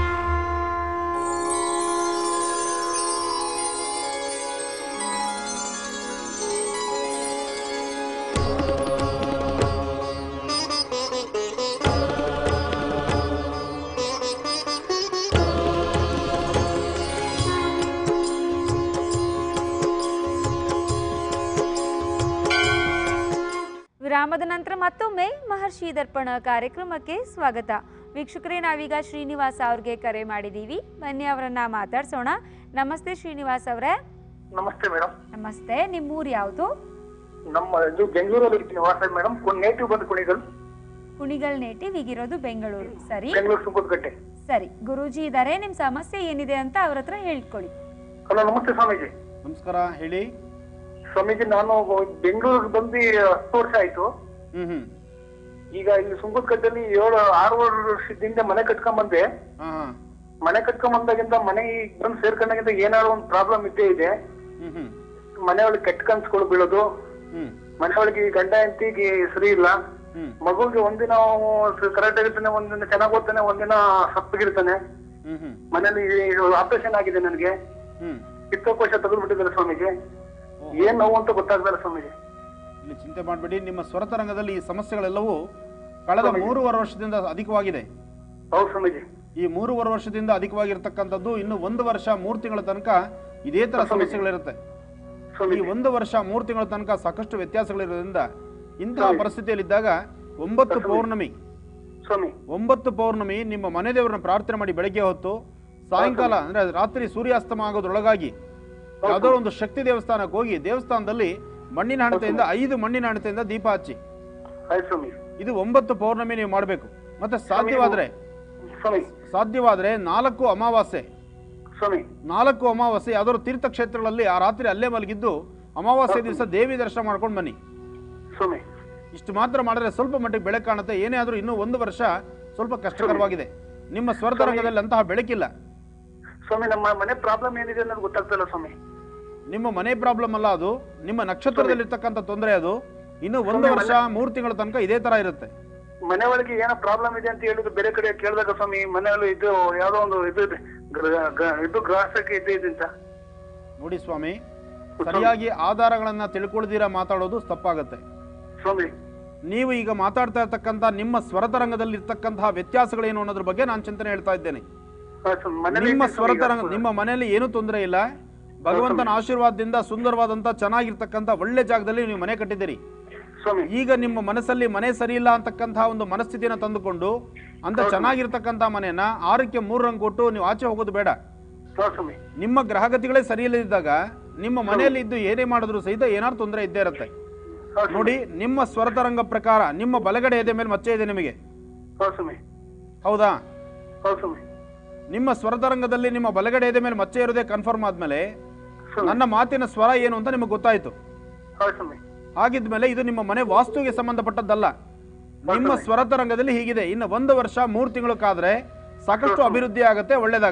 ವಿರಾಮದ ನಂತರ ಮತ್ತೊಮ್ಮೆ ಮಹರ್ಷಿ ದರ್ಪಣ ಕಾರ್ಯಕ್ರಮಕ್ಕೆ ಸ್ವಾಗತ ವೀಕ್ಷಕರೇ ನಾವೀಗ ಶ್ರೀನಿವಾಸ ಅವ್ರಿಗೆ ಕರೆ ಮಾಡಿದ್ದೀವಿ ಬನ್ನಿ ಅವರನ್ನ ಮಾತಾಡ್ಸೋಣ ನಮಸ್ತೆ ಶ್ರೀನಿವಾಸ್ ಅವರೇ ನಮಸ್ತೆ ಮೇಡಮ್ ನಮಸ್ತೆ ನಿಮ್ಮ ಊರು ಯಾವುದು ನಮ್ಮ ಇದು ಬೆಂಗಳೂರಲ್ಲಿ ಇರ್ತೀನಿ ವಾಸ ಮೇಡಮ್ ನೇಟಿವ್ ಬಂದು ಕುಣಿಗಲ್ ಕುಣಿಗಲ್ ನೇಟಿವ್ ಈಗಿರೋದು ಬೆಂಗಳೂರು ಸರಿ ಬೆಂಗಳೂರು ಸುಬ್ಬದಗಟ್ಟೆ ಸರಿ ಗುರೂಜಿ ಇದ್ದಾರೆ ನಿಮ್ಮ ಸಮಸ್ಯೆ ಏನಿದೆ ಅಂತ ಅವ್ರ ಹತ್ರ ಹೇಳ್ಕೊಳ್ಳಿ ಹಲೋ ನಮಸ್ತೆ ಸ್ವಾಮೀಜಿ ನಮಸ್ಕಾರ ಹೇಳಿ ಸ್ವಾಮೀಜಿ ನಾನು ಬೆಂಗಳೂರಿಗೆ ಬಂದು ಹತ್ತು ವರ್ಷ ಆಯ್ತು ಹ್ಞೂ ಹ್ಞೂ ಈಗ ಇಲ್ಲಿ ಸುಂಬದಗಟ್ಟೆಯಲ್ಲಿ ಏಳು ಆರು ವರ್ಷದಿಂದ ಮನೆ ಕಟ್ಕೊಂಡ್ ಬಂದೆ ಹಾಂ ಹಾಂ ಮನೆ ಕಟ್ಕೊಂಡ್ ಬಂದಾಗಿಂದ ಮನೆ ಬಂದು ಸೇರ್ಕೊಂಡಾಗಿಂದ ಏನಾದ್ರು ಒಂದು ಪ್ರಾಬ್ಲಮ್ ಇದ್ದೇ ಇದೆ ಹ್ಞೂ ಹ್ಞೂ ಮನೆಯೊಳಗೆ ಕೆಟ್ಟ ಕನ್ಸ್ಗಳು ಬೀಳೋದು ಹ್ಞೂ ಮನೆಯೊಳಗೆ ಈ ಗಂಡ ಹೆಂಡತಿಗೆ ಸರಿ ಇಲ್ಲ ಹ್ಞೂ ಮಗುಗೆ ಒಂದಿನ ಕರೆಕ್ಟ್ ಆಗಿರ್ತಾನೆ ಒಂದಿನ ಚೆನ್ನಾಗ್ ಓದ್ತಾನೆ ಒಂದಿನ ಸಪ್ಪಗಿರ್ತಾನೆ ಹ್ಞೂ ಹ್ಞೂ ಮನೇಲಿ ಆಪರೇಷನ್ ಆಗಿದೆ ನನಗೆ ಹ್ಞೂ ಪಿತ್ತಕೋಶ ತೆಗೆದ್ಬಿಟ್ಟಿದ್ದಾರೆ ಸ್ವಾಮೀಜಿ ಏನ್ ನೋವು ಅಂತ ಗೊತ್ತಾಗ್ದಲ್ಲ ಸ್ವಾಮೀಜಿ ಇಲ್ಲಿ ಚಿಂತೆ ಮಾಡಬೇಡಿ ನಿಮ್ಮ ಸ್ವರತರಂಗದಲ್ಲಿ ಈ ಸಮಸ್ಯೆಗಳೆಲ್ಲವೂ ಕಳೆದ ಮೂರುವರೆ ವರ್ಷದಿಂದ ಅಧಿಕವಾಗಿದೆ ಹೌದು ಸ್ವಾಮೀಜಿ ಈ ಮೂರುವರೆ ವರ್ಷದಿಂದ ಅಧಿಕವಾಗಿರ್ತಕ್ಕಂಥದ್ದು ಇನ್ನು ಒಂದು ವರ್ಷ ಮೂರು ತಿಂಗಳ ತನಕ ಇದೇ ಥರ ಸಮಸ್ಯೆಗಳಿರುತ್ತೆ ಈ ಸ್ವಾಮೀಜಿ ಒಂದು ವರ್ಷ ಮೂರು ತಿಂಗಳ ತನಕ ಸಾಕಷ್ಟು ವ್ಯತ್ಯಾಸಗಳಿರೋದ್ರಿಂದ ಇಂತಹ ಪರಿಸ್ಥಿತಿಯಲ್ಲಿದ್ದಾಗ ಒಂಬತ್ತು ಪೌರ್ಣಮಿ ಸ್ವಾಮಿ ಒಂಬತ್ತು ಪೌರ್ಣಮಿ ನಿಮ್ಮ ಮನೆ ದೇವರನ್ನ ಪ್ರಾರ್ಥನೆ ಮಾಡಿ ಬೆಳಗ್ಗೆ ಹೊತ್ತು ಸಾಯಂಕಾಲ ಅಂದ್ರೆ ರಾತ್ರಿ ಸೂರ್ಯಾಸ್ತಮ ಆಗೋದ್ರೊಳಗಾಗಿ ಯಾವುದೋ ಒಂದು ಶಕ್ತಿ ದೇವಸ್ಥಾನಕ್ಕೆ ಹೋಗಿ ದೇವಸ್ಥಾನದಲ್ಲಿ ಮಣ್ಣಿನ ಹಣತೆಯಿಂದ ಐದು ಮಣ್ಣಿನ ಹಣತೆಯಿಂದ ದೀಪ ಹಚ್ಚಿ ಆಯ್ತು ಸ್ವಾಮಿ ಇದು ಒಂಬತ್ತು ಪೌರ್ಣಮಿ ನೀವು ಮಾಡಬೇಕು ಮತ್ತೆ ಸಾಧ್ಯವಾದ್ರೆ ಸ್ವಾಮಿ ಸಾಧ್ಯವಾದ್ರೆ ನಾಲ್ಕು ಅಮಾವಾಸ್ಯೆ ಸ್ವಾಮಿ ನಾಲ್ಕು ಅಮಾವಾಸ್ಯೆ ಯಾವ್ದಾದ್ರು ತೀರ್ಥಕ್ಷೇತ್ರಗಳಲ್ಲಿ ಆ ರಾತ್ರಿ ಅಲ್ಲೇ ಮಲಗಿದ್ದು ಅಮಾವಾಸ್ಯೆ ದಿವಸ ದೇವಿ ದರ್ಶನ ಮಾಡ್ಕೊಂಡು ಬನ್ನಿ ಸ್ವಾಮಿ ಇಷ್ಟು ಮಾತ್ರ ಮಾಡಿದ್ರೆ ಸ್ವಲ್ಪ ಮಟ್ಟಿಗೆ ಬೆಳಕು ಕಾಣುತ್ತೆ ಏನೇ ಆದರೂ ಇನ್ನೂ ಒಂದು ವರ್ಷ ಸ್ವಲ್ಪ ಕಷ್ಟಕರವಾಗಿದೆ ನಿಮ್ಮ ಸ್ವರತರಂಗದಲ್ಲಿ ಅಂತಹ ಬೆಳಕಿಲ್ಲ ಸ್ವಾಮಿ ನಮ್ಮ ಮನೆ ಪ್ರಾಬ್ಲಮ್ ಏನಿದೆ ಅನ್ನೋದು ಗೊತ್ತಾಗ್ತಿಲ್ಲ ಸ್ವಾಮಿ ನಿಮ್ಮ ಮನೆ ಪ್ರಾಬ್ಲಮ್ ಅಲ್ಲ ಅದು ನಿಮ್ಮ ನಕ್ಷತ್ರದಲ್ಲಿರ್ತಕ್ಕಂಥ ತೊಂದರೆ ಅದು ಇನ್ನು ಒಂದು ವರ್ಷ ಮೂರು ತಿಂಗಳ ತನಕ ಇದೇ ತರ ಇರುತ್ತೆ ಮನೆ ಒಳಗೆ ಏನೋ ಪ್ರಾಬ್ಲಮ್ ಇದೆ ಅಂತ ಹೇಳಿದ್ರು ಬೇರೆ ಕಡೆ ಕೇಳಿದಾಗ ಸ್ವಾಮಿ ಮನೆಯಲ್ಲಿ ಇದು ಯಾವ್ದೋ ಒಂದು ಇದು ಇದೆ ಗ್ರ- ಗ- ಇದು ಗ್ರಾಸಕ್ಕೆ ಇದು ಇದೆ ಅಂತ ನೋಡಿ ಸ್ವಾಮಿ ಸರಿಯಾಗಿ ಆಧಾರಗಳನ್ನ ತಿಳ್ಕೊಳ್ದಿರ ಮಾತಾಡೋದು ತಪ್ಪಾಗುತ್ತೆ ಸ್ವಾಮಿ ನೀವು ಈಗ ಮಾತಾಡ್ತಾ ಇರ್ತಕ್ಕಂಥ ನಿಮ್ಮ ಸ್ವರತರಂಗದಲ್ಲಿ ಇರ್ತಕ್ಕಂತಹ ವ್ಯತ್ಯಾಸಗಳೇನು ಅನ್ನೋದ್ರ ಬಗ್ಗೆ ನಾನು ಚಿಂತನೆ ಹೇಳ್ತಾ ಇದ್ದೇನೆ ಹಾ, ಸ್ವಾಮಿ. ಮನೇಲಿ ನಿಮ್ಮ ಇದ್ದೀನಿ ಸ್ವಾಮಿ ಈಗ. ಸ್ವರತರಂಗ ನಿಮ್ಮ ಮನೆಯಲ್ಲಿ ಏನೂ ತೊಂದರೆ ಇಲ್ಲ ಭಗವಂತನ ಆಶೀರ್ವಾದದಿಂದ ಸುಂದರವಾದಂತ ಚೆನ್ನಾಗಿರ್ತಕ್ಕಂಥ ಒಳ್ಳೆ ಜಾಗದಲ್ಲಿ ನೀವು ಮನೆ ಕಟ್ಟಿದ್ದೀರಿ ಸ್ವಾಮಿ ಈಗ ನಿಮ್ಮ ಮನಸ್ಸಲ್ಲಿ ಮನೆ ಸರಿ ಇಲ್ಲ ಅಂತಕ್ಕಂತಹ ಒಂದು ಮನಸ್ಥಿತಿಯನ್ನು ತಂದುಕೊಂಡು ಅಂತ ಚೆನ್ನಾಗಿರ್ತಕ್ಕಂಥ ಮನೆಯನ್ನ ಆರಕ್ಕೆ ಮೂರು ರಂಗ್ ಕೊಟ್ಟು ನೀವು ಆಚೆ ಹೋಗೋದು ಬೇಡ ಹಾ ಸ್ವಾಮಿ ನಿಮ್ಮ ಗ್ರಹಗತಿಗಳೇ ಸರಿ ಇಲ್ಲದಿದ್ದಾಗ ನಿಮ್ಮ ಮನೆಯಲ್ಲಿ ಇದ್ದು ಏನೇ ಮಾಡಿದ್ರು ಸಹಿತ ಏನಾದ್ರು ತೊಂದರೆ ಇದ್ದೇ ಇರುತ್ತೆ ಹಾ ಸ್ವಾಮಿ. ನೋಡಿ ನಿಮ್ಮ ಸ್ವರತರಂಗ ಪ್ರಕಾರ ನಿಮ್ಮ ಬಲಗಡೆ ಎದೆ ಮೇಲೆ ಮಚ್ಚೆ ಇದೆ ನಿಮಗೆ ಹಾ ಸ್ವಾಮಿ ಹೌದಾ ಹಾ ಸ್ವಾಮಿ ನಿಮ್ಮ ಸ್ವರತರಂಗದಲ್ಲಿ ನಿಮ್ಮ ಬಲಗಡೆ ಎದೆ ಮೇಲೆ ಮಚ್ಚೆ ಇರೋದೇ ಕನ್ಫರ್ಮ್ ಆದ್ಮೇಲೆ ಸ್ವಾಮಿ ನನ್ನ ಮಾತಿನ ಸ್ವರ ಏನು ಅಂತ ನಿಮಗೆ ಗೊತ್ತಾಯ್ತು ಹಾ ಸ್ವಾಮಿ ಹಾಗಿದ್ಮೇಲೆ ಇದು ನಿಮ್ಮ ಮನೆ ವಾಸ್ತುಗೆ ಸಂಬಂಧಪಟ್ಟದ್ದಲ್ಲ ನಿಮ್ಮ ಸ್ವರತರಂಗದಲ್ಲಿ ಹೀಗಿದೆ ಇನ್ನು ಒಂದು ವರ್ಷ ಮೂರು ತಿಂಗಳು ಕಾದ್ರೆ ಸಾಕಷ್ಟು ಅಭಿವೃದ್ಧಿ ಆಗುತ್ತೆ ಒಳ್ಳೇದಾಗತ್ತೆ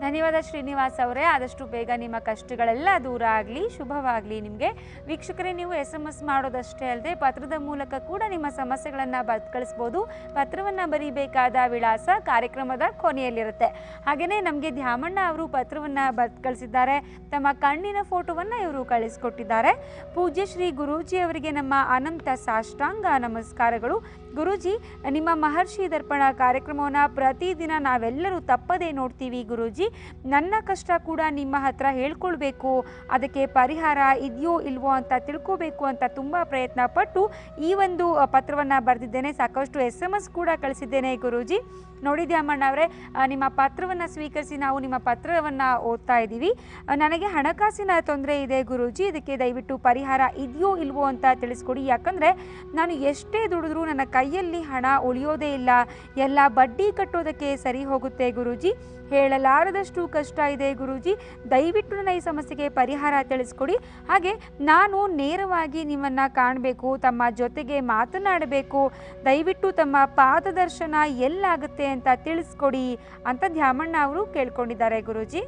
ಧನ್ಯವಾದ ಶ್ರೀನಿವಾಸ್ ಅವರೇ ಆದಷ್ಟು ಬೇಗ ನಿಮ್ಮ ಕಷ್ಟಗಳೆಲ್ಲ ದೂರ ಆಗಲಿ ಶುಭವಾಗಲಿ ನಿಮಗೆ ವೀಕ್ಷಕರೇ ನೀವು ಎಸ್ ಎಮ್ ಎಸ್ ಮಾಡೋದಷ್ಟೇ ಅಲ್ಲದೆ ಪತ್ರದ ಮೂಲಕ ಕೂಡ ನಿಮ್ಮ ಸಮಸ್ಯೆಗಳನ್ನು ಬದ್ಕಳಿಸ್ಬೋದು ಪತ್ರವನ್ನು ಬರೀಬೇಕಾದ ವಿಳಾಸ ಕಾರ್ಯಕ್ರಮದ ಕೊನೆಯಲ್ಲಿರುತ್ತೆ ಹಾಗೆಯೇ ನಮಗೆ ದ್ಯಾಮಣ್ಣ ಅವರು ಪತ್ರವನ್ನು ಬರೆದು ಕಳಿಸಿದ್ದಾರೆ ತಮ್ಮ ಕಣ್ಣಿನ ಫೋಟೋವನ್ನು ಇವರು ಕಳಿಸ್ಕೊಟ್ಟಿದ್ದಾರೆ ಪೂಜ್ಯ ಶ್ರೀ ಗುರೂಜಿ ಅವರಿಗೆ ನಮ್ಮ ಅನಂತ ಸಾಷ್ಟಾಂಗ ನಮಸ್ಕಾರಗಳು ಗುರೂಜಿ ನಿಮ್ಮ ಮಹರ್ಷಿ ದರ್ಪಣ ಕಾರ್ಯಕ್ರಮವನ್ನು ಪ್ರತಿದಿನ ನಾವೆಲ್ಲರೂ ತಪ್ಪದೇ ನೋಡ್ತೀವಿ ಗುರೂಜಿ ನನ್ನ ಕಷ್ಟ ಕೂಡ ನಿಮ್ಮ ಹತ್ರ ಹೇಳ್ಕೊಳ್ಬೇಕು ಅದಕ್ಕೆ ಪರಿಹಾರ ಇದೆಯೋ ಇಲ್ವೋ ಅಂತ ತಿಳ್ಕೋಬೇಕು ಅಂತ ತುಂಬ ಪ್ರಯತ್ನ ಪಟ್ಟು ಈ ಒಂದು ಪತ್ರವನ್ನು ಬರೆದಿದ್ದೇನೆ ಸಾಕಷ್ಟು ಎಸ್ ಎಮ್ ಎಸ್ ಕೂಡ ಕಳಿಸಿದ್ದೇನೆ ಗುರೂಜಿ ನೋಡಿ ದ್ಯಾಮಣ್ಣ ಅವರೇ ನಿಮ್ಮ ಪತ್ರವನ್ನು ಸ್ವೀಕರಿಸಿ ನಾವು ನಿಮ್ಮ ಪತ್ರವನ್ನು ಓದ್ತಾ ಇದ್ದೀವಿ ಆ, ನನಗೆ ಹಣಕಾಸಿನ ತೊಂದರೆ ಇದೆ ಗುರೂಜಿ ಇದಕ್ಕೆ ದಯವಿಟ್ಟು ಪರಿಹಾರ ಇದೆಯೋ ಇಲ್ವೋ ಅಂತ ತಿಳಿಸ್ಕೊಡಿ ಯಾಕಂದರೆ ನಾನು ಎಷ್ಟೇ ದುಡಿದ್ರೂ ನನ್ನ ಕೈಯಲ್ಲಿ ಹಣ ಉಳಿಯೋದೇ ಇಲ್ಲ ಎಲ್ಲ ಬಡ್ಡಿ ಕಟ್ಟೋದಕ್ಕೆ ಸರಿ ಹೋಗುತ್ತೆ ಗುರೂಜಿ ಹೇಳಲಾರದಷ್ಟು ಕಷ್ಟ ಇದೆ ಗುರೂಜಿ ದಯವಿಟ್ಟು ನನ್ನ ಈ ಸಮಸ್ಯೆಗೆ ಪರಿಹಾರ ತಿಳಿಸ್ಕೊಡಿ ಹಾಗೆ ನಾನು ನೇರವಾಗಿ ನಿಮ್ಮನ್ನು ಕಾಣಬೇಕು ತಮ್ಮ ಜೊತೆಗೆ ಮಾತನಾಡಬೇಕು ದಯವಿಟ್ಟು ತಮ್ಮ ಪಾದದರ್ಶನ ಎಲ್ಲಾಗುತ್ತೆ ಅಂತ ತಿಳಿಸ್ಕೊಡಿ ಅಂತ ದ್ಯಾಮಣ್ಣ ಅವರು ಕೇಳ್ಕೊಂಡಿದ್ದಾರೆ ಗುರೂಜಿ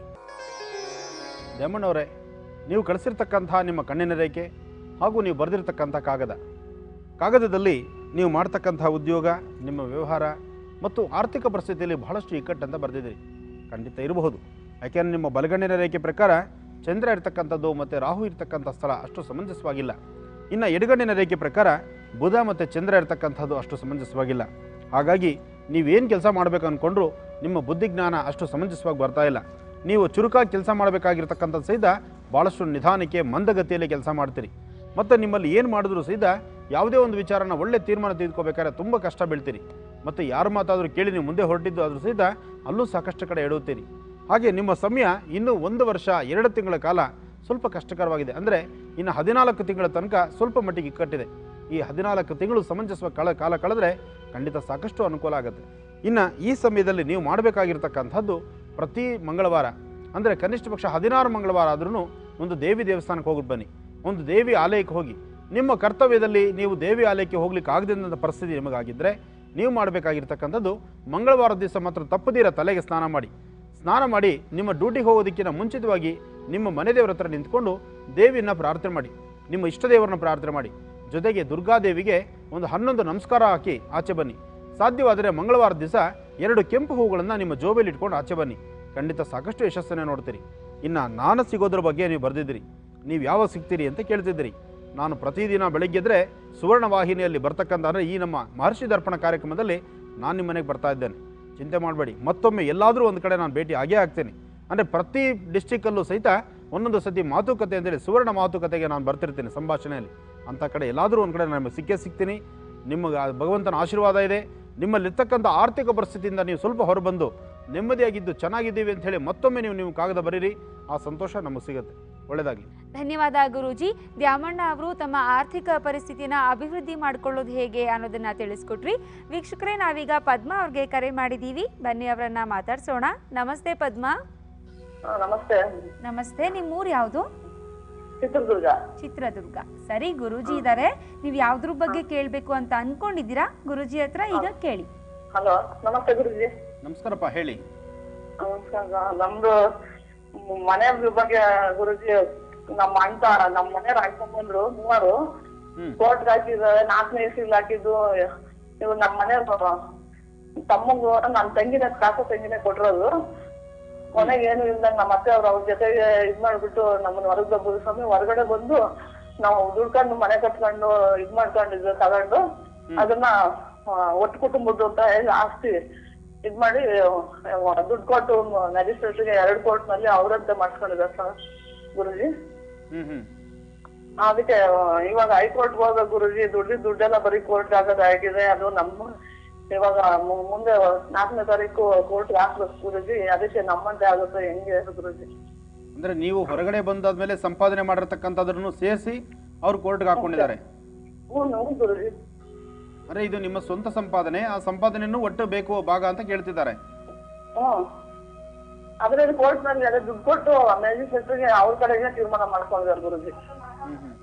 ದೇಮಣ್ಣವರೇ ನೀವು ಕಳಿಸಿರ್ತಕ್ಕಂಥ ನಿಮ್ಮ ಕಣ್ಣಿನ ರೇಖೆ ಹಾಗೂ ನೀವು ಬರೆದಿರ್ತಕ್ಕಂಥ ಕಾಗದ ಕಾಗದದಲ್ಲಿ ನೀವು ಮಾಡ್ತಕ್ಕಂಥ ಉದ್ಯೋಗ ನಿಮ್ಮ ವ್ಯವಹಾರ ಮತ್ತು ಆರ್ಥಿಕ ಪರಿಸ್ಥಿತಿಯಲ್ಲಿ ಬಹಳಷ್ಟು ಇಕ್ಕಟ್ಟಂತ ಬರೆದಿದ್ದೀರಿ ಖಂಡಿತ ಇರಬಹುದು ಯಾಕೆಂದರೆ ನಿಮ್ಮ ಬಲಗಣ್ಣಿನ ರೇಖೆ ಪ್ರಕಾರ ಚಂದ್ರ ಇರ್ತಕ್ಕಂಥದ್ದು ಮತ್ತು ರಾಹು ಇರ್ತಕ್ಕಂಥ ಸ್ಥಳ ಅಷ್ಟು ಸಮಂಜಸವಾಗಿಲ್ಲ ಇನ್ನು ಎಡಗಣ್ಣಿನ ರೇಖೆ ಪ್ರಕಾರ ಬುಧ ಮತ್ತು ಚಂದ್ರ ಇರ್ತಕ್ಕಂಥದ್ದು ಅಷ್ಟು ಸಮಂಜಸವಾಗಿಲ್ಲ ಹಾಗಾಗಿ ನೀವೇನು ಕೆಲಸ ಮಾಡಬೇಕು ಅಂದ್ಕೊಂಡ್ರು ನಿಮ್ಮ ಬುದ್ಧಿಜ್ಞಾನ ಅಷ್ಟು ಸಮಂಜಸವಾಗಿ ಬರ್ತಾ ಇಲ್ಲ ನೀವು ಚುರುಕಾಗಿ ಕೆಲಸ ಮಾಡಬೇಕಾಗಿರ್ತಕ್ಕಂಥದ್ದು ಸಹಿತ ಭಾಳಷ್ಟು ನಿಧಾನಕ್ಕೆ ಮಂದಗತಿಯಲ್ಲಿ ಕೆಲಸ ಮಾಡ್ತೀರಿ ಮತ್ತು ನಿಮ್ಮಲ್ಲಿ ಏನು ಮಾಡಿದ್ರು ಸಹಿತ ಯಾವುದೇ ಒಂದು ವಿಚಾರನ ಒಳ್ಳೆ ತೀರ್ಮಾನ ತೆಗೆದುಕೋಬೇಕಾದ್ರೆ ತುಂಬ ಕಷ್ಟ ಬೀಳ್ತೀರಿ ಮತ್ತು ಯಾರು ಮಾತಾದರೂ ಕೇಳಿ ನೀವು ಮುಂದೆ ಹೊರಟಿದ್ದು ಆದರೂ ಸಹಿತ ಅಲ್ಲೂ ಸಾಕಷ್ಟು ಕಡೆ ಎಡುತ್ತೀರಿ ಹಾಗೆ ನಿಮ್ಮ ಸಮಯ ಇನ್ನೂ ಒಂದು ವರ್ಷ ಎರಡು ತಿಂಗಳ ಕಾಲ ಸ್ವಲ್ಪ ಕಷ್ಟಕರವಾಗಿದೆ ಅಂದರೆ ಇನ್ನು ಹದಿನಾಲ್ಕು ತಿಂಗಳ ತನಕ ಸ್ವಲ್ಪ ಮಟ್ಟಿಗೆ ಇಕ್ಕಟ್ಟಿದೆ ಈ ಹದಿನಾಲ್ಕು ತಿಂಗಳು ಸಮಂಜಸ ಕಳ ಕಾಲ ಕಳೆದ್ರೆ ಖಂಡಿತ ಸಾಕಷ್ಟು ಅನುಕೂಲ ಆಗುತ್ತೆ ಇನ್ನು ಈ ಸಮಯದಲ್ಲಿ ನೀವು ಮಾಡಬೇಕಾಗಿರ್ತಕ್ಕಂಥದ್ದು ಪ್ರತಿ ಮಂಗಳವಾರ ಅಂದರೆ ಕನಿಷ್ಠ ಪಕ್ಷ ಹದಿನಾರು ಮಂಗಳವಾರ ಆದ್ರೂ ಒಂದು ದೇವಿ ದೇವಸ್ಥಾನಕ್ಕೆ ಹೋಗಿ ಬನ್ನಿ ಒಂದು ದೇವಿ ಆಲಯಕ್ಕೆ ಹೋಗಿ ನಿಮ್ಮ ಕರ್ತವ್ಯದಲ್ಲಿ ನೀವು ದೇವಿ ಆಲಯಕ್ಕೆ ಹೋಗ್ಲಿಕ್ಕೆ ಆಗದಂಥ ಪರಿಸ್ಥಿತಿ ನಿಮಗಾಗಿದ್ದರೆ ನೀವು ಮಾಡಬೇಕಾಗಿರ್ತಕ್ಕಂಥದ್ದು ಮಂಗಳವಾರ ದಿವಸ ಮಾತ್ರ ತಪ್ಪದಿರ ತಲೆಗೆ ಸ್ನಾನ ಮಾಡಿ ಸ್ನಾನ ಮಾಡಿ ನಿಮ್ಮ ಡ್ಯೂಟಿಗೆ ಹೋಗೋದಕ್ಕಿಂತ ಮುಂಚಿತವಾಗಿ ನಿಮ್ಮ ಮನೆ ದೇವರ ಹತ್ರ ನಿಂತ್ಕೊಂಡು ದೇವಿಯನ್ನು ಪ್ರಾರ್ಥನೆ ಮಾಡಿ ನಿಮ್ಮ ಇಷ್ಟ ದೇವರನ್ನ ಪ್ರಾರ್ಥನೆ ಮಾಡಿ ಜೊತೆಗೆ ದುರ್ಗಾದೇವಿಗೆ ಒಂದು ಹನ್ನೊಂದು ನಮಸ್ಕಾರ ಹಾಕಿ ಆಚೆ ಬನ್ನಿ ಸಾಧ್ಯವಾದರೆ ಮಂಗಳವಾರ ದಿವಸ ಎರಡು ಕೆಂಪು ಹೂಗಳನ್ನು ನಿಮ್ಮ ಜೋಬಲ್ಲಿ ಇಟ್ಕೊಂಡು ಆಚೆ ಬನ್ನಿ ಖಂಡಿತ ಸಾಕಷ್ಟು ಯಶಸ್ಸನ್ನೇ ನೋಡ್ತೀರಿ ಇನ್ನು ನಾನು ಸಿಗೋದ್ರ ಬಗ್ಗೆ ನೀವು ಬರೆದಿದ್ದೀರಿ ನೀವು ಯಾವಾಗ ಸಿಗ್ತೀರಿ ಅಂತ ಕೇಳ್ತಿದ್ದೀರಿ ನಾನು ಪ್ರತಿದಿನ ಬೆಳಗ್ಗೆದ್ರೆ ಸುವರ್ಣ ವಾಹಿನಿಯಲ್ಲಿ ಬರ್ತಕ್ಕಂಥ ಅಂದರೆ ಈ ನಮ್ಮ ಮಹರ್ಷಿ ದರ್ಪಣ ಕಾರ್ಯಕ್ರಮದಲ್ಲಿ ನಾನು ನಿಮ್ಮ ಮನೆಗೆ ಬರ್ತಾ ಇದ್ದೇನೆ ಚಿಂತೆ ಮಾಡಬೇಡಿ ಮತ್ತೊಮ್ಮೆ ಎಲ್ಲಾದರೂ ಒಂದು ಕಡೆ ನಾನು ಭೇಟಿ ಆಗೇ ಆಗ್ತೇನೆ ಅಂದರೆ ಪ್ರತಿ ಡಿಸ್ಟಿಕ್ಕಲ್ಲೂ ಸಹಿತ ಒಂದೊಂದು ಸತಿ ಮಾತುಕತೆ ಅಂತೇಳಿ ಸುವರ್ಣ ಮಾತುಕತೆಗೆ ನಾನು ಬರ್ತಿರ್ತೀನಿ ಸಂಭಾಷಣೆಯಲ್ಲಿ ಅಂಥ ಕಡೆ ಎಲ್ಲಾದರೂ ಒಂದು ಕಡೆ ನಾನು ಸಿಕ್ಕೇ ಸಿಗ್ತೀನಿ ನಿಮಗೆ ಆ ಭಗವಂತನ ಆಶೀರ್ವಾದ ಇದೆ ನಿಮ್ಮಲ್ಲಿರ್ತಕ್ಕಂಥ ಆರ್ಥಿಕ ಪರಿಸ್ಥಿತಿಯಿಂದ ನೀವು ಸ್ವಲ್ಪ ಹೊರಬಂದು ನೆಮ್ಮದಿಯಾಗಿದ್ದು ಚೆನ್ನಾಗಿದ್ದೀವಿ ಅಂತ ಹೇಳಿ ಮತ್ತೊಮ್ಮೆ ನೀವು ನೀವು ಕಾಗದ ಬರೀರಿ ಆ ಸಂತೋಷ ನಮಗೆ ಸಿಗುತ್ತೆ ಒಳ್ಳೆಯದಾಗಲಿ ಧನ್ಯವಾದ ಗುರೂಜಿ ದ್ಯಾಮಣ್ಣ ಅವರು ತಮ್ಮ ಆರ್ಥಿಕ ಪರಿಸ್ಥಿತಿನ ಅಭಿವೃದ್ಧಿ ಮಾಡ್ಕೊಳ್ಳೋದು ಹೇಗೆ ಅನ್ನೋದನ್ನ ತಿಳಿಸ್ಕೊಟ್ರಿ ವೀಕ್ಷಕರೇ ನಾವೀಗ ಪದ್ಮ ಅವ್ರಿಗೆ ಕರೆ ಮಾಡಿದ್ದೀವಿ ಬನ್ನಿ ಅವರನ್ನ ಮಾತಾಡ್ಸೋಣ ನಮಸ್ತೆ ಪದ್ಮ ಆ, ನಮಸ್ತೆ ನಮಸ್ತೆ ನಿಮ್ಮ ಊರು ಯಾವುದು ಚಿತ್ರದುರ್ಗ ಚಿತ್ರದುರ್ಗ ಸರಿ ಗುರೂಜಿ ಇದ್ದಾರೆ ನೀವು ಯಾವ್ದ್ರ ಬಗ್ಗೆ ಕೇಳಬೇಕು ಅಂತ ಅನ್ಕೊಂಡಿದ್ದೀರಾ ಗುರೂಜಿ ಹತ್ರ ಈಗ ಕೇಳಿ ಹಲೋ ನಮಸ್ತೆ ಗುರುಜಿ ನಮಸ್ಕಾರಪ್ಪ ಹೇಳಿ ನಮಸ್ಕಾರ ನಮ್ದು ಮನೆ ಬಗ್ಗೆ ಗುರುಜಿ ನಮ್ಮ ಅಣ್ಣ ನಮ್ಮ ಮನೆಯವ್ರು ಹಾಕೊಂಡ್ ಬಂದ್ರು ಮೂವರು ಹ್ಞೂ ಕೋರ್ಟ್ ಹಾಕಿದ್ದಾರೆ ನಾಲ್ಕನೇ ಇಸ್ವಿಲ್ ಹಾಕಿದ್ದು ಇವ್ರು ನಮ್ಮ ಮನೆಯವ್ರು ತಮ್ಮಂಗು ನನ್ನ ತಂಗಿನ ಕಾಸು ತಂಗಿನೇ ಕೊಟ್ಟಿರೋದು ಕೊನೆಗೆ ಏನು ಇಲ್ದಂಗ ನಮ್ಮ ಅತ್ತೆ ಅವ್ರು ಅವ್ರ ಜೊತೆಗೆ ಇದ್ ಮಾಡ್ಬಿಟ್ಟು ನಮ್ಮನ್ನ ಹೊರಗೆ ದಬ್ಬುದು ಸ್ವಾಮಿ ಹೊರಗಡೆ ಬಂದು ನಾವು ದುಡ್ಕೊಂಡು ಮನೆ ಕಟ್ಕೊಂಡು ಇದ್ ಮಾಡ್ಕೊಂಡಿದ್ವಿ ತಗೊಂಡು ಅದನ್ನ ಆ, ಒಟ್ಟು ಕುಟುಂಬದ್ದು ಅಂತ ಹೇಳಿ ಆಸ್ತಿ ಇದ್ ಮಾಡಿ ಆ, ದುಡ್ಡು ಕೊಟ್ಟು ಮ್ಯಾಜಿಸ್ಟ್ರೇಟ್ಗೆ ಎರಡು ಕೋರ್ಟ್ ನಲ್ಲಿ ಅವ್ರಂತೆ ಮಾಡ್ಸ್ಕೊಂಡಿದ್ದಾರೆ ಸರ್ ಗುರುಜಿ ಹ್ಞೂ ಹ್ಞೂ ಅದಕ್ಕೆ ಆ, ಇವಾಗ ಹೈಕೋರ್ಟ್ ಹೋದ ಗುರುಜಿ ದುಡ್ಡಿ ದುಡ್ಡೆಲ್ಲ ಬರೀ ಕೋರ್ಟ್ ಆಗೋದಾಗಿದೆ ಅದು ನಮ್ಮ ಇವಾಗ ಮು- ಮುಂದೆ ನಾಲ್ಕನೇ ತಾರೀಕು ಕೋರ್ಟ್ ಹಾಕ್ಬೇಕು ಗುರುಜಿ ಅದಕ್ಕೆ ನಮ್ಮಂತೆ ಆಗುತ್ತೆ ಹೆಂಗೆ ಗುರುಜಿ ಅಂದರೆ ನೀವು ಹೊರಗಡೆ ಬಂದಾದ್ಮೇಲೆ ಸಂಪಾದನೆ ಮಾಡಿರ್ತಕ್ಕಂಥದ್ರನ್ನು ಸೇರಿಸಿ ಅವ್ರು ಕೋರ್ಟ್ಗೆ ಹಾಕ್ಕೊಂಡಿದ್ದಾರೆ ಹ್ಞೂ ಹ್ಞೂ ಗುರುಜಿ ಅಂದರೆ ಇದು ನಿಮ್ಮ ಸ್ವಂತ ಸಂಪಾದನೆ ಆ ಸಂಪಾದನೆಯನ್ನು ಒಟ್ಟು ಬೇಕು ಭಾಗ ಅಂತ ಕೇಳ್ತಿದ್ದಾರೆ ಹ್ಮ್ ಅದ್ರಲ್ಲಿ ಕೋರ್ಟ್ ನಲ್ಲಿ ಅದೇ ದುಡ್ಡು ಕೊಟ್ಟು ಮ್ಯಾಜಿಸ್ಟ್ರೇಟ್ಗೆ ಅವ್ರ ಕಡೆಗೆ ತೀರ್ಮಾನ ಮಾಡ್ಕೊಂಡಿದ್ದಾರೆ ಗುರುಜಿ ಹ್ಞೂ ಹ್ಞೂ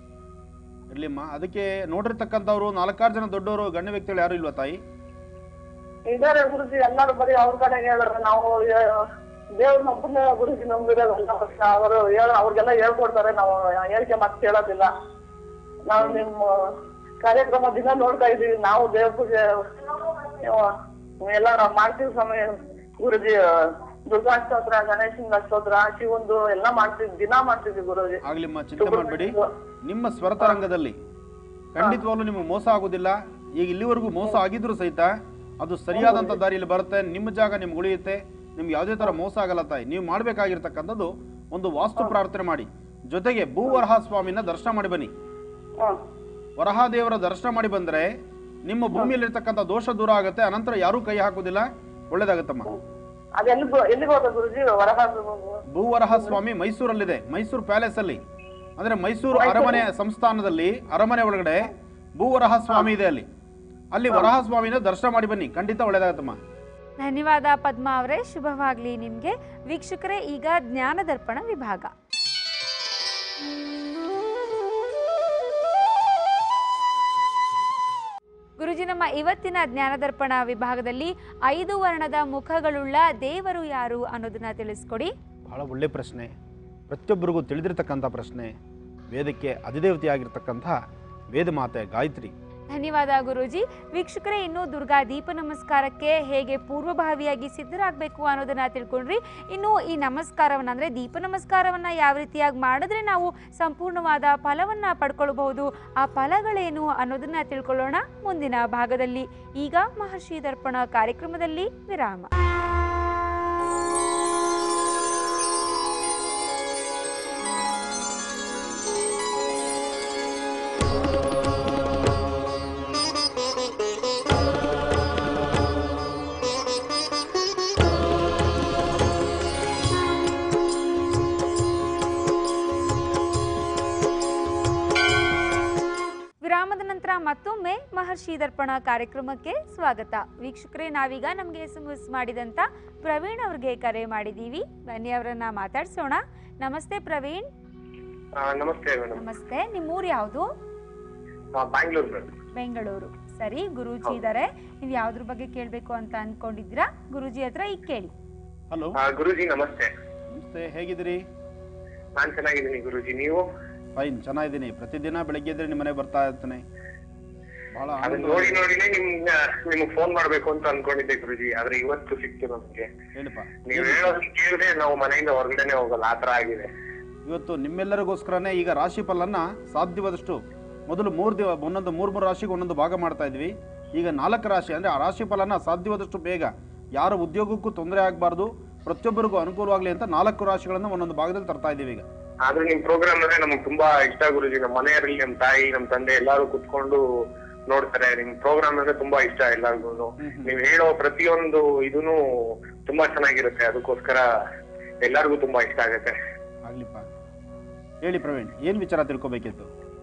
ಇರ್ಲಿಮ್ಮ ಅದಕ್ಕೆ ನೋಡಿರ್ತಕ್ಕಂಥವ್ರು ನಾಲ್ಕಾರು ಜನ ದೊಡ್ಡವರು ಗಣ್ಯ ವ್ಯಕ್ತಿಗಳು ಯಾರು ಇಲ್ವಾ ತಾಯಿ ಇದಾರೆ ಗುರುಜಿ ಎಲ್ಲರೂ ಬರೀ ಅವ್ರ ಕಡೆಗೆ ಹೇಳಿದ್ರೆ ನಾವು ದೇವ್ರ ಒಬ್ಬನೇ ಗುರುಜಿ ನಂಬಿರೋದಲ್ಲ ಅವರು ಹೇಳ ಅವ್ರಿಗೆಲ್ಲ ಹೇಳ್ಕೊಡ್ತಾರೆ ನಾವು ಹೇಳಿಕೆ ಮತ್ತೆ ಕೇಳೋದಿಲ್ಲ ನಾವು ನಿಮ್ಮ ಕಾರ್ಯಕ್ರಮ ದಿನ ನೋಡ್ತಾ ಇದೀವಿ ನಾವು ದೇವ್ರ ಪೂಜೆ ನೀವು ಎಲ್ಲ ನಾವು ಮಾಡ್ತೀವಿ ಸಮಯ ಗುರುಜಿ ದುರ್ಗಾ ಸ್ತೋತ್ರ ಗಣೇಶನ ಸ್ತೋತ್ರ ಶಿವಂದು ಎಲ್ಲ ಮಾಡ್ತೀವಿ ದಿನ ಮಾಡ್ತೀವಿ ಗುರುಜಿ ಆಗ್ಲಿಮ್ಮ ಚಿಂತೆ ಮಾಡಬೇಡಿ ನಿಮ್ಮ ಸ್ವರತರಂಗದಲ್ಲಿ ಖಂಡಿತವಾಗ್ಲೂ ನಿಮಗೆ ಮೋಸ ಆಗೋದಿಲ್ಲ ಈಗ ಇಲ್ಲಿವರೆಗೂ ಮೋಸ ಆಗಿದ್ರು ಸಹಿತ ಅದು ಸರಿಯಾದಂಥ ದಾರಿಯಲ್ಲಿ ಬರುತ್ತೆ ನಿಮ್ಮ ಜಾಗ ನಿಮ್ಗೆ ಉಳಿಯುತ್ತೆ ನಿಮ್ಗೆ ಯಾವುದೇ ಥರ ಮೋಸ ಆಗಲ್ಲ ತಾಯಿ ನೀವು ಮಾಡಬೇಕಾಗಿರ್ತಕ್ಕಂಥದ್ದು ಒಂದು ವಾಸ್ತು ಪ್ರಾರ್ಥನೆ ಮಾಡಿ ಜೊತೆಗೆ ಭೂವರಹ ಸ್ವಾಮಿನ ದರ್ಶನ ಮಾಡಿ ಬನ್ನಿ ಹ್ಮ್ ವರಹಾದೇವರ ದರ್ಶನ ಮಾಡಿ ಬಂದರೆ ನಿಮ್ಮ ಭೂಮಿಯಲ್ಲಿರ್ತಕ್ಕಂಥ ದೋಷ ದೂರ ಆಗುತ್ತೆ ಅನಂತರ ಯಾರೂ ಕೈ ಹಾಕೋದಿಲ್ಲ ಒಳ್ಳೇದಾಗತ್ತಮ್ಮ ಅದೆಲ್ಲಿ ಎಲ್ಲಿಗೆ ಹೋದ ಗುರುಜಿ ಹೊರಗ ಭೂವರಹ ಸ್ವಾಮಿ ಮೈಸೂರಲ್ಲಿದೆ ಮೈಸೂರು ಪ್ಯಾಲೇಸ್ ಅಲ್ಲಿ ಅಂದ್ರೆ ಮೈಸೂರು ಅರಮನೆ ಸಂಸ್ಥಾನದಲ್ಲಿ ಅರಮನೆ ಒಳಗಡೆ ಭೂವರಹ ಸ್ವಾಮಿ ಇದೆ ಅಲ್ಲಿ ಅಲ್ಲಿ ವರಹ ಸ್ವಾಮಿನ ದರ್ಶನ ಮಾಡಿ ಬನ್ನಿ ಖಂಡಿತ ಒಳ್ಳೇದಾಗತ್ತಮ್ಮ ಧನ್ಯವಾದ ಪದ್ಮಾ ಅವರೇ ಶುಭವಾಗಲಿ ನಿಮಗೆ ವೀಕ್ಷಕರೇ ಈಗ ಜ್ಞಾನ ದರ್ಪಣ ವಿಭಾಗ ಗುರುಜಿ ನಮ್ಮ ಇವತ್ತಿನ ಜ್ಞಾನದರ್ಪಣ ವಿಭಾಗದಲ್ಲಿ ಐದು ವರ್ಣದ ಮುಖಗಳುಳ್ಳ ದೇವರು ಯಾರು ಅನ್ನೋದನ್ನ ತಿಳಿಸ್ಕೊಡಿ ಬಹಳ ಒಳ್ಳೆ ಪ್ರಶ್ನೆ ಪ್ರತಿಯೊಬ್ಬರಿಗೂ ತಿಳಿದಿರ್ತಕ್ಕಂಥ ಪ್ರಶ್ನೆ ವೇದಕ್ಕೆ ಅಧಿದೇವತೆಯಾಗಿರ್ತಕ್ಕಂಥ ವೇದ ಮಾತೆ ಗಾಯತ್ರಿ ಧನ್ಯವಾದ ಗುರೂಜಿ ವೀಕ್ಷಕರೇ ಇನ್ನು ದುರ್ಗಾ ದೀಪ ನಮಸ್ಕಾರಕ್ಕೆ ಹೇಗೆ ಪೂರ್ವಭಾವಿಯಾಗಿ ಸಿದ್ಧರಾಗಬೇಕು ಅನ್ನೋದನ್ನ ತಿಳ್ಕೊಂಡ್ರಿ ಇನ್ನು ಈ ನಮಸ್ಕಾರವನ್ನ ಅಂದ್ರೆ ದೀಪ ನಮಸ್ಕಾರವನ್ನ ಯಾವ ರೀತಿಯಾಗಿ ಮಾಡಿದ್ರೆ ನಾವು ಸಂಪೂರ್ಣವಾದ ಫಲವನ್ನ ಪಡ್ಕೊಳ್ಬಹುದು ಆ ಫಲಗಳೇನು ಅನ್ನೋದನ್ನ ತಿಳ್ಕೊಳ್ಳೋಣ ಮುಂದಿನ ಭಾಗದಲ್ಲಿ ಈಗ ಮಹರ್ಷಿ ದರ್ಪಣ ಕಾರ್ಯಕ್ರಮದಲ್ಲಿ ವಿರಾಮ ವಿರಾಮದ ನಂತರ ಮತ್ತೊಮ್ಮೆ ಮಹರ್ಷಿ ದರ್ಪಣ ಕಾರ್ಯಕ್ರಮಕ್ಕೆ ಸ್ವಾಗತ ವೀಕ್ಷಕರೇ ನಾವೀಗ ನಮಗೆ ಎಸ್ ಎಂ ಎಸ್ ಮಾಡಿದಂತ ಪ್ರವೀಣ್ ಅವ್ರಿಗೆ ಕರೆ ಮಾಡಿದ್ದೀವಿ ಬನ್ನಿ ಅವರನ್ನ ಮಾತಾಡ್ಸೋಣ ನಮಸ್ತೆ ಪ್ರವೀಣ್ ಆ, ನಮಸ್ತೆ ಮೇಡಮ್ ನಮಸ್ತೆ ನಿಮ್ಮೂರು ಯಾವುದು ಬ್ಯಾಂಗ್ಳೂರ್ ಮೇಡಮ್ ಬೆಂಗಳೂರು ಸರಿ ಗುರೂಜಿ ಇದ್ದಾರೆ ನೀವು ಯಾವ್ದ್ರ ಬಗ್ಗೆ ಕೇಳಬೇಕು ಅಂತ ಅನ್ಕೊಂಡಿದ್ದೀರಾ ಗುರೂಜಿ ಹತ್ರ ಈಗ ಕೇಳಿ ಹಲೋ ಗುರುಜಿ ನಮಸ್ತೆ ನಮಸ್ತೆ ಹೇಗಿದ್ದೀರಿ ನಾನ್ ಚೆನ್ನಾಗಿದ್ದೀನಿ ಗುರುಜಿ ನೀವು ಫೈನ್ ಚೆನ್ನಾಗಿದ್ದೀನಿ ಪ್ರತಿದಿನ ಬೆಳಗ್ಗೆ ಎದ್ರೆ ನಿಮ್ಮ ಮನೆ ಬರ್ತಾ ಇರ್ತಾನೆ ಬಹಳ ಅದನ್ನ ಆನಂದ ನೋಡಿ ನೋಡಿನೇ ನಿಮ್ ನಿಮ್ಗೆ ಫೋನ್ ಮಾಡ್ಬೇಕು ಅಂತ ಅನ್ಕೊಂಡಿದ್ದೆ ಗುರುಜಿ ಆದ್ರೆ ಇವತ್ತು ಸಿಕ್ತು ನಮ್ಗೆ ಹೇಳಿಪ್ಪ ನೀವ್ ಹೇಳೋದನ್ನ ಕೇಳಿದ್ರೆ ನಾವು ಮನೆಯಿಂದ ಹೊರಗಡೆನೆ ಹೋಗಲ್ಲ ಆತರ ಆಗಿದೆ ಇವತ್ತು ನಿಮ್ಮೆಲ್ಲರಿಗೋಸ್ಕರನೇ ಈಗ ರಾಶಿ ಫಲನ ಸಾಧ್ಯವಾದಷ್ಟು ಮೊದಲು ಮೂರು ದಿವ ಒಂದೊಂದು ಮೂರು ಮೂರು ರಾಶಿಗೆ ಒಂದೊಂದು ಭಾಗ ಮಾಡ್ತಾ ಇದ್ವಿ ಈಗ ನಾಲ್ಕು ರಾಶಿ ಅಂದರೆ ಆ ರಾಶಿ ಫಲನ ಸಾಧ್ಯವಾದಷ್ಟು ಬೇಗ ಯಾರ ಉದ್ಯೋಗಕ್ಕೂ ತೊಂದರೆ ಆಗಬಾರ್ದು ಪ್ರತಿಯೊಬ್ಬರಿಗೂ ಅನುಕೂಲವಾಗಲಿ ಅಂತ ನಾಲ್ಕು ರಾಶಿಗಳನ್ನು ಒಂದೊಂದು ಭಾಗದಲ್ಲಿ ತರ್ತಾ ಇದ್ದೀವಿ ಈಗ ಆದ್ರೆ ನಿಮ್ ಪ್ರೋಗ್ರಾಮ್ ಅಂದ್ರೆ ನಮ್ಗೆ ತುಂಬಾ ಇಷ್ಟ ಗುರುಜಿ ನಮ್ಮ ಮನೆಯವರಲ್ಲಿ ನಮ್ ತಾಯಿ ನಮ್ ತಂದೆ ಎಲ್ಲಾರು ಕುತ್ಕೊಂಡು ನೋಡ್ತಾರೆ ನಿಮ್ ಪ್ರೋಗ್ರಾಮ್ ಅಂದ್ರೆ ತುಂಬಾ ಇಷ್ಟ ಎಲ್ಲಾರ್ಗು ನೀವ್ ಹೇಳೋ ಪ್ರತಿಯೊಂದು ಇದೂನು ತುಂಬಾ ಚೆನ್ನಾಗಿರುತ್ತೆ ಅದಕ್ಕೋಸ್ಕರ ಎಲ್ಲಾರ್ಗು ತುಂಬಾ ಇಷ್ಟ ಆಗುತ್ತೆ ಆಗ್ಲಿಪ್ಪ ಹೇಳಿ ಪ್ರವೀಣ್ ಏನು ವಿಚಾರ ತಿಳ್ಕೊಬೇಕಿತ್ತು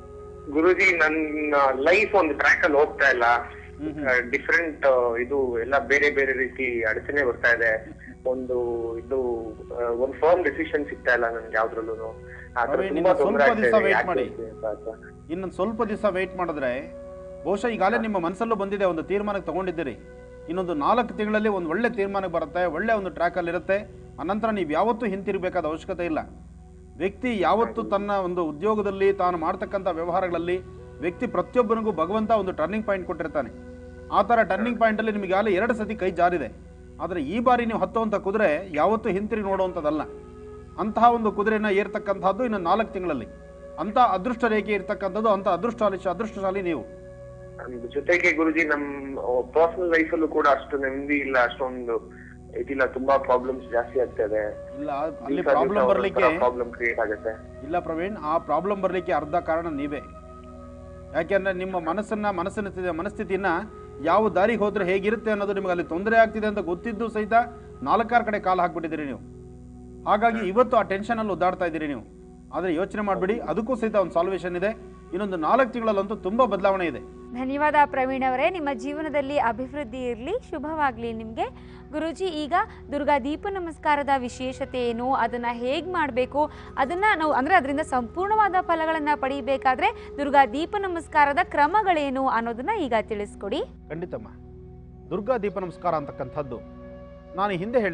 ಗುರುಜಿ ನನ್ನ ಲೈಫ್ ಒಂದು ಟ್ರ್ಯಾಕ್ ಅಲ್ಲಿ ಹೋಗ್ತಾ ಇಲ್ಲ ಹ್ಮ್ ಹ್ಮ್. ಡಿಫ್ರೆಂಟ್ ಇದು ಎಲ್ಲ ಬೇರೆ ಬೇರೆ ರೀತಿ ಅಡಚಣೆ ಬರ್ತಾ ಇದೆ ಒಂದು ಇದು ಆ, ಒಂದು ಫರ್ಮ್ ಡಿಸಿಷನ್ ಸಿಗ್ತಾ ಇಲ್ಲ ನನ್ಗೆ ಯಾವ್ದ್ರಲ್ಲೂ ಆತರ ಪ್ರವೀಣ್, ತುಂಬಾ ಇನ್ನು ತೊಂದರೆ ಸ್ವಲ್ಪ ಆಗ್ತಾ ದಿವ್ಸ ಇದೆ wait ಯಾಕೆ ಮಾಡಿ. ಅಂತ ಅಂತ. ಇನ್ನೊಂದು ಸ್ವಲ್ಪ ದಿವಸ ವೆಯ್ಟ್ ಮಾಡಿದ್ರೆ ಬಹುಶಃ ಈಗಾಗಲೇ ನಿಮ್ಮ ಮನಸ್ಸಲ್ಲೂ ಬಂದಿದೆ ಒಂದು ತೀರ್ಮಾನಕ್ಕೆ ತಗೊಂಡಿದ್ದೀರಿ ಇನ್ನೊಂದು ನಾಲ್ಕು ತಿಂಗಳಲ್ಲಿ ಒಂದು ಒಳ್ಳೆ ತೀರ್ಮಾನಕ್ಕೆ ಬರುತ್ತೆ ಒಳ್ಳೆ ಒಂದು ಟ್ರ್ಯಾಕಲ್ಲಿ ಇರುತ್ತೆ ಅನಂತರ ನೀವು ಯಾವತ್ತೂ ಹಿಂತಿರುಗಬೇಕಾದ ಅವಶ್ಯಕತೆ ಇಲ್ಲ ವ್ಯಕ್ತಿ ಯಾವತ್ತು ತನ್ನ ಒಂದು ಉದ್ಯೋಗದಲ್ಲಿ ತಾನು ಮಾಡ್ತಕ್ಕಂಥ ವ್ಯವಹಾರಗಳಲ್ಲಿ ವ್ಯಕ್ತಿ ಪ್ರತಿಯೊಬ್ಬನಿಗೂ ಭಗವಂತ ಒಂದು ಟರ್ನಿಂಗ್ ಪಾಯಿಂಟ್ ಕೊಟ್ಟಿರ್ತಾನೆ ಆ ಥರ ಟರ್ನಿಂಗ್ ಪಾಯಿಂಟಲ್ಲಿ ನಿಮಗೆ ಆಗಲೇ ಎರಡು ಸತಿ ಕೈ ಜಾರಿದೆ ಆದರೆ ಈ ಬಾರಿ ನೀವು ಹತ್ತುವಂಥ ಕುದುರೆ ಯಾವತ್ತೂ ಹಿಂತಿರುಗಿ ನೋಡುವಂಥದ್ದಲ್ಲ ಅಂತಹ ಒಂದು ಕುದುರೆನ ಏರ್ತಕ್ಕಂಥದ್ದು ಇನ್ನು ನಾಲ್ಕು ತಿಂಗಳಲ್ಲಿ ಅಂಥ ಅದೃಷ್ಟ ರೇಖೆ ಇರ್ತಕ್ಕಂಥದ್ದು ಅಂಥ ಅದೃಷ್ಟಶಾಲಿ ಅದೃಷ್ಟಶಾಲಿ ನೀವು ಅದ್ರ ಜೊತೆಗೆ ಗುರುಜಿ ನಮ್ ಪರ್ಸನಲ್ ಲೈಫ್ ಅಲ್ಲೂ ಕೂಡ ಅಷ್ಟು ನೆಮ್ಮದಿ ಇಲ್ಲ ಅಷ್ಟೊಂದು ಇದಿಲ್ಲ ತುಂಬಾ ಪ್ರಾಬ್ಲಮ್ಸ್ ಜಾಸ್ತಿ ಆಗ್ತಾ ಇದೆ ಇಲ್ಲ ಅಲ್ಲಿ ಪ್ರಾಬ್ಲಮ್ ಬರಲಿಕ್ಕೆ ಪ್ರಾಬ್ಲಮ್ ಕ್ರಿಯೇಟ್ ಆಗುತ್ತೆ ಇಲ್ಲ ಪ್ರವೀಣ್ ಆ ಪ್ರಾಬ್ಲಮ್ ಬರಲಿಕ್ಕೆ ಅರ್ಧ ಕಾರಣ ನೀವೇ ಯಾಕೆಂದ್ರೆ ನಿಮ್ಮ ಮನಸ್ಸನ್ನ ಮನಸ್ಸಿನ ಸ್ಥಿತಿ- ಮನಸ್ಥಿತಿನ ಯಾವ ದಾರಿಗೆ ಹೋದ್ರೆ ಹೇಗಿರುತ್ತೆ ಅನ್ನೋದು ನಿಮಗೆ ಅಲ್ಲಿ ತೊಂದರೆ ಆಗ್ತಿದೆ ಅಂತ ಗೊತ್ತಿದ್ದು ಸಹಿತ ನಾಲ್ಕಾರು ಕಡೆ ಕಾಲು ಹಾಕ್ಬಿಟ್ಟಿದ್ದೀರಿ ನೀವು ಹಾಗಾಗಿ ಇವತ್ತು ಆ ಟೆನ್ಷನಲ್ಲಿ ಒದ್ದಾಡ್ತಾ ಇದ್ದೀರಿ ನೀವು ಆದರೆ ಯೋಚನೆ ಮಾಡಬೇಡಿ ಅದಕ್ಕೂ ಸಹಿತ ಒಂದು ಸಾಲ್ವೇಷನ್ ಇದೆ ಇನ್ನೊಂದು ನಾಲ್ಕು ತಿಂಗಳಲ್ಲಂತೂ ತುಂಬ ಬದಲಾವಣೆ ಇದೆ ಧನ್ಯವಾದ ಪ್ರವೀಣ್ ಅವರೇ ನಿಮ್ಮ ಜೀವನದಲ್ಲಿ ಅಭಿವೃದ್ಧಿ ಇರಲಿ ಶುಭವಾಗಲಿ ನಿಮಗೆ ಗುರೂಜಿ ಈಗ ದುರ್ಗಾ ದೀಪ ನಮಸ್ಕಾರದ ವಿಶೇಷತೆ ಏನು ಅದನ್ನು ಹೇಗೆ ಮಾಡಬೇಕು ಅದನ್ನು ನಾವು ಅಂದರೆ ಅದರಿಂದ ಸಂಪೂರ್ಣವಾದ ಫಲಗಳನ್ನು ಪಡೀಬೇಕಾದ್ರೆ ದುರ್ಗಾ ದೀಪ ನಮಸ್ಕಾರದ ಕ್ರಮಗಳೇನು ಅನ್ನೋದನ್ನ ಈಗ ತಿಳಿಸ್ಕೊಡಿ ಖಂಡಿತಮ್ಮ ದುರ್ಗಾ ದೀಪ ನಮಸ್ಕಾರ ಅಂತಕ್ಕಂಥದ್ದು ನಾನು ಹಿಂದೆ ಹೇಳಿದ್ದೆ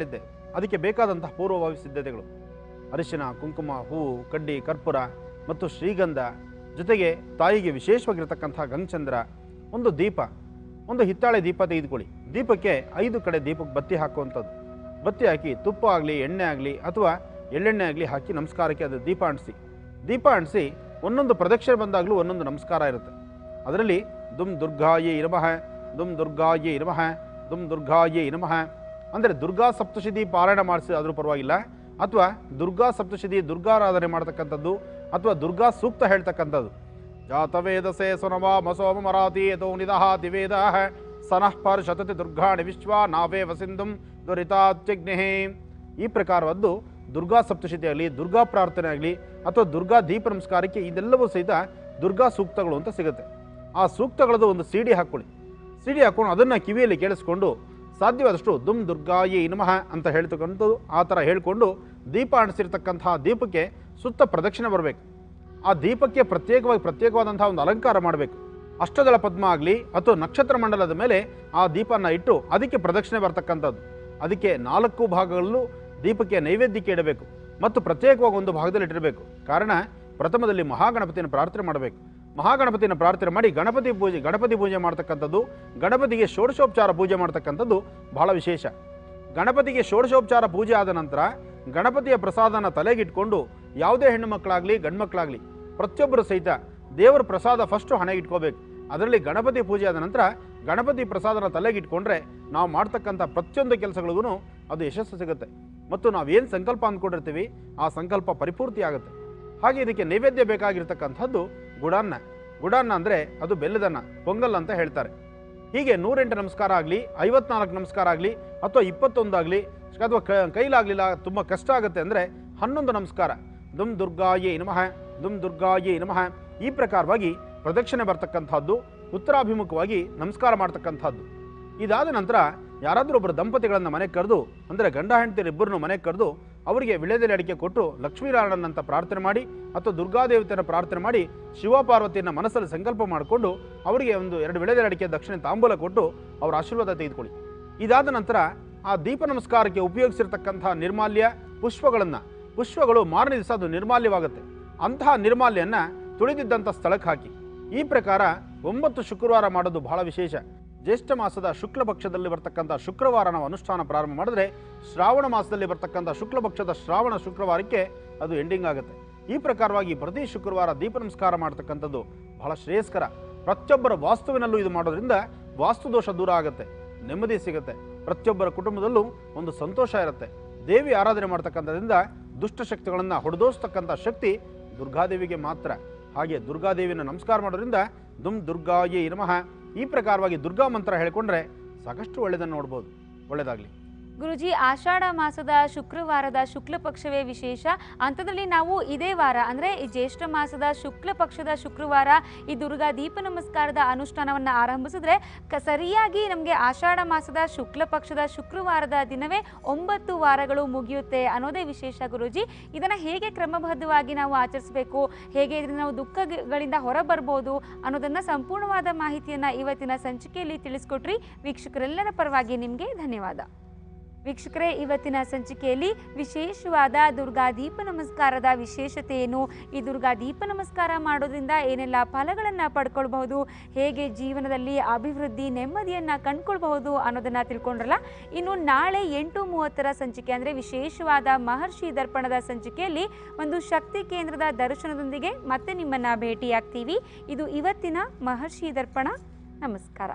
ಅದಕ್ಕೆ ಬೇಕಾದಂತಹ ಪೂರ್ವಭಾವಿ ಸಿದ್ಧತೆಗಳು ಅರಿಶಿನ ಕುಂಕುಮ ಹೂವು ಕಡ್ಡಿ ಕರ್ಪೂರ ಮತ್ತು ಶ್ರೀಗಂಧ ಜೊತೆಗೆ ತಾಯಿಗೆ ವಿಶೇಷವಾಗಿರ್ತಕ್ಕಂಥ ಗಂಗಚಂದ್ರ ಒಂದು ದೀಪ ಒಂದು ಹಿತ್ತಾಳೆ ದೀಪ ತೆಗೆದುಕೊಳ್ಳಿ ದೀಪಕ್ಕೆ ಐದು ಕಡೆ ದೀಪಕ್ಕೆ ಬತ್ತಿ ಹಾಕುವಂಥದ್ದು ಬತ್ತಿ ಹಾಕಿ ತುಪ್ಪ ಆಗಲಿ ಎಣ್ಣೆ ಆಗಲಿ ಅಥವಾ ಎಳ್ಳೆಣ್ಣೆ ಆಗಲಿ ಹಾಕಿ ನಮಸ್ಕಾರಕ್ಕೆ ಅದು ದೀಪ ಅಂಟಿಸಿ ದೀಪ ಅಂಟಿಸಿ ಒಂದೊಂದು ಪ್ರದಕ್ಷಿಣೆ ಬಂದಾಗಲೂ ಒಂದೊಂದು ನಮಸ್ಕಾರ ಇರುತ್ತೆ ಅದರಲ್ಲಿ ದುಮ್ ದುರ್ಗಾಯೇ ನಮಃ ದುಮ್ ದುರ್ಗಾಯೇ ನಮಃ ದುಮ್ ದುರ್ಗಾಯೇ ನಮಃ ಅಂದರೆ ದುರ್ಗಾ ಸಪ್ತಶತಿ ಪಾರಾಯಣ ಮಾಡಿಸಿ ಆದರೂ ಪರವಾಗಿಲ್ಲ ಅಥವಾ ದುರ್ಗಾ ಸಪ್ತಶತಿ ದುರ್ಗಾರಾಧನೆ ಮಾಡ್ತಕ್ಕಂಥದ್ದು ಅಥವಾ ದುರ್ಗಾ ಸೂಕ್ತ ಹೇಳ್ತಕ್ಕಂಥದ್ದು ಜಾತವೇದಸೆ ಸುನವ ಮಸೋಮ ಮರಾತಿ ಯಥೋ ನಿದಹ ದಿವೇದ ಸನಃ ಪರ್ ಶತತಿ ದುರ್ಗಾಣಿ ವಿಶ್ವ ನಾವೇ ವಸಿಂಧುಂ ದುರಿತಾತ್ಯಗ್ನಿ ಈ ಪ್ರಕಾರವಾದ್ದು ದುರ್ಗಾ ಸಪ್ತಶತಿ ಆಗಲಿ ದುರ್ಗಾ ಪ್ರಾರ್ಥನೆ ಆಗಲಿ ಅಥವಾ ದುರ್ಗಾ ದೀಪ ನಮಸ್ಕಾರಕ್ಕೆ ಇದೆಲ್ಲವೂ ಸಹಿತ ದುರ್ಗಾ ಸೂಕ್ತಗಳು ಅಂತ ಸಿಗುತ್ತೆ ಆ ಸೂಕ್ತಗಳದ್ದು ಒಂದು ಸಿ ಡಿ ಹಾಕ್ಕೊಳ್ಳಿ ಸಿ ಡಿ ಹಾಕ್ಕೊಂಡು ಅದನ್ನು ಕಿವಿಯಲ್ಲಿ ಕೇಳಿಸ್ಕೊಂಡು ಸಾಧ್ಯವಾದಷ್ಟು ದುಮ್ ದುರ್ಗಾಯೇ ನಮಃ ಅಂತ ಹೇಳ್ತಕ್ಕಂಥದ್ದು ಆ ಥರ ಹೇಳ್ಕೊಂಡು ದೀಪ ಅಂಟಿಸಿರ್ತಕ್ಕಂತಹ ದೀಪಕ್ಕೆ ಸುತ್ತ ಪ್ರದಕ್ಷಿಣೆ ಬರಬೇಕು ಆ ದೀಪಕ್ಕೆ ಪ್ರತ್ಯೇಕವಾಗಿ ಪ್ರತ್ಯೇಕವಾದಂತಹ ಒಂದು ಅಲಂಕಾರ ಮಾಡಬೇಕು ಅಷ್ಟದಳ ಪದ್ಮ ಆಗಲಿ ಅಥವಾ ನಕ್ಷತ್ರ ಮಂಡಲದ ಮೇಲೆ ಆ ದೀಪನ ಇಟ್ಟು ಅದಕ್ಕೆ ಪ್ರದಕ್ಷಿಣೆ ಬರ್ತಕ್ಕಂಥದ್ದು ಅದಕ್ಕೆ ನಾಲ್ಕು ಭಾಗಗಳಲ್ಲೂ ದೀಪಕ್ಕೆ ನೈವೇದ್ಯಕ್ಕೆ ಇಡಬೇಕು ಮತ್ತು ಪ್ರತ್ಯೇಕವಾಗಿ ಒಂದು ಭಾಗದಲ್ಲಿ ಇಟ್ಟಿರಬೇಕು ಕಾರಣ ಪ್ರಥಮದಲ್ಲಿ ಮಹಾಗಣಪತಿಯನ್ನು ಪ್ರಾರ್ಥನೆ ಮಾಡಬೇಕು ಮಹಾಗಣಪತಿಯನ್ನು ಪ್ರಾರ್ಥನೆ ಮಾಡಿ ಗಣಪತಿ ಪೂಜೆ ಗಣಪತಿ ಪೂಜೆ ಮಾಡ್ತಕ್ಕಂಥದ್ದು ಗಣಪತಿಗೆ ಷೋಡಶೋಪಚಾರ ಪೂಜೆ ಮಾಡ್ತಕ್ಕಂಥದ್ದು ಬಹಳ ವಿಶೇಷ ಗಣಪತಿಗೆ ಷೋಡಶೋಪಚಾರ ಪೂಜೆ ಆದ ನಂತರ ಗಣಪತಿಯ ಪ್ರಸಾದನ ತಲೆಗಿಟ್ಕೊಂಡು ಯಾವುದೇ ಹೆಣ್ಣು ಮಕ್ಕಳಾಗಲಿ ಗಂಡು ಮಕ್ಕಳಾಗಲಿ ಪ್ರತಿಯೊಬ್ಬರು ಸಹಿತ ದೇವರ ಪ್ರಸಾದ ಫಸ್ಟು ಹಣೆಗೆ ಇಟ್ಕೋಬೇಕು ಅದರಲ್ಲಿ ಗಣಪತಿ ಪೂಜೆ ಆದ ನಂತರ ಗಣಪತಿ ಪ್ರಸಾದನ ತಲೆಗಿಟ್ಕೊಂಡ್ರೆ ನಾವು ಮಾಡ್ತಕ್ಕಂಥ ಪ್ರತಿಯೊಂದು ಕೆಲಸಗಳಿಗೂ ಅದು ಯಶಸ್ಸು ಸಿಗುತ್ತೆ ಮತ್ತು ನಾವೇನು ಸಂಕಲ್ಪ ಅಂದ್ಕೊಂಡಿರ್ತೀವಿ ಆ ಸಂಕಲ್ಪ ಪರಿಪೂರ್ತಿ ಆಗುತ್ತೆ ಹಾಗೆ ಇದಕ್ಕೆ ನೈವೇದ್ಯ ಬೇಕಾಗಿರ್ತಕ್ಕಂಥದ್ದು ಗುಡಾನ್ನ ಗುಡಾನ್ನ ಅಂದರೆ ಅದು ಬೆಲ್ಲದನ್ನ ಪೊಂಗಲ್ ಅಂತ ಹೇಳ್ತಾರೆ ಹೀಗೆ ನೂರೆಂಟು ನಮಸ್ಕಾರ ಆಗಲಿ ಐವತ್ನಾಲ್ಕು ನಮಸ್ಕಾರ ಆಗಲಿ ಅಥವಾ ಇಪ್ಪತ್ತೊಂದಾಗಲಿ ಅಥವಾ ಕ ಕೈಲಾಗಲಿಲ್ಲ ತುಂಬ ಕಷ್ಟ ಆಗುತ್ತೆ ಅಂದರೆ ಹನ್ನೊಂದು ನಮಸ್ಕಾರ ದುಮ್ ದುರ್ಗಾಯೇ ನಮಃ ದುಮ್ ದುರ್ಗಾಯೇ ನಮಃ ಈ ಪ್ರಕಾರವಾಗಿ ಪ್ರದಕ್ಷಿಣೆ ಬರ್ತಕ್ಕಂಥದ್ದು ಉತ್ತರಾಭಿಮುಖವಾಗಿ ನಮಸ್ಕಾರ ಮಾಡ್ತಕ್ಕಂಥದ್ದು ಇದಾದ ನಂತರ ಯಾರಾದರೂ ಒಬ್ಬರು ದಂಪತಿಗಳನ್ನು ಮನೆಗೆ ಕರೆದು ಅಂದರೆ ಗಂಡ ಹೆಂಡತಿಯರಿಬ್ಬರನ್ನು ಮನೆಗೆ ಕರೆದು ಅವರಿಗೆ ವಿಳೆದೆಲೆ ಅಡಿಕೆ ಕೊಟ್ಟು ಲಕ್ಷ್ಮೀನಾರಾಯಣನ್ ಅಂತ ಪ್ರಾರ್ಥನೆ ಮಾಡಿ ಅಥವಾ ದುರ್ಗಾದೇವತೆಯನ್ನು ಪ್ರಾರ್ಥನೆ ಮಾಡಿ ಶಿವ ಪಾರ್ವತಿಯನ್ನು ಮನಸ್ಸಲ್ಲಿ ಸಂಕಲ್ಪ ಮಾಡಿಕೊಂಡು ಅವರಿಗೆ ಒಂದು ಎರಡು ವಿಳೆದೆಲೆ ಅಡಿಕೆ ದಕ್ಷಿಣ ತಾಂಬೂಲ ಕೊಟ್ಟು ಅವರ ಆಶೀರ್ವಾದ ತೆಗೆದುಕೊಳ್ಳಿ ಇದಾದ ನಂತರ ಆ ದೀಪ ನಮಸ್ಕಾರಕ್ಕೆ ಉಪಯೋಗಿಸಿರ್ತಕ್ಕಂಥ ನಿರ್ಮಾಲ್ಯ ಪುಷ್ಪಗಳನ್ನು ಪುಷ್ಪಗಳು ಮಾರನೇ ದಿವಸ ಅದು ನಿರ್ಮಾಲ್ಯವಾಗುತ್ತೆ ಅಂತಹ ನಿರ್ಮಾಲ್ಯನ್ನ ತುಳಿದಿದ್ದಂಥ ಸ್ಥಳಕ್ಕೆ ಹಾಕಿ ಈ ಪ್ರಕಾರ ಒಂಬತ್ತು ಶುಕ್ರವಾರ ಮಾಡೋದು ಬಹಳ ವಿಶೇಷ ಜ್ಯೇಷ್ಠ ಮಾಸದ ಶುಕ್ಲ ಪಕ್ಷದಲ್ಲಿ ಬರ್ತಕ್ಕಂಥ ಶುಕ್ರವಾರ ನಾವು ಅನುಷ್ಠಾನ ಪ್ರಾರಂಭ ಮಾಡಿದ್ರೆ ಶ್ರಾವಣ ಮಾಸದಲ್ಲಿ ಬರ್ತಕ್ಕಂಥ ಶುಕ್ಲ ಪಕ್ಷದ ಶ್ರಾವಣ ಶುಕ್ರವಾರಕ್ಕೆ ಅದು ಎಂಡಿಂಗ್ ಆಗುತ್ತೆ ಈ ಪ್ರಕಾರವಾಗಿ ಪ್ರತಿ ಶುಕ್ರವಾರ ದೀಪ ನಮಸ್ಕಾರ ಮಾಡ್ತಕ್ಕಂಥದ್ದು ಬಹಳ ಶ್ರೇಯಸ್ಕರ ಪ್ರತಿಯೊಬ್ಬರ ವಾಸ್ತುವಿನಲ್ಲೂ ಇದು ಮಾಡೋದ್ರಿಂದ ವಾಸ್ತು ದೋಷ ದೂರ ಆಗುತ್ತೆ ನೆಮ್ಮದಿ ಸಿಗುತ್ತೆ ಪ್ರತಿಯೊಬ್ಬರ ಕುಟುಂಬದಲ್ಲೂ ಒಂದು ಸಂತೋಷ ಇರುತ್ತೆ ದೇವಿ ಆರಾಧನೆ ಮಾಡ್ತಕ್ಕಂಥದ್ರಿಂದ ದುಷ್ಟಶಕ್ತಿಗಳನ್ನು ಹೊಡೆದೋಸ್ತಕ್ಕಂಥ ಶಕ್ತಿ ದುರ್ಗಾದೇವಿಗೆ ಮಾತ್ರ ಹಾಗೆ ದುರ್ಗಾದೇವಿನ ನಮಸ್ಕಾರ ಮಾಡೋದ್ರಿಂದ ದುಮ್ ದುರ್ಗಾಯೇ ನಮಃ ಈ ಪ್ರಕಾರವಾಗಿ ದುರ್ಗಾ ಮಂತ್ರ ಹೇಳಿಕೊಂಡ್ರೆ ಸಾಕಷ್ಟು ಒಳ್ಳೆಯದನ್ನು ನೋಡ್ಬೋದು ಒಳ್ಳೆಯದಾಗಲಿ ಗುರುಜಿ ಆಷಾಢ ಮಾಸದ ಶುಕ್ರವಾರದ ಶುಕ್ಲ ಪಕ್ಷವೇ ವಿಶೇಷ ಅಂಥದ್ರಲ್ಲಿ ನಾವು ಇದೇ ವಾರ ಅಂದರೆ ಈ ಜ್ಯೇಷ್ಠ ಮಾಸದ ಶುಕ್ಲ ಪಕ್ಷದ ಶುಕ್ರವಾರ ಈ ದುರ್ಗಾ ದೀಪ ನಮಸ್ಕಾರದ ಅನುಷ್ಠಾನವನ್ನು ಆರಂಭಿಸಿದ್ರೆ ಕ ಸರಿಯಾಗಿ ನಮಗೆ ಆಷಾಢ ಮಾಸದ ಶುಕ್ಲ ಪಕ್ಷದ ಶುಕ್ರವಾರದ ದಿನವೇ ಒಂಬತ್ತು ವಾರಗಳು ಮುಗಿಯುತ್ತೆ ಅನ್ನೋದೇ ವಿಶೇಷ ಗುರುಜಿ ಇದನ್ನು ಹೇಗೆ ಕ್ರಮಬದ್ಧವಾಗಿ ನಾವು ಆಚರಿಸಬೇಕು ಹೇಗೆ ಇದರಿಂದ ನಾವು ದುಃಖಗಳಿಂದ ಹೊರಬರ್ಬೋದು ಅನ್ನೋದನ್ನು ಸಂಪೂರ್ಣವಾದ ಮಾಹಿತಿಯನ್ನು ಇವತ್ತಿನ ಸಂಚಿಕೆಯಲ್ಲಿ ತಿಳಿಸ್ಕೊಟ್ರಿ ವೀಕ್ಷಕರೆಲ್ಲರ ಪರವಾಗಿ ನಿಮಗೆ ಧನ್ಯವಾದ ವೀಕ್ಷಕರೇ ಇವತ್ತಿನ ಸಂಚಿಕೆಯಲ್ಲಿ ವಿಶೇಷವಾದ ದುರ್ಗಾ ದೀಪ ನಮಸ್ಕಾರದ ವಿಶೇಷತೆ ಏನು ಈ ದುರ್ಗಾ ದೀಪ ನಮಸ್ಕಾರ ಮಾಡೋದ್ರಿಂದ ಏನೆಲ್ಲ ಫಲಗಳನ್ನು ಪಡ್ಕೊಳ್ಬಹುದು ಹೇಗೆ ಜೀವನದಲ್ಲಿ ಅಭಿವೃದ್ಧಿ ನೆಮ್ಮದಿಯನ್ನು ಕಂಡ್ಕೊಳ್ಬಹುದು ಅನ್ನೋದನ್ನು ತಿಳ್ಕೊಂಡ್ರಲ್ಲ ಇನ್ನು ನಾಳೆ ಎಂಟು ಮೂವತ್ತರ ಸಂಚಿಕೆ ಅಂದರೆ ವಿಶೇಷವಾದ ಮಹರ್ಷಿ ದರ್ಪಣದ ಸಂಚಿಕೆಯಲ್ಲಿ ಒಂದು ಶಕ್ತಿ ಕೇಂದ್ರದ ದರ್ಶನದೊಂದಿಗೆ ಮತ್ತೆ ನಿಮ್ಮನ್ನು ಭೇಟಿಯಾಗ್ತೀವಿ ಇದು ಇವತ್ತಿನ ಮಹರ್ಷಿ ದರ್ಪಣ ನಮಸ್ಕಾರ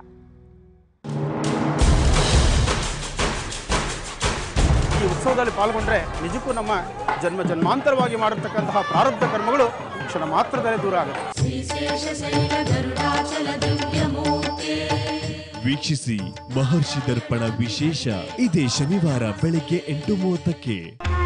ಈ ಉತ್ಸವದಲ್ಲಿ ಪಾಲ್ಗೊಂಡ್ರೆ ನಿಜಕ್ಕೂ ನಮ್ಮ ಜನ್ಮ ಜನ್ಮಾಂತರವಾಗಿ ಮಾಡಿರ್ತಕ್ಕಂತಹ ಪ್ರಾರಬ್ಧ ಕರ್ಮಗಳು ಕ್ಷಣ ಮಾತ್ರದಲ್ಲೇ ದೂರ ಆಗುತ್ತೆ ವೀಕ್ಷಿಸಿ ಮಹರ್ಷಿ ದರ್ಪಣ ವಿಶೇಷ ಇದೇ ಶನಿವಾರ ಬೆಳಗ್ಗೆ ಎಂಟು ಮೂವತ್ತಕ್ಕೆ